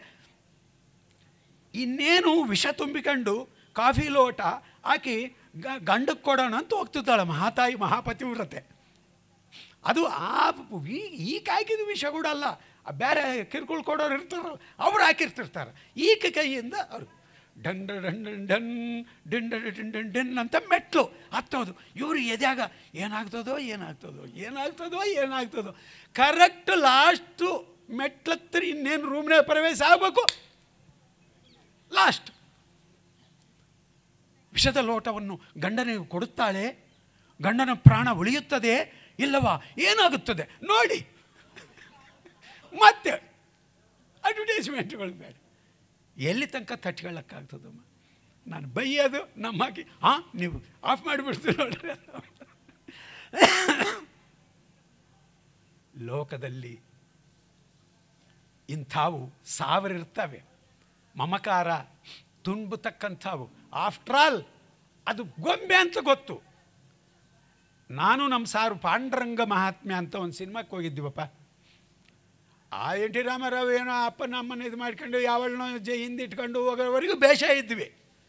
ಇನ್ನೇನು ವಿಷ ತುಂಬಿಕೊಂಡು ಕಾಫಿ ಲೋಟ ಹಾಕಿ ಗ ಗಂಡಕ್ಕೆ ಕೊಡೋಣ ಅಂತ ಹೋಗ್ತಿದ್ದಾಳೆ ಮಹಾತಾಯಿ ಮಹಾಪತಿವ್ರತೆ ಅದು ಆ ಈ ಈಗ ಹಾಕಿದ ವಿಷ ಕೂಡ ಅಲ್ಲ ಆ ಬೇರೆ ಕಿರ್ಕುಳ್ ಕೊಡೋರು ಇರ್ತಾರಲ್ಲ ಅವ್ರು ಹಾಕಿರ್ತಿರ್ತಾರೆ ಈಕ ಕೈಯಿಂದ ಅವರು ಡಂಡ ಡಂಡ ಡನ್ ಡಿಂಡ ಡಿಂಡ ಡಿನ್ ಅಂತ ಮೆಟ್ಲು ಹತ್ತೋದು ಇವರು ಎದ್ಯಾಗ ಏನಾಗ್ತದೋ ಏನಾಗ್ತದೋ ಏನಾಗ್ತದೋ ಏನಾಗ್ತದೋ ಕರೆಕ್ಟ್ ಲಾಸ್ಟು ಮೆಟ್ಲತ್ರ ಇನ್ನೇನು ರೂಮ್ನಾಗ ಪ್ರವೇಶ ಆಗಬೇಕು ಲಾಸ್ಟ್ ವಿಷದ ಲೋಟವನ್ನು ಗಂಡನಿಗೆ ಕೊಡುತ್ತಾಳೆ ಗಂಡನ ಪ್ರಾಣ ಉಳಿಯುತ್ತದೆ ಇಲ್ಲವಾ ಏನಾಗುತ್ತದೆ ನೋಡಿ ಮತ್ತೆ ಅಡ್ವರ್ಟೈಸ್ಮೆಂಟ್ಗಳು ಬೇಡ ಎಲ್ಲಿ ತನಕ ತಟ್ಕೊಳ್ಳೋಕ್ಕಾಗ್ತದಮ್ಮ ನಾನು ಬೈಯೋದು ನಮ್ಮ ಹಾಕಿ ಹಾಂ ನೀವು ಆಫ್ ಮಾಡಿಬಿಡ್ತೀವಿ ನೋಡ್ರಿ ಲೋಕದಲ್ಲಿ ಇಂಥವು ಸಾವಿರ ಇರ್ತವೆ ಮಮಕಾರ ತುಂಬತಕ್ಕಂಥವು ಆಫ್ಟರ್ ಆಲ್ ಅದು ಗೊಂಬೆ ಅಂತ ಗೊತ್ತು ನಾನು ನಮ್ಮ ಸಾರು ಪಾಂಡುರಂಗ ಮಹಾತ್ಮ್ಯ ಅಂತ ಒಂದು ಸಿನಿಮಾಕ್ಕೆ ಹೋಗಿದ್ದೀವಪ್ಪ ಆ ಎನ್ ಟಿ ರಾಮಾರಾವ್ ಏನೋ ಅಪ್ಪನ ಅಮ್ಮನ ಇದು ಮಾಡ್ಕೊಂಡು ಯಾವಳನ್ನೋ ಜ ಹಿಂದಿಟ್ಕೊಂಡು ಹೋಗೋವರೆಗೂ ಬೇಷ ಇದ್ವಿ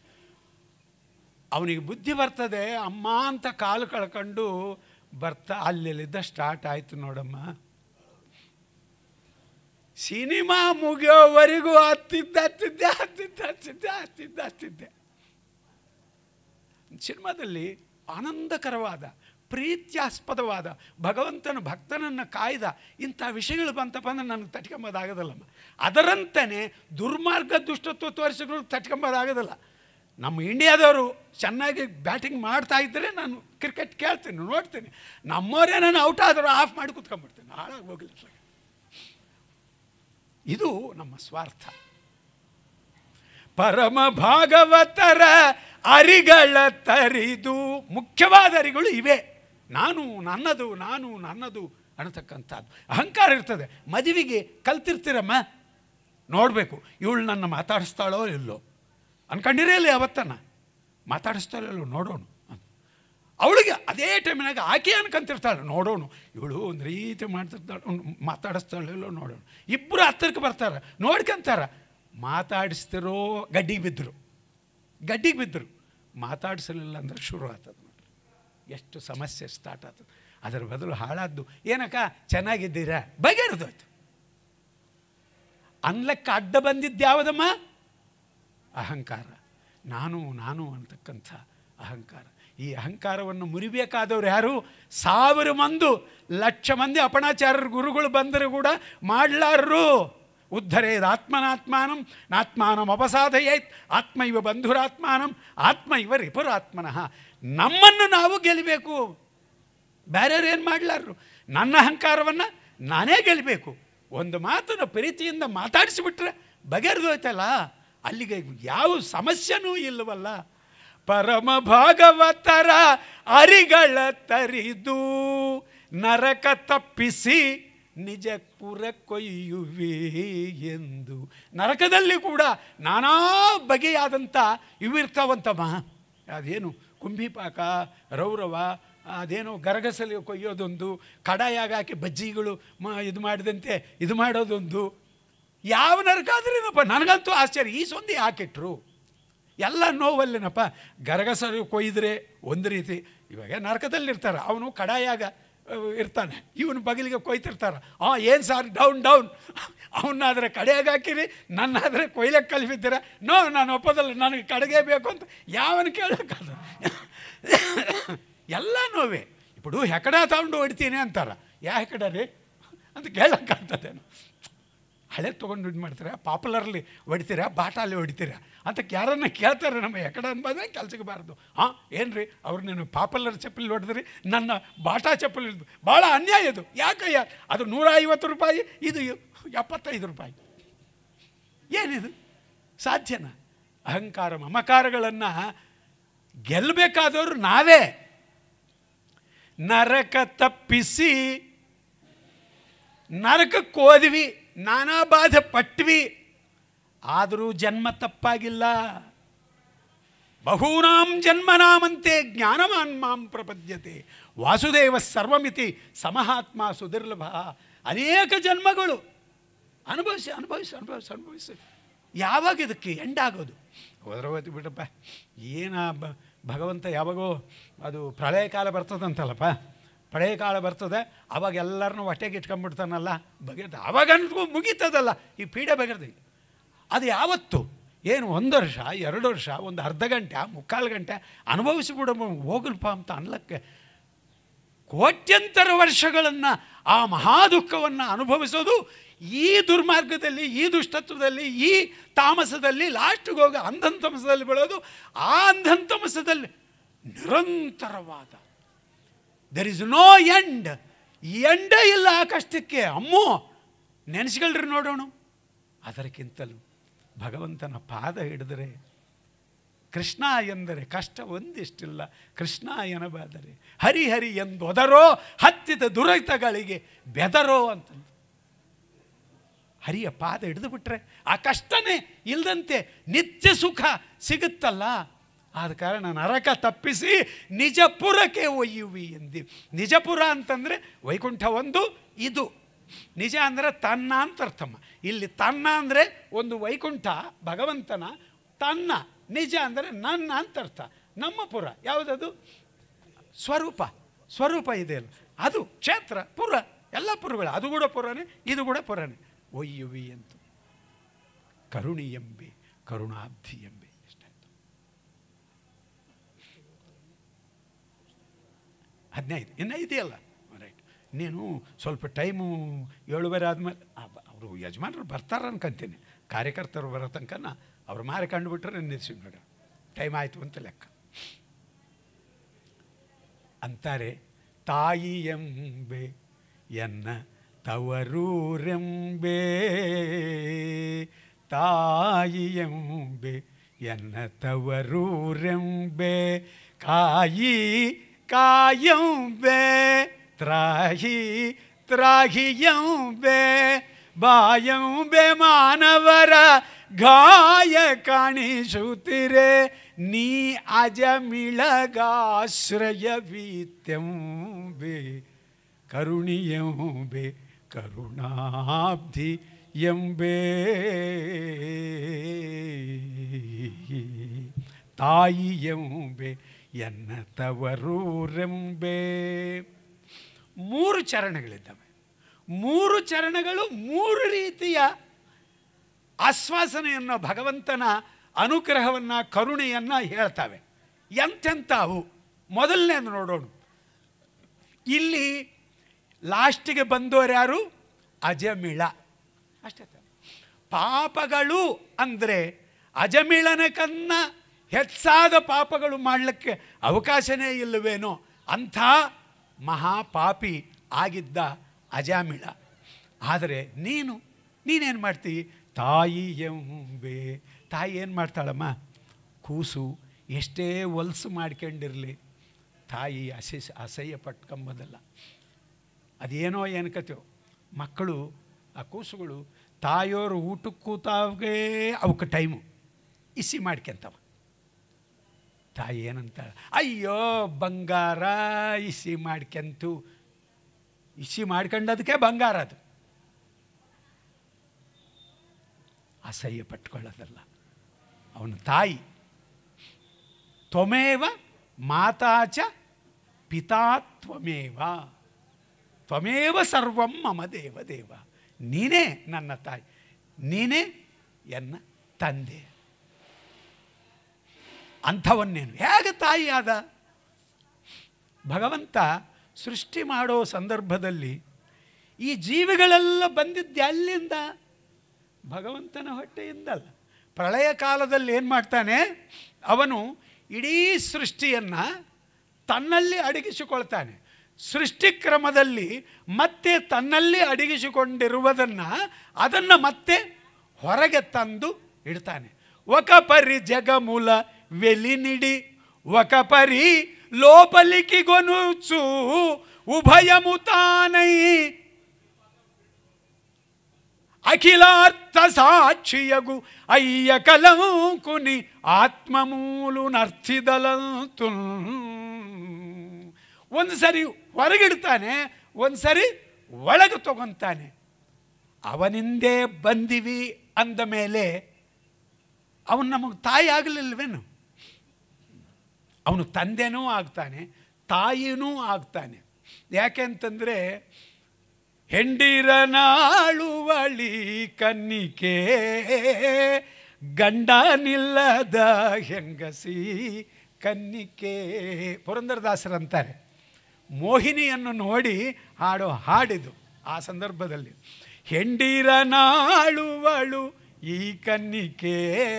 ಅವನಿಗೆ ಬುದ್ಧಿ ಬರ್ತದೆ ಅಮ್ಮ ಅಂತ ಕಾಲು ಕಳ್ಕೊಂಡು ಬರ್ತಾ ಅಲ್ಲೆಲ್ಲಿದ್ದ ಸ್ಟಾರ್ಟ್ ಆಯಿತು ನೋಡಮ್ಮ ಸಿನಿಮಾ ಮುಗಿಯೋವರೆಗೂ ಹತ್ತಿದ್ದೆ ಹತ್ತಿದ್ದೆ ಹತ್ತಿದ್ದೆ ಹತ್ತಿದ್ದೆ ಹತ್ತಿದ್ದೆ ಹತ್ತಿದ್ದೆ ಸಿನಿಮಾದಲ್ಲಿ ಆನಂದಕರವಾದ ಪ್ರೀತ್ಯಾಸ್ಪದವಾದ ಭಗವಂತನ ಭಕ್ತನನ್ನು ಕಾಯ್ದ ಇಂಥ ವಿಷಯಗಳು ಬಂತಪ್ಪ ಅಂದ್ರೆ ನನಗೆ ತಟ್ಕೊಂಬೋದಾಗೋದಲ್ಲಮ್ಮ ಅದರಂತೆಯೇ ದುರ್ಮಾರ್ಗ ದುಷ್ಟತ್ವ ತೋರಿಸಿಗಳು ತಟ್ಕೊಂಬೋದಾಗೋದಿಲ್ಲ ನಮ್ಮ ಇಂಡಿಯಾದವರು ಚೆನ್ನಾಗಿ ಬ್ಯಾಟಿಂಗ್ ಮಾಡ್ತಾ ಇದ್ದರೆ ನಾನು ಕ್ರಿಕೆಟ್ ಕೇಳ್ತೀನಿ ನೋಡ್ತೀನಿ ನಮ್ಮವರೇ ನಾನು ಔಟ್ ಆದರೂ ಆಫ್ ಮಾಡಿ ಕೂತ್ಕೊಂಡ್ಬಿಡ್ತೀನಿ ಹಾಳಾಗಿ ಹೋಗ್ಲಿಲ್ಲ ಇದು ನಮ್ಮ ಸ್ವಾರ್ಥ ಪರಮ ಭಾಗವತರ ಅರಿಗಳ ತರಿದು ಮುಖ್ಯವಾದ ಅರಿಗಳು ಇವೆ ನಾನು ನನ್ನದು ನಾನು ನನ್ನದು ಅನ್ನತಕ್ಕಂಥದ್ದು ಅಹಂಕಾರ ಇರ್ತದೆ ಮದುವೆಗೆ ಕಲ್ತಿರ್ತೀರಮ್ಮ ನೋಡಬೇಕು ಇವಳು ನನ್ನ ಮಾತಾಡಿಸ್ತಾಳೋ ಇಲ್ಲೋ ಅನ್ಕೊಂಡಿರೇ ಇಲ್ಲ ಯಾವತ್ತನ ಮಾತಾಡಿಸ್ತಾಳೋ ಇಲ್ಲೋ ನೋಡೋಣ ಅಂತ ಅವಳಿಗೆ ಅದೇ ಟೈಮಿನಾಗ ಆಕೆ ಅನ್ಕೊಂತಿರ್ತಾಳೆ ನೋಡೋಣ ಇವಳು ಒಂದು ರೀತಿ ಮಾಡ್ತಿರ್ತಾಳೆ ಮಾತಾಡಿಸ್ತಾಳೆ ಇಲ್ಲೋ ನೋಡೋಣ ಇಬ್ಬರು ಹತ್ತಿರಕ್ಕೆ ಬರ್ತಾರೆ ನೋಡ್ಕೊಂತಾರ ಮಾತಾಡಿಸ್ತಿರೋ ಗಡ್ಡಿಗೆ ಬಿದ್ದರು ಗಡ್ಡಿಗೆ ಬಿದ್ದರು ಮಾತಾಡಿಸಲಿಲ್ಲ ಅಂದ್ರೆ ಶುರು ಆಗ್ತದೆ ನೋಡ್ರಿ ಎಷ್ಟು ಸಮಸ್ಯೆ ಸ್ಟಾರ್ಟ್ ಆಗ್ತದೆ ಅದರ ಬದಲು ಹಾಳಾದ್ದು ಏನಕ್ಕ ಚೆನ್ನಾಗಿದ್ದೀರಾ ಬಗೆಹರಿದೋಯ್ತು ಅನ್ಲಕ್ಕ ಅಡ್ಡ ಬಂದಿದ್ದು ಯಾವುದಮ್ಮ ಅಹಂಕಾರ ನಾನು ನಾನು ಅಂತಕ್ಕಂಥ ಅಹಂಕಾರ ಈ ಅಹಂಕಾರವನ್ನು ಮುರಿಬೇಕಾದವ್ರು ಯಾರು ಸಾವಿರ ಮಂದು ಲಕ್ಷ ಮಂದಿ ಅಪಣಾಚಾರ್ಯರ ಗುರುಗಳು ಬಂದರೂ ಕೂಡ ಮಾಡಲಾರರು ಉದ್ಧರೇದ್ ಆತ್ಮನಾತ್ಮಾನಂ ನಾತ್ಮಾನಂ ಅಪಸಾದಯೇತ್ ಆತ್ಮ ಇವ ಬಂಧುರಾತ್ಮಾನಂ ಆತ್ಮ ಇವ ರಿಪುರಾತ್ಮನಃ ನಮ್ಮನ್ನು ನಾವು ಗೆಲ್ಲಬೇಕು ಬೇರೆಯವ್ರು ಏನು ಮಾಡಲಾರರು ನನ್ನ ಅಹಂಕಾರವನ್ನು ನಾನೇ ಗೆಲ್ಲಬೇಕು ಒಂದು ಮಾತನ್ನು ಪ್ರೀತಿಯಿಂದ ಮಾತಾಡಿಸಿಬಿಟ್ರೆ ಬಗೆಹರಿದೋಯ್ತಲ್ಲ ಅಲ್ಲಿಗೆ ಯಾವ ಸಮಸ್ಯೆನೂ ಇಲ್ಲವಲ್ಲ ಪರಮ ಭಾಗವತರ ಅರಿಗಳ ತರಿದು ನರಕ ತಪ್ಪಿಸಿ ನಿಜ ಪುರ ಕೊಯ್ಯುವೆ ಎಂದು ನರಕದಲ್ಲಿ ಕೂಡ ನಾನಾ ಬಗೆಯಾದಂಥ ಇವಿರ್ತಾವಂತಮ್ಮ ಅದೇನು ಕುಂಭಿಪಾಕ ರೌರವ ಅದೇನೋ ಗರಗಸಲಿ ಕೊಯ್ಯೋದೊಂದು ಕಡಾಯಾಗ ಹಾಕಿ ಬಜ್ಜಿಗಳು ಮ ಇದು ಮಾಡಿದಂತೆ ಇದು ಮಾಡೋದೊಂದು ಯಾವ ನರಕಾದ್ರೇನಪ್ಪ ನನಗಂತೂ ಆಶ್ಚರ್ಯ ಈ ಸೊಂದಿ ಹಾಕಿಟ್ರು ಎಲ್ಲ ನೋವಲ್ಲೇನಪ್ಪ ಗರಗಸರು ಕೊಯ್ದರೆ ಒಂದು ರೀತಿ ಇವಾಗ ನರಕದಲ್ಲಿರ್ತಾರೆ ಅವನು ಕಡಾಯಾಗ ಆ, ಇರ್ತಾನೆ ಇವನು ಬಗಲಿಗೆ ಕೊಯ್ತಿರ್ತಾರೆ ಹಾಂ ಏನು ಸಾರ್ ಡೌನ್ ಡೌನ್ ಅವನ್ನಾದರೆ ಕಡೆಯಾಗ ಹಾಕಿರಿ ನನ್ನಾದರೆ ಕೊಯ್ಲಕ್ಕೆ ಕಲಿಬಿದ್ದೀರ ನೋ ನಾನು ಒಪ್ಪೋದಲ್ಲ ನನಗೆ ಕಡೆಗೆ ಬೇಕು ಅಂತ ಯಾವನು ಕೇಳೋಕ್ಕಲ್ಲ ಎಲ್ಲ ನೋವೇ ఇప్పుడు ಹೆಕಡ ತಗೊಂಡು ಹೊಡಿತೀನಿ ಅಂತಾರ ಯಾ ಹೆಕಡ ರೀ ಅಂತ ಕೇಳೋಕ್ಕಾಗ್ತದೇನು ಹಳೆ ತೊಗೊಂಡು ಇದು ಮಾಡ್ತೀರಾ ಪಾಪ್ಯುಲರ್ಲಿ ಹೊಡಿತೀರಾ ಬಾಟಾಲಿ ಹೊಡಿತೀರಾ ಅಂತ ಯಾರನ್ನ ಕೇಳ್ತಾರೆ ನಮ್ಮ ಎಕಡೆ ಅನ್ಬಂದ್ರೆ ಕೆಲ್ಸಕ್ಕೆ ಬಾರ್ದು ಹಾಂ ಏನು ರೀ ಅವ್ರು ನೀನು ಪಾಪ್ಯುಲರ್ ಚಪ್ಪಲಿ ಹೊಡೆದ್ರಿ ನನ್ನ ಬಾಟಾ ಚಪ್ಪಲಿ ಹಿಡ್ದು ಭಾಳ ಅನ್ಯಾಯ ಇದು ಯಾಕಯ್ಯ ಅದು ನೂರ ಐವತ್ತು ರೂಪಾಯಿ ಇದು ಎಪ್ಪತ್ತೈದು ರೂಪಾಯಿ ಏನಿದು ಸಾಧ್ಯನಾ ಅಹಂಕಾರ ಮಮಕಾರಗಳನ್ನು ಗೆಲ್ಲಬೇಕಾದವರು ನಾವೇ ನರಕ ತಪ್ಪಿಸಿ ನರಕಕ್ಕೆ ಹೋದ್ವಿ ನಾನಾ ಬಾಧೆ ಪಟ್ವಿ ಆದರೂ ಜನ್ಮ ತಪ್ಪಾಗಿಲ್ಲ ಬಹೂನಾಂ ಜನ್ಮನಾಮಂತೆ ಜ್ಞಾನವಾನ್ ಮಾಂ ಪ್ರಪದ್ಯತೆ ವಾಸುದೇವ ಸರ್ವಮಿತಿ ಸಮಹಾತ್ಮ ಸುದುರ್ಲಭ ಅನೇಕ ಜನ್ಮಗಳು ಅನುಭವಿಸಿ ಅನುಭವಿಸಿ ಅನುಭವಿಸಿ ಅನುಭವಿಸಿ ಯಾವಾಗ ಇದಕ್ಕೆ ಎಂಡಾಗೋದು ಹೋದ್ರವತ್ತು ಬಿಡಪ್ಪ ಏನ ಬ ಭಗವಂತ ಯಾವಾಗೋ ಅದು ಪ್ರಳಯ ಕಾಲ ಬರ್ತದಂತಲ್ಲಪ್ಪ ಪ್ರಳಯ ಕಾಲ ಬರ್ತದೆ ಅವಾಗ ಎಲ್ಲರನ್ನೂ ಹೊಟ್ಟೆಗೆ ಇಟ್ಕೊಂಡ್ಬಿಡ್ತಾನಲ್ಲ ಬಗೆದ ಅವಾಗ ಅನ್ಕೊ ಮುಗೀತದಲ್ಲ ಈ ಪೀಡೆ ಬಗೆರ್ದು ಅದು ಯಾವತ್ತು ಏನು ಒಂದು ವರ್ಷ ಎರಡು ವರ್ಷ ಒಂದು ಅರ್ಧ ಗಂಟೆ ಮುಕ್ಕಾಲು ಗಂಟೆ ಅನುಭವಿಸಿಬಿಡ ಹೋಗಲ್ಪ ಅಂತ ಅನ್ಲಕ್ಕೆ ಕೋಟ್ಯಂತರ ವರ್ಷಗಳನ್ನು ಆ ಮಹಾದುಃಖವನ್ನು ಅನುಭವಿಸೋದು ಈ ದುರ್ಮಾರ್ಗದಲ್ಲಿ ಈ ದುಷ್ಟತ್ವದಲ್ಲಿ ಈ ತಾಮಸದಲ್ಲಿ ಲಾಸ್ಟಿಗೆ ಹೋಗಿ ಅಂಧಂತಮಸದಲ್ಲಿ ಬೀಳೋದು ಆ ಅಂಧಂತಮಸದಲ್ಲಿ ನಿರಂತರವಾದ ದೆರ್ ಇಸ್ ನೋ ಎಂಡ್ ಎಂಡೇ ಇಲ್ಲ ಆ ಕಷ್ಟಕ್ಕೆ ಅಮ್ಮೋ ನೆನೆಸ್ಕೊಳ್ರಿ ನೋಡೋಣ ಅದಕ್ಕಿಂತಲೂ ಭಗವಂತನ ಪಾದ ಹಿಡಿದರೆ ಕೃಷ್ಣ ಎಂದರೆ ಕಷ್ಟ ಒಂದಿಷ್ಟಿಲ್ಲ ಕೃಷ್ಣ ಎನಬಾದರೆ ಹರಿ ಹರಿ ಎಂದೊದರೋ ಹತ್ತಿದ ದುರೈತಗಳಿಗೆ ಬೆದರೋ ಅಂತಂದು ಹರಿಯ ಪಾದ ಹಿಡಿದು ಬಿಟ್ರೆ ಆ ಕಷ್ಟನೇ ಇಲ್ಲದಂತೆ ನಿತ್ಯ ಸುಖ ಸಿಗುತ್ತಲ್ಲ ಆದ ಕಾರಣ ನರಕ ತಪ್ಪಿಸಿ ನಿಜಪುರಕ್ಕೆ ಒಯ್ಯುವಿ ಎಂದಿ ನಿಜಪುರ ಅಂತಂದರೆ ವೈಕುಂಠ ಒಂದು ಇದು ನಿಜ ಅಂದರೆ ತನ್ನ ಅಂತ ಅರ್ಥಮ್ಮ ಇಲ್ಲಿ ತನ್ನ ಅಂದರೆ ಒಂದು ವೈಕುಂಠ ಭಗವಂತನ ತನ್ನ ನಿಜ ಅಂದರೆ ನನ್ನ ಅಂತ ಅರ್ಥ ನಮ್ಮ ಪುರ ಯಾವುದದು ಸ್ವರೂಪ ಸ್ವರೂಪ ಇದೆಯಲ್ಲ ಅದು ಕ್ಷೇತ್ರ ಪುರ ಎಲ್ಲ ಪುರಗಳು ಅದು ಕೂಡ ಪುರನೇ ಇದು ಕೂಡ ಪುರನೇ ಒಯ್ಯುವಿ ಅಂತ ಕರುಣಿ ಎಂಬೆ ಕರುಣಾಬ್ಧಿ ಎಂಬೆ ಇಷ್ಟಾಯ್ತು ಹದಿನೈದು ಇನ್ನೂ ಇದೆಯಲ್ಲ ರೈಟ್ ನೀನು ಸ್ವಲ್ಪ ಟೈಮು ಏಳುವರೆ ಆದಮೇಲೆ ಅವರು ಯಜಮಾನರು ಬರ್ತಾರೆ ಅನ್ಕೊಂತೀನಿ ಕಾರ್ಯಕರ್ತರು ಬರೋ ತನಕ ಅವ್ರು ಮಾರಿ ಕಂಡುಬಿಟ್ರೆ ನಿಲ್ಲಿಸಿ ನೋಡ ಟೈಮ್ ಆಯಿತು ಅಂತ ಲೆಕ್ಕ ಅಂತಾರೆ ತಾಯಿ ಎಂಬೆ ಎನ್ನ ತವರೂರೆಂಬೆ ತಾಯಿ ಎಂಬೆ ಎನ್ನ ತವರೂರೆಂಬೆ ಕಾಯಿ ಕಾಯಂಬೆ ತ್ರಾಹಿ ತ್ರಾಹಿಯಂಬೆ ಬಾಯಂಬೆ ಮಾನವರ ಗಾಯ ಕಾಣಿಸುತ್ತಿರೆ ನೀ ಅಜಮಿಳಗಾಶ್ರಯವೀತ್ಯಂಬೆ ಕರುಣಿಯಂಬೆ ಕರುಣಾಬ್ಧಿ ಎಂಬೇ ತಾಯಿ ಎಂಬೆ ಎನ್ನ ತವರೂರೆಂಬೆ ಮೂರು ಚರಣಗಳಿದ್ದಾವೆ ಮೂರು ಚರಣಗಳು ಮೂರು ರೀತಿಯ ಆಶ್ವಾಸನೆಯನ್ನು ಭಗವಂತನ ಅನುಗ್ರಹವನ್ನು ಕರುಣೆಯನ್ನು ಹೇಳ್ತವೆ ಎಂತೆಂಥವು ಮೊದಲನೇದು ನೋಡೋಣ ಇಲ್ಲಿ ಲಾಸ್ಟಿಗೆ ಬಂದವರು ಯಾರು ಅಜಮಿಳ ಅಷ್ಟೇ ತಾನೆ. ಪಾಪಗಳು ಅಂದರೆ ಅಜಮಿಳನಕನ್ನ ಹೆಚ್ಚಾದ ಪಾಪಗಳು ಮಾಡಲಿಕ್ಕೆ ಅವಕಾಶನೇ ಇಲ್ಲವೇನೋ ಅಂಥ ಮಹಾಪಾಪಿ ಆಗಿದ್ದ ಅಜಾಮಿಳ ಆದರೆ ನೀನು ನೀನೇನು ಮಾಡ್ತೀ ತಾಯಿ ಎಂಬೆ ತಾಯಿ ಏನು ಮಾಡ್ತಾಳಮ್ಮ ಕೂಸು ಎಷ್ಟೇ ಹೊಲ್ಸು ಮಾಡ್ಕೊಂಡಿರಲಿ ತಾಯಿ ಅಸಹ್ಯ ಅಸಹ್ಯ ಪಟ್ಕೊಂಬೋದಲ್ಲ ಅದೇನೋ ಏನಕತ್ಯೋ ಮಕ್ಕಳು ಆ ಕೂಸುಗಳು ತಾಯಿಯವರು ಊಟಕ್ಕೆ ಕೂತಾಗೆ ಅವಕ್ಕೆ ಟೈಮು ಇಸಿ ಮಾಡ್ಕೊಂತವ ತಾಯಿ ಏನಂತ ಅಯ್ಯೋ ಬಂಗಾರ ಇಸಿ ಮಾಡ್ಕೊಂತು ಇಸಿ ಮಾಡ್ಕೊಂಡದಕ್ಕೆ ಬಂಗಾರ ಅದು ಅಸಹ್ಯ ಪಟ್ಕೊಳ್ಳೋದಲ್ಲ ಅವನ ತಾಯಿ ತ್ವಮೇವ ಮಾತಾಚ ಪಿತಾ ತ್ವಮೇವ ತ್ವಮೇವ ಸರ್ವಂ ಮಮ ದೇವ ದೇವ ನೀನೇ ನನ್ನ ತಾಯಿ ನೀನೇ ಎನ್ನ ತಂದೆ ಅಂಥವನ್ನೇನು ಹೇಗೆ ತಾಯಿ ಆದ ಭಗವಂತ ಸೃಷ್ಟಿ ಮಾಡೋ ಸಂದರ್ಭದಲ್ಲಿ ಈ ಜೀವಿಗಳೆಲ್ಲ ಬಂದಿದ್ದು ಎಲ್ಲಿಂದ ಭಗವಂತನ ಹೊಟ್ಟೆಯಿಂದಲ್ಲ ಪ್ರಳಯ ಕಾಲದಲ್ಲಿ ಏನು ಮಾಡ್ತಾನೆ ಅವನು ಇಡೀ ಸೃಷ್ಟಿಯನ್ನು ತನ್ನಲ್ಲಿ ಅಡಗಿಸಿಕೊಳ್ತಾನೆ ಸೃಷ್ಟಿ ಕ್ರಮದಲ್ಲಿ ಮತ್ತೆ ತನ್ನಲ್ಲಿ ಅಡಗಿಸಿಕೊಂಡಿರುವುದನ್ನು ಅದನ್ನು ಮತ್ತೆ ಹೊರಗೆ ತಂದು ಇಡ್ತಾನೆ ఒక పరి జగముల వెలినిడి ఒక పరి లోపలికి గొనుచు ఉభయము తానై అఖిలార్థ సాక్షియగు అయ్య కలంకుని ఆత్మమూలు ನರ್ಥಿದಲಂತು ಒಂದು ಸರಿ ಹೊರಗಿಡ್ತಾನೆ ಒಂದು ಸರಿ ಒಳಗೆ ತಗೊಂತಾನೆ ಅವನಿಂದೇ ಬಂದಿವಿ ಅಂದ ಮೇಲೆ ಅವನು ನಮಗೆ ತಾಯಿ ಆಗಲಿಲ್ವೇನು ಅವನು ತಂದೆನೂ ಆಗ್ತಾನೆ ತಾಯಿನೂ ಆಗ್ತಾನೆ ಯಾಕೆ ಅಂತಂದರೆ ಹೆಂಡಿರನಾಳುವಳಿ ಕನ್ನಿಕೆ ಗಂಡ ನಿಲ್ಲದ ಹೆಂಗಸಿ ಕನ್ನಿಕೆ ಪುರಂದರದಾಸರಂತಾರೆ ಮೋಹಿನಿಯನ್ನು ನೋಡಿ ಹಾಡೋ ಹಾಡಿದು ಆ ಸಂದರ್ಭದಲ್ಲಿ ಹೆಂಡಿರನಾಳುವಳು ಈ ಕನ್ನಿಕೆ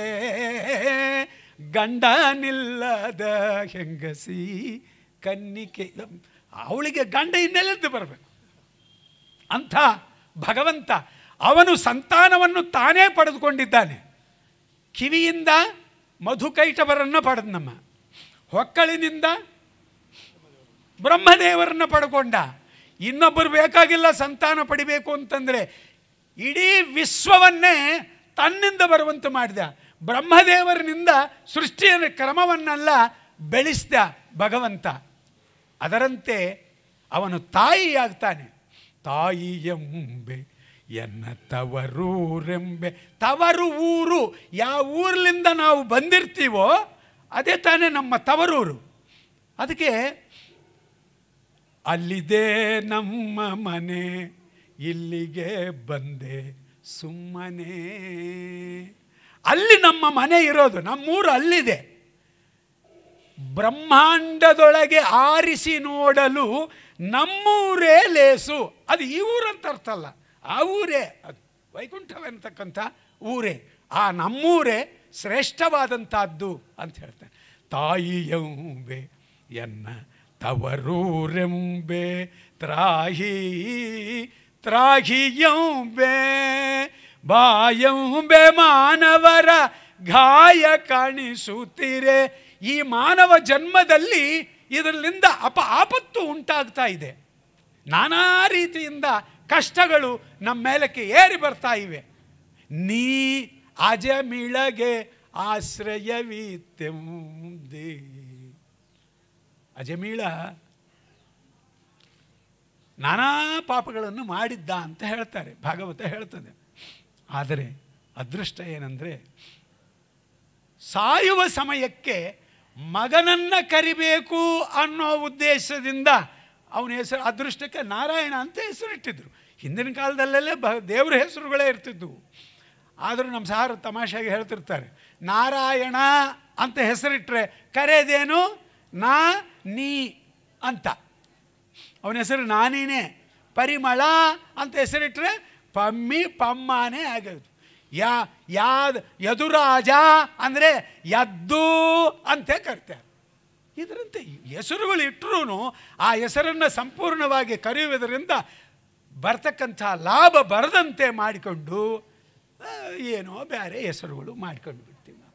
ಗಂಡ ನಿಲ್ಲದ ಹೆಂಗಸಿ ಕನ್ನಿಕೆ ಅವಳಿಗೆ ಗಂಡ ಇನ್ನೆಲ್ಲಿದ್ದು ಬರಬೇಕು ಅಂಥ ಭಗವಂತ ಅವನು ಸಂತಾನವನ್ನು ತಾನೇ ಪಡೆದುಕೊಂಡಿದ್ದಾನೆ ಕಿವಿಯಿಂದ ಮಧುಕೈಟವರನ್ನು ಪಡೆದನಮ್ಮ ಹೊಕ್ಕಳಿನಿಂದ ಬ್ರಹ್ಮದೇವರನ್ನು ಪಡ್ಕೊಂಡ ಇನ್ನೊಬ್ಬರು ಬೇಕಾಗಿಲ್ಲ ಸಂತಾನ ಪಡಿಬೇಕು ಅಂತಂದರೆ ಇಡೀ ವಿಶ್ವವನ್ನೇ ತನ್ನಿಂದ ಬರುವಂತೆ ಮಾಡಿದ ಬ್ರಹ್ಮದೇವರಿನಿಂದ ಸೃಷ್ಟಿಯ ಕ್ರಮವನ್ನೆಲ್ಲ ಬೆಳೆಸಿದ ಭಗವಂತ ಅದರಂತೆ ಅವನು ತಾಯಿಯಾಗ್ತಾನೆ ತಾಯಿ ಎಂಬೆ ಎನ್ನ ತವರೂರೆಂಬೆ ತವರು ಊರು ಯಾವ ಊರ್ಲಿಂದ ನಾವು ಬಂದಿರ್ತೀವೋ ಅದೇ ತಾನೇ ನಮ್ಮ ತವರೂರು ಅದಕ್ಕೆ ಅಲ್ಲಿದೆ ನಮ್ಮ ಮನೆ ಇಲ್ಲಿಗೆ ಬಂದೆ ಸುಮ್ಮನೆ ಅಲ್ಲಿ ನಮ್ಮ ಮನೆ ಇರೋದು ನಮ್ಮೂರು ಅಲ್ಲಿದೆ ಬ್ರಹ್ಮಾಂಡದೊಳಗೆ ಆರಿಸಿ ನೋಡಲು ನಮ್ಮೂರೇ ಲೇಸು ಅದು ಈ ಊರಂತ ಅರ್ಥ ಅಲ್ಲ ಆ ಊರೇ ಅದು ವೈಕುಂಠವೆಂತಕ್ಕಂಥ ಊರೇ ಆ ನಮ್ಮೂರೇ ಶ್ರೇಷ್ಠವಾದಂಥದ್ದು ಅಂತ ಹೇಳ್ತಾನೆ ತಾಯಿಯಂಬೆ ಎನ್ನ ತವರೂರೆಂಬೆ ತ್ರಾಹಿ ತ್ರಾಹಿಯಂಬೆ ಬಾಯಂಬೆ ಮಾನವರ ಗಾಯ ಕಾಣಿಸುತ್ತೀರೆ ಈ ಮಾನವ ಜನ್ಮದಲ್ಲಿ ಇದರಿಂದ ಅಪ ಆಪತ್ತು ಉಂಟಾಗ್ತಾ ಇದೆ ನಾನಾ ರೀತಿಯಿಂದ ಕಷ್ಟಗಳು ನಮ್ಮ ಮೇಲಕ್ಕೆ ಏರಿ ಬರ್ತಾ ಇವೆ ನೀ ಅಜಮಿಳಗೆ ಆಶ್ರಯವಿತ್ತೆಂದೇ ಅಜಮೀಳ ನಾನಾ ಪಾಪಗಳನ್ನು ಮಾಡಿದ್ದ ಅಂತ ಹೇಳ್ತಾರೆ ಭಾಗವತ ಹೇಳ್ತದೆ ಆದರೆ ಅದೃಷ್ಟ ಏನಂದರೆ ಸಾಯುವ ಸಮಯಕ್ಕೆ ಮಗನನ್ನು ಕರಿಬೇಕು ಅನ್ನೋ ಉದ್ದೇಶದಿಂದ ಅವನ ಹೆಸರು ಅದೃಷ್ಟಕ್ಕೆ ನಾರಾಯಣ ಅಂತ ಹೆಸರಿಟ್ಟಿದ್ರು ಹಿಂದಿನ ಕಾಲದಲ್ಲೆಲ್ಲ ಬ ದೇವ್ರ ಹೆಸರುಗಳೇ ಇರ್ತಿದ್ವು ಆದರೂ ನಮ್ಮ ಸಾರು ತಮಾಷೆಗೆ ಹೇಳ್ತಿರ್ತಾರೆ ನಾರಾಯಣ ಅಂತ ಹೆಸರಿಟ್ಟರೆ ಕರೆದೇನು ನಾ ನೀ ಅಂತ ಅವನ ಹೆಸರು ನಾನೀನೇ ಪರಿಮಳ ಅಂತ ಹೆಸರಿಟ್ಟರೆ ಪಮ್ಮಿ ಪಮ್ಮಾನೇ ಆಗೋದು ಯಾ ಯಾದ್ ಯದುರಾಜ ಅಂದರೆ ಯದ್ದು ಅಂತ ಕರಿತಾರೆ ಇದರಂತೆ ಹೆಸರುಗಳು ಇಟ್ಟರೂ ಆ ಹೆಸರನ್ನು ಸಂಪೂರ್ಣವಾಗಿ ಕರೆಯುವುದರಿಂದ ಬರ್ತಕ್ಕಂಥ ಲಾಭ ಬರದಂತೆ ಮಾಡಿಕೊಂಡು ಆ, ಏನೋ ಬೇರೆ ಹೆಸರುಗಳು ಮಾಡ್ಕೊಂಡು ಬಿಡ್ತೀವಿ ನಾವು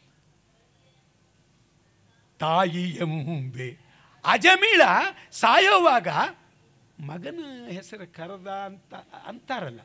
ತಾಯಿ ಎಂಬೆ ಅಜಮೀಳ ಸಾಯೋವಾಗ ಮಗನ ಹೆಸರು ಕರೆದ ಅಂತ ಅಂತಾರಲ್ಲ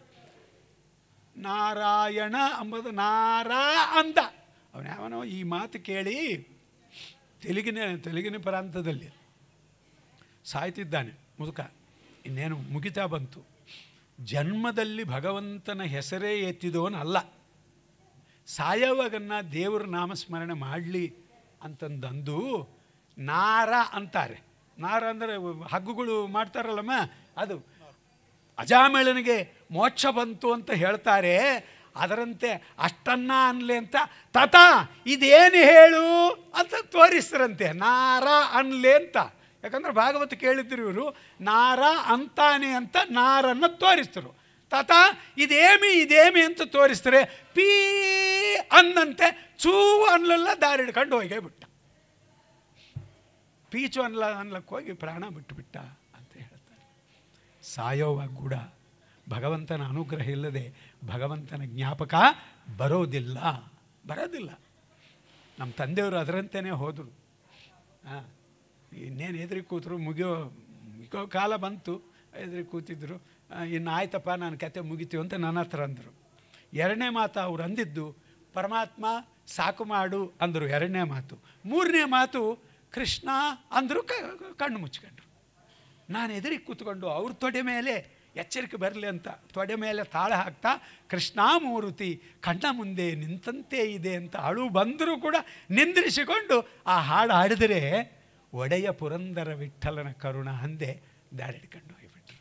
ನಾರಾಯಣ ಅಂಬುದು ನಾರಾ ಅಂದ ಅವನ ಅವನೋ ಈ ಮಾತು ಕೇಳಿ ತೆಲುಗಿನ ತೆಲುಗಿನ ಪ್ರಾಂತದಲ್ಲಿ ಸಾಯ್ತಿದ್ದಾನೆ ಮುದುಕ ಇನ್ನೇನು ಮುಗಿತಾ ಬಂತು ಜನ್ಮದಲ್ಲಿ ಭಗವಂತನ ಹೆಸರೇ ಎತ್ತಿದವನಲ್ಲ ಸಾಯೋವಾಗನ್ನ ದೇವರ ನಾಮಸ್ಮರಣೆ ಮಾಡಲಿ ಅಂತಂದಂದು ನಾರ ಅಂತಾರೆ ನಾರ ಅಂದರೆ ಹಗ್ಗುಗಳು ಮಾಡ್ತಾರಲ್ಲಮ್ಮ ಅದು ಅಜಾಮೇಳನಿಗೆ ಮೋಕ್ಷ ಬಂತು ಅಂತ ಹೇಳ್ತಾರೆ ಅದರಂತೆ ಅಷ್ಟನ್ನ ಅನ್ಲಿ ಅಂತ ತತ ಇದೇನು ಹೇಳು ಅಂತ ತೋರಿಸ್ತಾರಂತೆ ನಾರ ಅನ್ಲಿ ಅಂತ ಯಾಕಂದ್ರೆ ಭಾಗವತ ಕೇಳಿದ್ರು ಇವರು ನಾರ ಅಂತಾನೆ ಅಂತ ನಾರನ್ನು ತೋರಿಸ್ತರು ತಾತ ಇದೇಮಿ ಇದೇಮಿ ಅಂತ ತೋರಿಸ್ತಾರೆ ಪೀ ಅನ್ನಂತೆ ಚೂ ಅನ್ಲೆಲ್ಲ ದಾರಿ ಹಿಡ್ಕೊಂಡು ಹೋಗೇ ಬಿಟ್ಟ ಪೀಚು ಅನ್ಲ ಅನ್ಲಕ್ಕೆ ಹೋಗಿ ಪ್ರಾಣ ಬಿಟ್ಟುಬಿಟ್ಟ ಅಂತ ಹೇಳ್ತಾರೆ ಸಾಯೋವಾಗ ಕೂಡ ಭಗವಂತನ ಅನುಗ್ರಹ ಇಲ್ಲದೆ ಭಗವಂತನ ಜ್ಞಾಪಕ ಬರೋದಿಲ್ಲ ಬರೋದಿಲ್ಲ ನಮ್ಮ ತಂದೆಯವರು ಅದರಂತೆಯೇ ಹೋದರು ಹಾಂ ಇನ್ನೇನು ಎದುರಿ ಕೂತರು ಮುಗಿಯೋ ಮುಗಿಯೋ ಕಾಲ ಬಂತು ಎದುರಿ ಕೂತಿದ್ರು ಆ, ಇನ್ನು ಆಯ್ತಪ್ಪ ನನ್ನ ಕತೆ ಮುಗಿತೀವಿ ಅಂತ ನನ್ನ ಹತ್ರ ಅಂದರು ಎರಡನೇ ಮಾತು ಅವ್ರು ಅಂದಿದ್ದು ಪರಮಾತ್ಮ ಸಾಕು ಮಾಡು ಅಂದರು ಎರಡನೇ ಮಾತು ಮೂರನೇ ಮಾತು ಕೃಷ್ಣ ಅಂದರು ಕಣ್ಣು ಮುಚ್ಕೊಂಡ್ರು ನಾನು ಎದುರಿಗೆ ಕೂತ್ಕೊಂಡು ಅವ್ರ ತೊಡೆ ಮೇಲೆ ಎಚ್ಚರಿಕೆ ಬರಲಿ ಅಂತ ತೊಡೆ ಮೇಲೆ ತಾಳ ಹಾಕ್ತಾ ಕೃಷ್ಣ ಮೂರುತಿ ಕಣ್ಣ ಮುಂದೆ ನಿಂತಂತೆ ಇದೆ ಅಂತ ಅಳು ಬಂದರೂ ಕೂಡ ನಿಂದ್ರಿಸಿಕೊಂಡು ಆ ಹಾಡು ಹಾಡಿದರೆ ಒಡೆಯ ಪುರಂದರ ವಿಠಲನ ಕರುಣ ಅಂದೆ ದಾರಿ ಹಿಡ್ಕೊಂಡು ಹೋಗಿಬಿಟ್ರು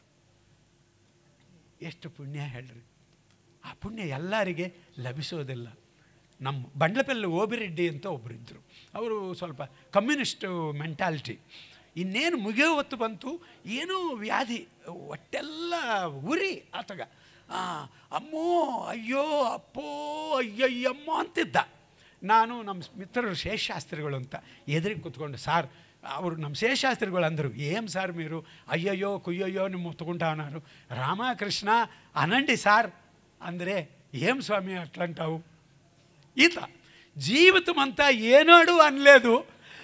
ಎಷ್ಟು ಪುಣ್ಯ ಹೇಳ್ರಿ ಆ ಪುಣ್ಯ ಎಲ್ಲರಿಗೆ ಲಭಿಸೋದಿಲ್ಲ ನಮ್ಮ ಬಂಡ್ಲಪಲ್ಲಿ ಓಬಿರೆಡ್ಡಿ ಅಂತ ಒಬ್ಬರು ಇದ್ದರು ಅವರು ಸ್ವಲ್ಪ ಕಮ್ಯುನಿಸ್ಟ್ ಮೆಂಟಾಲಿಟಿ ಇನ್ನೇನು ಮುಗಿಯೋ ಹೊತ್ತು ಬಂತು ಏನೋ ವ್ಯಾಧಿ ಒಟ್ಟೆಲ್ಲ ಉರಿ ಆತಗ ಆ, ಅಮ್ಮೋ ಅಯ್ಯೋ ಅಪ್ಪೋ ಅಯ್ಯಯ್ಯಮ್ಮೋ ಅಂತಿದ್ದ ನಾನು ನಮ್ಮ ಮಿತ್ರರು ಶೇಷಶಾಸ್ತ್ರಿಗಳು ಅಂತ ಎದುರಿಗೆ ಕೂತ್ಕೊಂಡು ಸಾರ್ ಅವರು ನಮ್ಮ ಶೇಷಶಾಸ್ತ್ರಿಗಳು ಅಂದರು ಏಮ್ ಸಾರ್ మీరు ಅಯ್ಯಯ್ಯೋ ಕುಯ್ಯಯ್ಯೋ ನಿಮ್ಮ ఒత్తుకుంటాన్నారు రామకృష్ణ అనండి సార్ ಅಂದರೆ ఏం స్వామి అట్లంటావు ఈత జీవితం అంతా ఏనాడు అనలేదు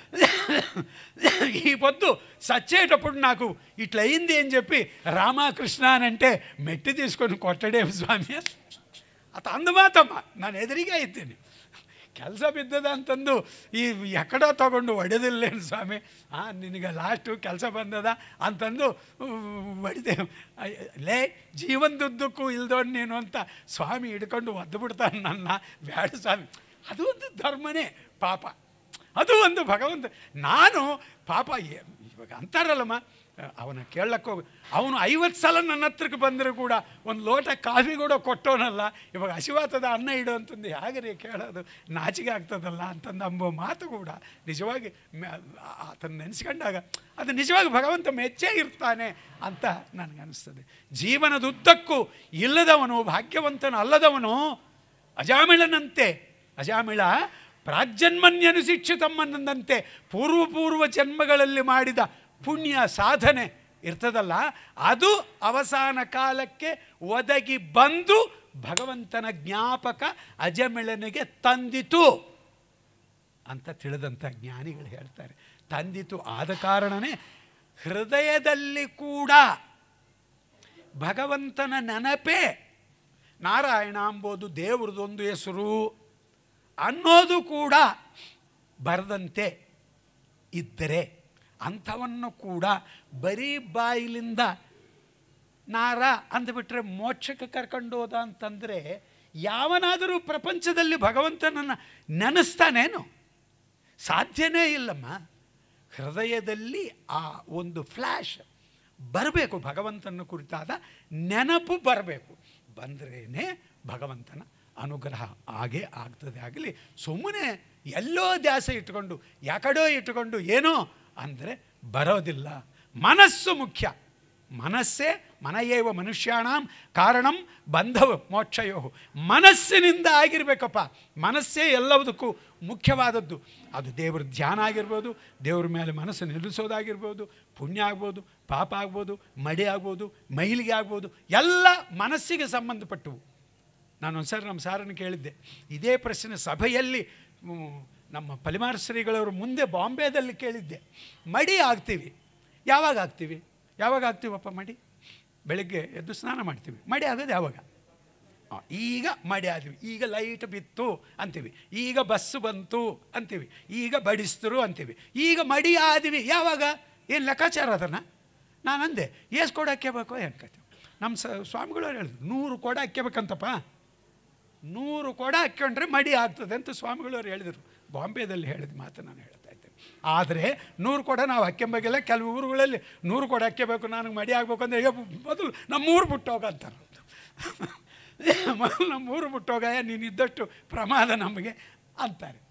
ఈ పొద్దు సచ్చేటప్పుడు నాకు ఇట్లా అయింది అని చెప్పి రామకృష్ణ అని అంటే మెట్టి తీసుకొని కొట్టడేం స్వామి ಅತ ಅಂದ ಮಾತಮ್ಮ ನಾನು ಎದುರಿಗೆ ಇದ್ದೀನಿ ಕೆಲಸ ಬಿದ್ದದ ಅಂತಂದು ಈ ಎಕ್ಕಡೋ ತಗೊಂಡು ಹೊಡೆದಿಲ್ಲೇನು ಸ್ವಾಮಿ ಹಾಂ ನಿನಗೆ ಲಾಸ್ಟು ಕೆಲಸ ಬಂದದ ಅಂತಂದು ಹೊಡಿದೆ ಲೇ ಜೀವನದುದ್ದಕ್ಕೂ ಇಲ್ದೋನ್ ನೀನು ಅಂತ ಸ್ವಾಮಿ ಹಿಡ್ಕೊಂಡು ಒದ್ದು ಬಿಡ್ತಾನೆ ನನ್ನ ಬ್ಯಾಡ ಸ್ವಾಮಿ ಅದು ಒಂದು ಧರ್ಮನೇ ಪಾಪ ಅದು ಒಂದು ಭಗವಂತ ನಾನು ಪಾಪ ಏ- ಇವಾಗ ಅಂತಾರಲ್ಲಮ್ಮ ಅವನ ಕೇಳಕ್ಕೆ ಹೋಗಿ ಅವನು ಐವತ್ತು ಸಲ ನನ್ನ ಹತ್ರಕ್ಕೆ ಬಂದರೂ ಕೂಡ ಒಂದು ಲೋಟ ಕಾಫಿ ಕೂಡ ಕೊಟ್ಟವನಲ್ಲ ಇವಾಗ ಹಸಿವಾತದ ಅನ್ನ ಇಡು ಅಂತಂದು ಹೇಗೆ ಕೇಳೋದು ನಾಚಿಕೆ ಆಗ್ತದಲ್ಲ ಅಂತಂದು ಅಂಬೋ ಮಾತು ಕೂಡ ನಿಜವಾಗಿ ಮ- ಆತನ ನೆನೆಸ್ಕೊಂಡಾಗ ಅದು ನಿಜವಾಗಿ ಭಗವಂತ ಮೆಚ್ಚೇ ಇರ್ತಾನೆ ಅಂತ ನನಗನ್ನಿಸ್ತದೆ ಜೀವನದುದ್ದಕ್ಕೂ ಇಲ್ಲದವನು ಭಾಗ್ಯವಂತನು ಅಲ್ಲದವನು ಅಜಾಮಿಳನಂತೆ ಅಜಾಮಿಳ ಪ್ರಾಜ್ಜನ್ಮನ್ಯನು ಶಿಕ್ಷಿತಮ್ಮನಂತೆ ಪೂರ್ವ ಪೂರ್ವ ಜನ್ಮಗಳಲ್ಲಿ ಮಾಡಿದ ಪುಣ್ಯ ಸಾಧನೆ ಇರ್ತದಲ್ಲ ಅದು ಅವಸಾನ ಕಾಲಕ್ಕೆ ಒದಗಿ ಬಂದು ಭಗವಂತನ ಜ್ಞಾಪಕ ಅಜಮಿಳನಿಗೆ ತಂದಿತು ಅಂತ ತಿಳಿದಂಥ ಜ್ಞಾನಿಗಳು ಹೇಳ್ತಾರೆ ತಂದಿತು ಆದ ಕಾರಣನೇ ಹೃದಯದಲ್ಲಿ ಕೂಡ ಭಗವಂತನ ನೆನಪೇ ನಾರಾಯಣ ಅಂಬೋದು ದೇವ್ರದೊಂದು ಹೆಸರು ಅನ್ನೋದು ಕೂಡ ಬರದಂತೆ ಇದ್ದರೆ ಅಂಥವನ್ನು ಕೂಡ ಬರೀ ಬಾಯಿಲಿಂದ ನಾರ ಅಂದುಬಿಟ್ರೆ ಮೋಕ್ಷಕ್ಕೆ ಕರ್ಕೊಂಡು ಹೋದ ಅಂತಂದರೆ ಯಾವನಾದರೂ ಪ್ರಪಂಚದಲ್ಲಿ ಭಗವಂತನನ್ನು ನೆನೆಸ್ತಾನೇನು ಸಾಧ್ಯನೇ ಇಲ್ಲಮ್ಮ ಹೃದಯದಲ್ಲಿ ಆ ಒಂದು ಫ್ಲ್ಯಾಶ್ ಬರಬೇಕು ಭಗವಂತನ ಕುರಿತಾದ ನೆನಪು ಬರಬೇಕು ಬಂದ್ರೇ ಭಗವಂತನ ಅನುಗ್ರಹ ಆಗೇ ಆಗ್ತದೆ ಆಗಲಿ ಸುಮ್ಮನೆ ಎಲ್ಲೋ ದ್ಯಾಸ ಇಟ್ಕೊಂಡು ಯಾಕಡೋ ಇಟ್ಕೊಂಡು ಏನೋ ಅಂದರೆ ಬರೋದಿಲ್ಲ ಮನಸ್ಸು ಮುಖ್ಯ ಮನಸ್ಸೇ ಮನಯೇವ ಮನುಷ್ಯಾಣಂ ಕಾರಣಂ ಬಂಧವ ಮೋಕ್ಷಯೋ ಮನಸ್ಸಿನಿಂದ ಆಗಿರಬೇಕಪ್ಪ ಮನಸ್ಸೇ ಎಲ್ಲದಕ್ಕೂ ಮುಖ್ಯವಾದದ್ದು ಅದು ದೇವರ ಧ್ಯಾನ ಆಗಿರ್ಬೋದು ದೇವ್ರ ಮೇಲೆ ಮನಸ್ಸು ನಿಲ್ಲಿಸೋದಾಗಿರ್ಬೋದು ಪುಣ್ಯ ಆಗ್ಬೋದು ಪಾಪ ಆಗ್ಬೋದು ಮಡಿ ಆಗ್ಬೋದು ಮೈಲಿಗೆ ಆಗ್ಬೋದು ಎಲ್ಲ ಮನಸ್ಸಿಗೆ ಸಂಬಂಧಪಟ್ಟವು ನಾನು ಒಂದ್ಸರಿ ನಮ್ಮ ಸಾರನ್ನು ಕೇಳಿದ್ದೆ ಇದೇ ಪ್ರಶ್ನೆ ಸಭೆಯಲ್ಲಿ ಮ್, ನಮ್ಮ ಪಲಿಮಾರ್ ಶ್ರೀಗಳವರು ಮುಂದೆ ಬಾಂಬೆದಲ್ಲಿ ಕೇಳಿದ್ದೆ ಮಡಿ ಆಗ್ತೀವಿ ಯಾವಾಗ ಆಗ್ತೀವಿ ಯಾವಾಗ ಆಗ್ತೀವಪ್ಪ ಮಡಿ ಬೆಳಗ್ಗೆ ಎದ್ದು ಸ್ನಾನ ಮಾಡ್ತೀವಿ ಮಡಿ ಆಗೋದು ಯಾವಾಗ ಆ, ಈಗ ಮಡಿ ಆದ್ವಿ ಈಗ ಲೈಟ್ ಬಿತ್ತು ಅಂತೀವಿ ಈಗ ಬಸ್ಸು ಬಂತು ಅಂತೀವಿ ಈಗ ಬಡಿಸಿದ್ರು ಅಂತೀವಿ ಈಗ ಮಡಿ ಆದ್ವಿ ಯಾವಾಗ ಏನು ಲೆಕ್ಕಾಚಾರ ಅದನ್ನು ನಾನು ಅಂದೆ ಎಷ್ಟು ಕೊಡ ಹಾಕ್ಯಬೇಕು ಅನ್ಕತ್ತೀವಿ ನಮ್ಮ ಸ ಸ್ವಾಮಿಗಳು ಹೇಳಿದ್ರು ನೂರು ಕೊಡ ಹಾಕ್ಯಬೇಕಂತಪ್ಪ ನೂರು ಕೊಡ ಹಾಕ್ಕೊಂಡ್ರೆ ಮಡಿ ಆಗ್ತದೆ ಅಂತ ಸ್ವಾಮಿಗಳವ್ರು ಹೇಳಿದರು ಬಾಂಬೆದಲ್ಲಿ ಹೇಳಿದ ಮಾತು ನಾನು ಹೇಳ್ತಾ ಇದ್ದೇನೆ ಆದರೆ ನೂರು ಕೊಡ ನಾವು ಹಾಕ್ಯಂಬಾಗಿಲ್ಲ ಕೆಲವು ಊರುಗಳಲ್ಲಿ ನೂರು ಕೊಡ ಹಾಕ್ಯಬೇಕು ನನಗೆ ಮಡಿ ಆಗ್ಬೇಕು ಅಂದರೆ ಅಯ್ಯೋ ಮೊದಲು ನಮ್ಮೂರು ಬಿಟ್ಟೋಗ ಅಂತಾರೆ ಮೊದಲು ನಮ್ಮೂರು ಬಿಟ್ಟೋಗ ನೀನು ಇದ್ದಷ್ಟು ಪ್ರಮಾದ ನಮಗೆ ಅಂತಾರೆ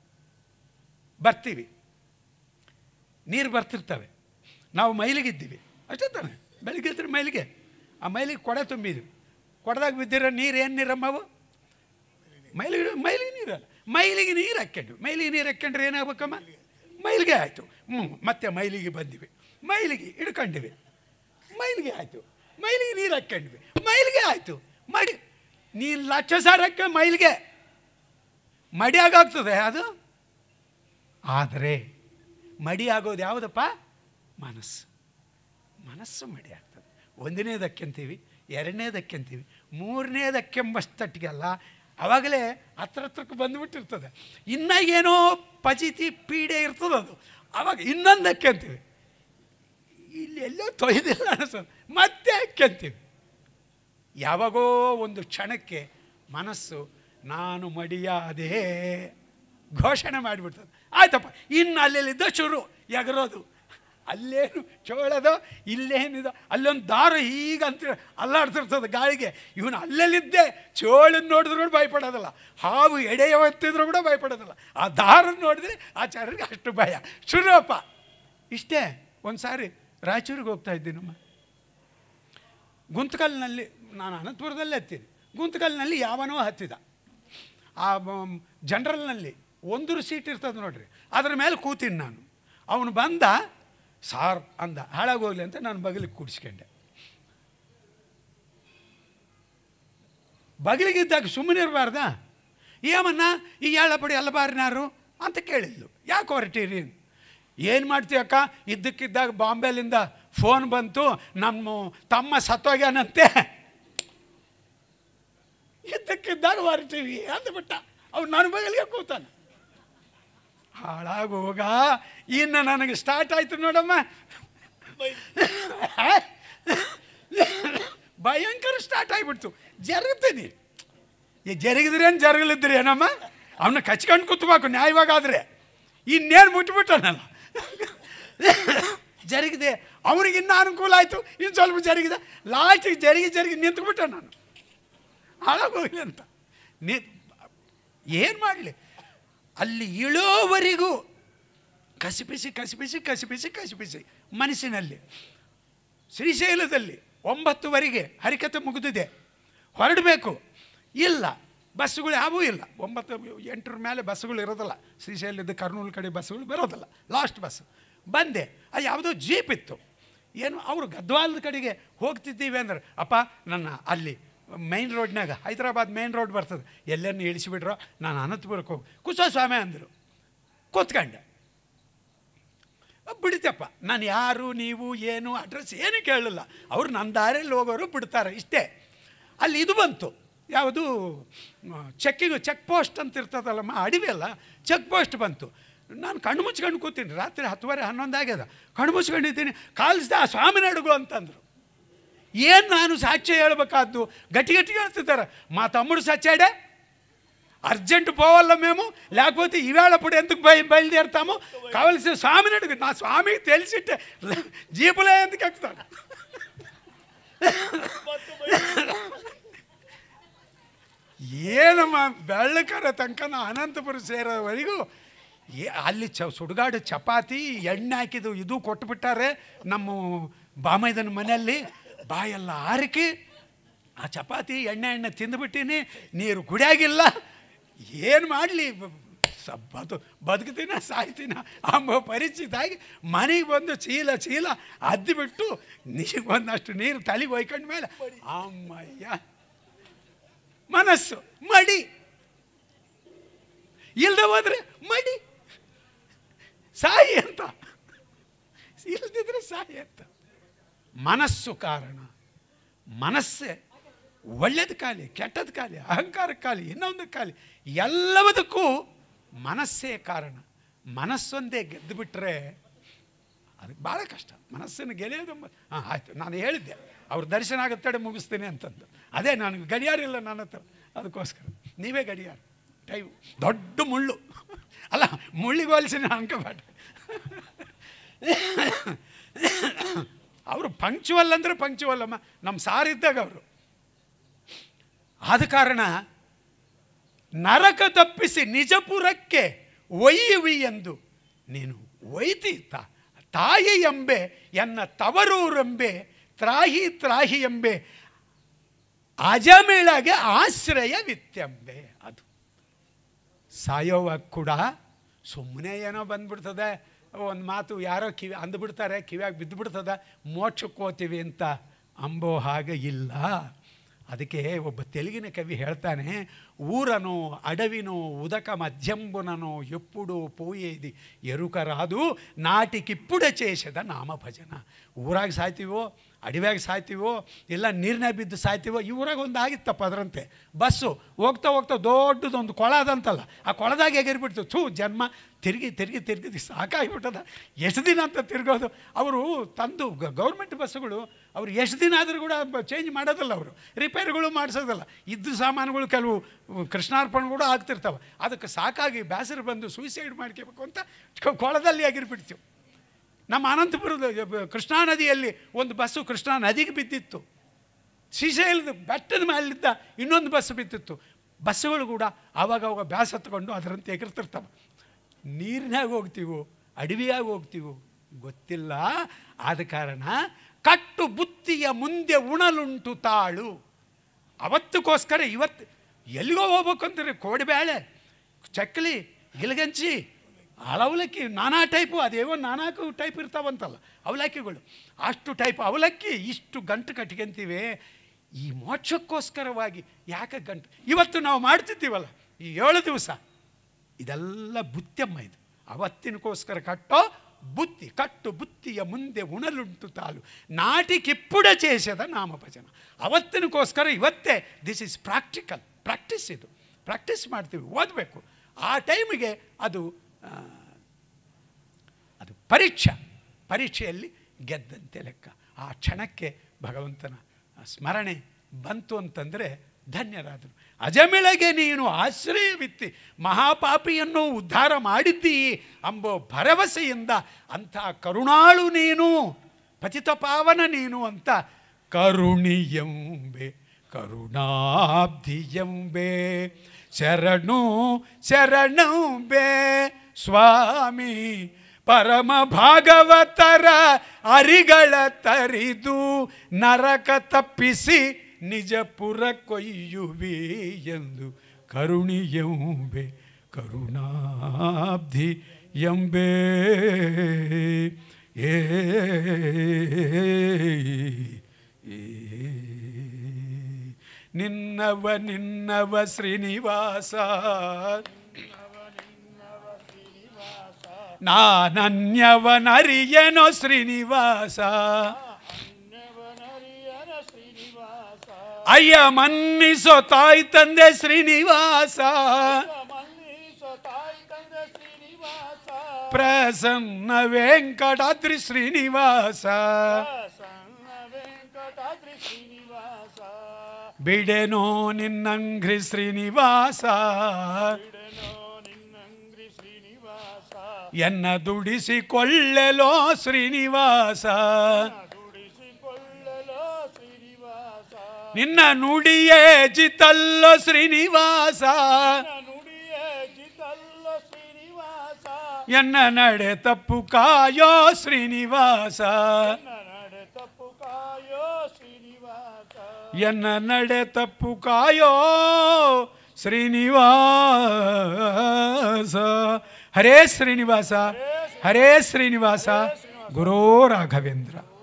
ಬರ್ತೀವಿ ನೀರು ಬರ್ತಿರ್ತವೆ ನಾವು ಮೈಲಿಗಿದ್ದೀವಿ ಅಷ್ಟೇ ತಾನೆ ಬೆಳಿಗ್ಗೆ ಇದ್ರೆ ಮೈಲಿಗೆ ಆ ಮೈಲಿಗೆ ಕೊಡ ತುಂಬಿದ್ವಿ ಕೊಡದಾಗ ಬಿದ್ದಿರೋ ನೀರು ಏನು ನೀರಮ್ಮವು ಮೈಲಿಗೆ ಮೈಲಿಗೆ ನೀರಲ್ಲ ಮೈಲಿಗೆ ನೀರು ಹಾಕ್ಕೊಂಡ್ವಿ ಮೈಲಿಗೆ ನೀರು ಹಾಕ್ಕೊಂಡ್ರೆ ಏನಾಗ್ಬೇಕಮ್ಮ ಮೈಲಿಗೆ ಆಯಿತು ಹ್ಞೂ ಮತ್ತೆ ಮೈಲಿಗೆ ಬಂದಿವಿ ಮೈಲಿಗೆ ಹಿಡ್ಕೊಂಡಿವಿ ಮೈಲಿಗೆ ಆಯಿತು ಮೈಲಿಗೆ ನೀರು ಹಾಕ್ಕೊಂಡ್ವಿ ಮೈಲಿಗೆ ಆಯಿತು ಮಡಿ ನೀನು ಲಕ್ಷ ಸಾರ ಹಾಕ ಮೈಲಿಗೆ ಮಡಿಯಾಗಾಗ್ತದೆ ಅದು ಆದರೆ ಮಡಿ ಆಗೋದು ಯಾವುದಪ್ಪ ಮನಸ್ಸು ಮನಸ್ಸು ಮಡಿ ಆಗ್ತದೆ ಒಂದನೇದಕ್ಕೆಂತೀವಿ ಎರಡನೇದಕ್ಕೆಂತೀವಿ ಮೂರನೇದಕ್ಕೆಂಬಷ್ಟಟ್ಟಿಗೆಲ್ಲ ಆವಾಗಲೇ ಹತ್ರ ಹತ್ರಕ್ಕೆ ಬಂದುಬಿಟ್ಟಿರ್ತದೆ ಇನ್ನೂ ಏನೋ ಪಜಿತಿ ಪೀಡೆ ಇರ್ತದೆ ಅದು ಆವಾಗ ಇನ್ನೊಂದಕ್ಕೆ ಅಂತೀವಿ ಇಲ್ಲಿ ಎಲ್ಲೋ ತೊಯ್ದಿಲ್ಲ ಅನಿಸೋದು ಮತ್ತೆ ಅಕ್ಕಂತೀವಿ ಯಾವಾಗೋ ಒಂದು ಕ್ಷಣಕ್ಕೆ ಮನಸ್ಸು ನಾನು ಮಡಿಯಾದೆ ಘೋಷಣೆ ಮಾಡಿಬಿಡ್ತದೆ ಆಯ್ತಪ್ಪ ಇನ್ನು ಅಲ್ಲೆಲ್ಲಿದ್ದ ಶುರು ಎಗರೋದು ಅಲ್ಲೇನು ಚೋಳದೋ ಇಲ್ಲೇನಿದೋ ಅಲ್ಲೊಂದು ದಾರ ಈಗ ಅಂತ ಅಲ್ಲಾಡ್ತಿರ್ತದೆ ಗಾಳಿಗೆ ಇವನು ಅಲ್ಲೆಲ್ಲಿದ್ದೆ ಚೋಳನ್ನು ನೋಡಿದ್ರು ಕೂಡ ಭಯಪಡೋದಿಲ್ಲ ಹಾವು ಎಡೆಯ ಒತ್ತಿದ್ರು ಕೂಡ ಭಯಪಡೋದಿಲ್ಲ ಆ ದಾರನ್ನು ನೋಡಿದ್ರೆ ಆಚಾರ್ಯರಿಗೆ ಅಷ್ಟು ಭಯ ಶುರುವಪ್ಪ ಇಷ್ಟೇ ಒಂದು ಸಾರಿ ರಾಯಚೂರಿಗೆ ಹೋಗ್ತಾ ಇದ್ದೀನಮ್ಮ ಗುಂತಕಲ್ನಲ್ಲಿ ನಾನು ಅನಂತಪುರದಲ್ಲೇ ಹತ್ತೀನಿ ಗುಂತಕಲ್ನಲ್ಲಿ ಯಾವನೋ ಹತ್ತಿದ ಆ ಮ- ಜನರಲ್ನಲ್ಲಿ ಒಂದು ಸೀಟ್ ಇರ್ತದೆ ನೋಡ್ರಿ ಅದ್ರ ಮೇಲೆ ಕೂತೀನಿ ನಾನು ಅವನು ಬಂದ ಸಾರ್ ಅಂದ ಹಾಳಾಗೋಗ್ಲಿ ಅಂತ ನಾನು ಬಗಲಿಗೆ ಕೂಡಿಸ್ಕೊಂಡೆ ಬಗಲಿಗಿದ್ದಾಗ ಸುಮ್ಮನೆ ಇರಬಾರ್ದ ಏಮನ್ನ ಈ ಪಡಿ ಅಲ್ಲ ಬಾರಿನಾರು ಅಂತ ಕೇಳಿದ್ಲು ಯಾಕೆ ಹೊರಟೀರಿ ಏನು ಮಾಡ್ತೀಯಕ್ಕ ಇದ್ದಕ್ಕಿದ್ದಾಗ ಬಾಂಬೆಲಿಂದ ಫೋನ್ ಬಂತು ನಮ್ಮ ತಮ್ಮ ಸತ್ತೋಗ್ಯಾನಂತೆ ಇದ್ದಕ್ಕಿದ್ದಾಗ ಹೊರಟೀವಿ ಅಂದ್ಬಿಟ್ಟ ಅವ್ನು ನನ್ನ ಬಗಲಿಗೆ ಕೂತಾನೆ ಹಾಳಾಗೋಗ ಇನ್ನು ನನಗೆ ಸ್ಟಾರ್ಟ್ ಆಯ್ತು ನೋಡಮ್ಮ ಭಯಂಕರ ಸ್ಟಾರ್ಟ್ ಆಗಿಬಿಡ್ತು ಜರುಗ್ತೀನಿ ಈ ಜರುಗಿದ್ರೇನು ಜರುಗಲಿದ್ರಿ ಏನಮ್ಮ ಅವನ್ನ ಕಚ್ಕೊಂಡು ಕೂತ್ಬೇಕು ನ್ಯಾಯವಾಗಾದ್ರೆ ಇನ್ನೇನು ಮುಟ್ಬಿಟ್ಟನಲ್ಲ ಜರುಗಿದೆ ಅವ್ರಿಗೆ ಇನ್ನೂ ಅನುಕೂಲ ಆಯಿತು ಇನ್ನು ಸ್ವಲ್ಪ ಜರುಗಿದೆ ಲಾಸ್ಟಿಗೆ ಜರುಗಿ ಜರುಗಿ ನಿಂತ್ಬಿಟ್ಟ ನಾನು ಹಾಳಾಗೋಗ್ಲಿ ಅಂತ ನಿ ಏನು ಮಾಡಲಿ ಅಲ್ಲಿ ಇಳೋವರೆಗೂ ಕಸಿಪಿಸಿ ಕಸಿಪಿಸಿ ಕಸಿಪಿಸಿ ಕಸಿಪಿಸಿ ಮನಸ್ಸಿನಲ್ಲಿ ಶ್ರೀಶೈಲದಲ್ಲಿ ಒಂಬತ್ತುವರೆಗೆ ಹರಿಕತೆ ಮುಗಿದಿದೆ ಹೊರಡಬೇಕು ಇಲ್ಲ ಬಸ್ಸುಗಳು ಯಾವೂ ಇಲ್ಲ ಒಂಬತ್ತು ಎಂಟರ ಮೇಲೆ ಬಸ್ಸುಗಳು ಇರೋದಿಲ್ಲ ಶ್ರೀಶೈಲದ ಕರ್ನೂಲ್ ಕಡೆ ಬಸ್ಸುಗಳು ಬರೋದಿಲ್ಲ ಲಾಸ್ಟ್ ಬಸ್ ಬಂದೆ ಅದು ಯಾವುದೋ ಜೀಪ್ ಇತ್ತು ಏನು ಅವರು ಗದ್ವಾಲದ ಕಡೆಗೆ ಹೋಗ್ತಿದ್ದೀವಿ ಅಂದ್ರೆ ಅಪ್ಪ ನನ್ನ ಅಲ್ಲಿ ಮೈನ್ ರೋಡ್ನಾಗ ಹೈದರಾಬಾದ್ ಮೈನ್ ರೋಡ್ ಬರ್ತದೆ ಎಲ್ಲೆನ್ನು ಇಳಿಸಿಬಿಟ್ರೋ ನಾನು ಅನಂತಪುರಕ್ಕೆ ಹೋಗಿ ಕುಸಸ್ವಾಮಿ ಅಂದರು ಕೂತ್ಕೊಂಡೆ ಬಿಡ್ತಪ್ಪ ನಾನು ಯಾರು ನೀವು ಏನು ಅಡ್ರೆಸ್ ಏನು ಕೇಳಲಿಲ್ಲ ಅವ್ರು ನನ್ನ ದಾರಿಯಲ್ಲಿ ಹೋಗೋರು ಬಿಡ್ತಾರೆ ಇಷ್ಟೇ ಅಲ್ಲಿ ಇದು ಬಂತು ಯಾವುದು ಚೆಕ್ಕಿಂಗು ಚೆಕ್ ಪೋಸ್ಟ್ ಅಂತ ಇರ್ತದಲ್ಲಮ್ಮ ಅಡವಿ ಅಲ್ಲ ಚೆಕ್ ಪೋಸ್ಟ್ ಬಂತು ನಾನು ಕಣ್ಣು ಮುಚ್ಕೊಂಡು ಕೂತೀನಿ ರಾತ್ರಿ ಹತ್ತುವರೆ ಹನ್ನೊಂದು ಆಗ್ಯದ ಕಣ್ಣು ಮುಚ್ಕೊಂಡಿದ್ದೀನಿ ಕಾಲಿಸ್ದ ಆ ಸ್ವಾಮಿನ ಅಡುಗು ಅಂತಂದರು ಏನು ನಾನು ಸಾಕ್ಷ್ಯ ಹೇಳ್ಬೇಕಾದ್ದು ಗಟ್ಟಿ ಗಟ್ಟಿ ಹೇಳ್ತಿದ್ದಾರೆ మా తమ్ముడు సచ్చాడే అర్జెంట్ పోవాల మేము లేకపోతే ఈవేళప్పుడు ఎందుకు బయ బయలుదేరుతాము కావలసిన స్వామిని అడుగు నా స్వామికి తెలిసిట్టే జీపులో ఎందుకు ఎక్కుతాడు ಏನಮ್ಮ ಬೆಳ್ಳಕರ ತನಕ ನಾ ಅನಂತಪುರ ಸೇರೋವರೆಗೂ ಏ ಅಲ್ಲಿ ಚ ಸುಡುಗಾಡು ಚಪಾತಿ ಎಣ್ಣೆ ಹಾಕಿದ್ದು ಇದು ಕೊಟ್ಬಿಟ್ಟಾರೆ ನಮ್ಮ ಬಾಮೈದನ ಮನೆಯಲ್ಲಿ ಬಾಯೆಲ್ಲ ಆರಿಕೆ ಆ ಚಪಾತಿ ಎಣ್ಣೆ ಎಣ್ಣೆ ತಿಂದುಬಿಟ್ಟಿನಿ ನೀರು ಕುಡಿಯಾಗಿಲ್ಲ ಏನು ಮಾಡಲಿ ಬದು ಬದುಕ್ತೀನ ಸಾಯ್ತೀನ ಅಂಬ ಪರಿಚಿತ ಆಗಿ ಮನೆಗೆ ಬಂದು ಚೀಲ ಚೀಲ ಅದ್ದಿಬಿಟ್ಟು ನೀರು ಬಂದಷ್ಟು ನೀರು ತಲೆಗೆ ಒಯ್ಕೊಂಡ ಮೇಲೆ ಅಮ್ಮಯ್ಯ ಮನಸ್ಸು ಮಡಿ ಇಲ್ಲದೆ ಹೋದ್ರೆ ಮಡಿ ಸಾಯಿ ಅಂತ ಇಲ್ದಿದ್ರೆ ಸಾಯಿ ಅಂತ ಮನಸ್ಸು ಕಾರಣ ಮನಸ್ಸೇ ಒಳ್ಳೇದು ಖಾಲಿ ಕೆಟ್ಟದ್ದು ಖಾಲಿ ಅಹಂಕಾರ ಖಾಲಿ ಇನ್ನೊಂದು ಖಾಲಿ ಎಲ್ಲದಕ್ಕೂ ಮನಸ್ಸೇ ಕಾರಣ ಮನಸ್ಸೊಂದೇ ಗೆದ್ದು ಬಿಟ್ಟರೆ ಅದಕ್ಕೆ ಭಾಳ ಕಷ್ಟ ಮನಸ್ಸನ್ನು ಗೆಳೆಯೋದು ಹಾಂ ಆಯಿತು ನಾನು ಹೇಳಿದ್ದೆ ಅವ್ರ ದರ್ಶನ ಆಗುತ್ತಡೆ ಮುಗಿಸ್ತೀನಿ ಅಂತಂದು ಅದೇ ನನಗೆ ಗಡಿಯಾರಿಲ್ಲ ನನ್ನ ಹತ್ರ ಅದಕ್ಕೋಸ್ಕರ ನೀವೇ ಗಡಿಯಾರ ಟೈಮ್ ದೊಡ್ಡ ಮುಳ್ಳು ಅಲ್ಲ ಮುಳ್ಳಿಗೆ ಹೋಲಿಸಿ ನಾನು ಅನ್ಕೋಬೇಡ ಅವರು ಪಂಕ್ಚುವಲ್ ಅಂದರೆ ಪಂಕ್ಚುವಲ್ ಅಮ್ಮ ನಮ್ಮ ಸಾರಿದ್ದಾಗ ಅವರು ಆದ ಕಾರಣ ನರಕ ತಪ್ಪಿಸಿ ನಿಜಪುರಕ್ಕೆ ಒಯ್ಯುವಿ ಎಂದು ನೀನು ಒಯ್ತಿ ತಾ ತಾಯಿ ಎಂಬೆ ಎನ್ನ ತವರೂರೆಂಬೆ ತ್ರಾಹಿ ತ್ರಾಹಿ ಎಂಬೆ ಅಜಮಿಳಗೆ ಆಶ್ರಯವಿತ್ತೆಂಬೆ ಅದು ಸಾಯೋವಾಗ ಕೂಡ ಸುಮ್ಮನೆ ಏನೋ ಬಂದ್ಬಿಡ್ತದೆ ಒಂದು ಮಾತು ಯಾರೋ ಕಿವಿ ಅಂದ್ಬಿಡ್ತಾರೆ ಕಿವಿಯಾಗ ಬಿದ್ದುಬಿಡ್ತದೆ ಮೋಕ್ಷಕ್ಕೆ ಹೋಗ್ತೀವಿ ಅಂತ ಅಂಬೋ ಹಾಗೆ ಇಲ್ಲ ಅದಕ್ಕೆ ಒಬ್ಬ ತೆಲುಗಿನ ಕವಿ ಹೇಳ್ತಾನೆ ಊರನು ಅಡವಿನು ಉದಕ ಮಧ್ಯಂಬುನನು ಎಪ್ಪುಡು ಪೋಯೇದಿ ಎರುಕರಾದು ನಾಟಿಕಿಪ್ಪುಡ ಚೇಷದ ನಾಮ ಭಜನ ಊರಾಗ ಸಾಯ್ತೀವೋ ಅಡವ್ಯಾಗ ಸಾಯ್ತೀವೋ ಇಲ್ಲ ನೀರಿನ ಬಿದ್ದು ಸಾಯ್ತೀವೋ ಈ ಊರಾಗ ಒಂದು ಆಗಿತ್ತಪ್ಪ ಅದರಂತೆ ಬಸ್ಸು ಹೋಗ್ತಾ ಹೋಗ್ತಾ ದೊಡ್ಡದೊಂದು ಕೊಳ ಅದಂತಲ್ಲ ಆ ಕೊಳದಾಗ ಎಗಿರ್ಬಿಡ್ತು ಥೂ ಜನ್ಮ ತಿರುಗಿ ತಿರುಗಿ ತಿರುಗಿ ಸಾಕಾಗಿಬಿಟ್ಟದ ಎಷ್ಟು ದಿನ ಅಂತ ತಿರುಗೋದು ಅವರು ತಂದು ಗೌರ್ಮೆಂಟ್ ಬಸ್ಸುಗಳು ಅವರು ಎಷ್ಟು ದಿನ ಆದರೂ ಕೂಡ ಚೇಂಜ್ ಮಾಡೋದಲ್ಲ ಅವರು ರಿಪೇರಿಗಳು ಮಾಡಿಸೋದಲ್ಲ ಇದ್ದ ಸಾಮಾನುಗಳು ಕೆಲವು ಕೃಷ್ಣಾರ್ಪಣೆಗಳು ಆಗ್ತಿರ್ತಾವೆ ಅದಕ್ಕೆ ಸಾಕಾಗಿ ಬೇಸರ ಬಂದು ಸೂಸೈಡ್ ಮಾಡ್ಕೋಬೇಕು ಅಂತ ಕೊ- ಕೊಳದಲ್ಲಿ ಆಗಿರ್ಬಿಡ್ತೀವಿ ನಮ್ಮ ಅನಂತಪುರದ ಕೃಷ್ಣಾ ನದಿಯಲ್ಲಿ ಒಂದು ಬಸ್ಸು ಕೃಷ್ಣಾ ನದಿಗೆ ಬಿದ್ದಿತ್ತು ಶ್ರೀಶೈಲದ ಬೆಟ್ಟದ ಮೇಲಿದ್ದ ಇನ್ನೊಂದು ಬಸ್ ಬಿದ್ದಿತ್ತು ಬಸ್ಸುಗಳು ಕೂಡ ಆವಾಗ ಅವಾಗ ಬ್ಯಾಸ್ ಹತ್ಕೊಂಡು ಅದರಂತೆ ಎಗರ್ತಿರ್ತಾವೆ ನೀರಿನಾಗ ಹೋಗ್ತೀವೋ ಅಡವಿಯಾಗ ಹೋಗ್ತೀವೋ ಗೊತ್ತಿಲ್ಲ ಆದ ಕಾರಣ ಕಟ್ಟು ಬುತ್ತಿಯ ಮುಂದೆ ಉಣಲುಂಟು ತಾಳು ಅವತ್ತಕ್ಕೋಸ್ಕರ ಇವತ್ತು ಎಲ್ಲಿಗೋ ಹೋಗ್ಬೇಕಂದ್ರೆ ಕೋಡಿಬೇಳೆ ಚಕ್ಕಲಿ ಗಿಲಗಂಚಿ ಅವಲಕ್ಕಿ ನಾನಾ ಟೈಪು ಅದೇವೋ ನಾನಾಕು ಟೈಪ್ ಇರ್ತಾವಂತಲ್ಲ ಅವಲಕ್ಕಿಗಳು ಅಷ್ಟು ಟೈಪ್ ಅವಲಕ್ಕಿ ಇಷ್ಟು ಗಂಟು ಕಟ್ಕೊಂತೀವಿ ಈ ಮೋಕ್ಷಕ್ಕೋಸ್ಕರವಾಗಿ ಯಾಕೆ ಗಂಟು ಇವತ್ತು ನಾವು ಮಾಡ್ತಿದ್ದೀವಲ್ಲ ಈ ಏಳು ದಿವಸ ಇದೆಲ್ಲ ಬುತ್ತಿಯಮ್ಮ ಇದು ಅವತ್ತಿನಕ್ಕೋಸ್ಕರ ಕಟ್ಟೋ ಬುತ್ತಿ ಕಟ್ಟು ಬುತ್ತಿಯ ಮುಂದೆ ಉಣಲುಂಟು ತಾಲು ನಾಟಿ ಕಿಪ್ಪುಡ ಚೇಸದ ನಾಮಭಜನ ಅವತ್ತಿನಕ್ಕೋಸ್ಕರ ಇವತ್ತೇ ದಿಸ್ ಇಸ್ ಪ್ರಾಕ್ಟಿಕಲ್ ಪ್ರಾಕ್ಟೀಸ್ ಇದು ಪ್ರಾಕ್ಟೀಸ್ ಮಾಡ್ತೀವಿ ಓದಬೇಕು ಆ ಟೈಮಿಗೆ ಅದು ಆ, ಅದು ಪರೀಕ್ಷೆ ಪರೀಕ್ಷೆಯಲ್ಲಿ ಗೆದ್ದಂತೆ ಲೆಕ್ಕ ಆ ಕ್ಷಣಕ್ಕೆ ಭಗವಂತನ ಸ್ಮರಣೆ ಬಂತು ಅಂತಂದರೆ ಧನ್ಯರಾದರು ಅಜಮಿಳಗೆ ನೀನು ಆಶ್ರಯವಿತ್ತಿ ಮಹಾಪಾಪಿಯನ್ನು ಉದ್ಧಾರ ಮಾಡಿದ್ದೀ ಅಂಬೋ ಭರವಸೆಯಿಂದ ಅಂಥ ಕರುಣಾಳು ನೀನು ಪತಿತ ಪಾವನ ನೀನು ಅಂತ ಕರುಣಿಯಂಬೆ ಕರುಣಾಬ್ಧಿಯಂಬೆ ಶರಣು ಶರಣಂಬೆ ಸ್ವಾಮಿ ಪರಮ ಭಾಗವತರ ಅರಿಗಳ ತರಿದು ನರಕ ತಪ್ಪಿಸಿ ನಿಜಪುರ ಕೊಯ್ಯುವಿ ಎಂದು ಕರುಣಿಯಂಬೆ ಕರುಣಾಬ್ಧಿ ಎಂಬೆ ಏ ಏ. ನಿನ್ನವ ನಿನ್ನವ ಶ್ರೀನಿವಾಸ ನಾನನ್ಯವನರಿಯನೋ ಶ್ರೀನಿವಾಸ ಅನ್ನವನರಿಯನ ಶ್ರೀನಿವಾಸ ಅಯ್ಯ ಮನ್ನಿಸೋ ತಾಯಿ ತಂದೆ ಶ್ರೀನಿವಾಸ ಮನ್ನಿಸೋ ತಾಯಿ ತಂದೆ ಶ್ರೀನಿವಾಸ ಪ್ರಸನ್ನ ವೆಂಕಟಾದ್ರಿ ಶ್ರೀನಿವಾಸ ಸಣ್ಣ ವೆಂಕಟಾದ್ರಿ ಶ್ರೀನಿವಾಸ ಬಿಡೆನೋ ನಿನ್ನಂಗ್ರಿ ಶ್ರೀನಿವಾಸ ಬಿಡನೋ ನಿನ್ನಂಗ್ರಿ ಶ್ರೀನಿವಾಸ ಎನ್ನ ದುಡಿಸಿಕೊಳ್ಳಲೋ ಶ್ರೀನಿವಾಸ ದುಡಿಸಿಕೊಳ್ಳಲೋ ಶ್ರೀನಿವಾಸ ನಿನ್ನ ನುಡಿಯೇ ಜಿತಲ್ಲೋ ಶ್ರೀನಿವಾಸ ನನ್ನ ನುಡಿಯೇ ಜಿತಲ್ಲ ಶ್ರೀನಿವಾಸ ಎನ್ನ ನಡೆ ತಪ್ಪು ಕಾಯೋ ಶ್ರೀನಿವಾಸ ನನ್ನ ನಡೆ ತಪ್ಪು ಕಾಯೋ ಶ್ರೀನಿವಾಸ ಎನ್ನ ನಡೆ ತಪ್ಪು ಕಾಯೋ ಶ್ರೀನಿವಾಸ ಹರೇ ಶ್ರೀನಿವಾಸ ಹರೇ ಶ್ರೀನಿವಾಸ ಗುರೋ ರಾಘವೇಂದ್ರ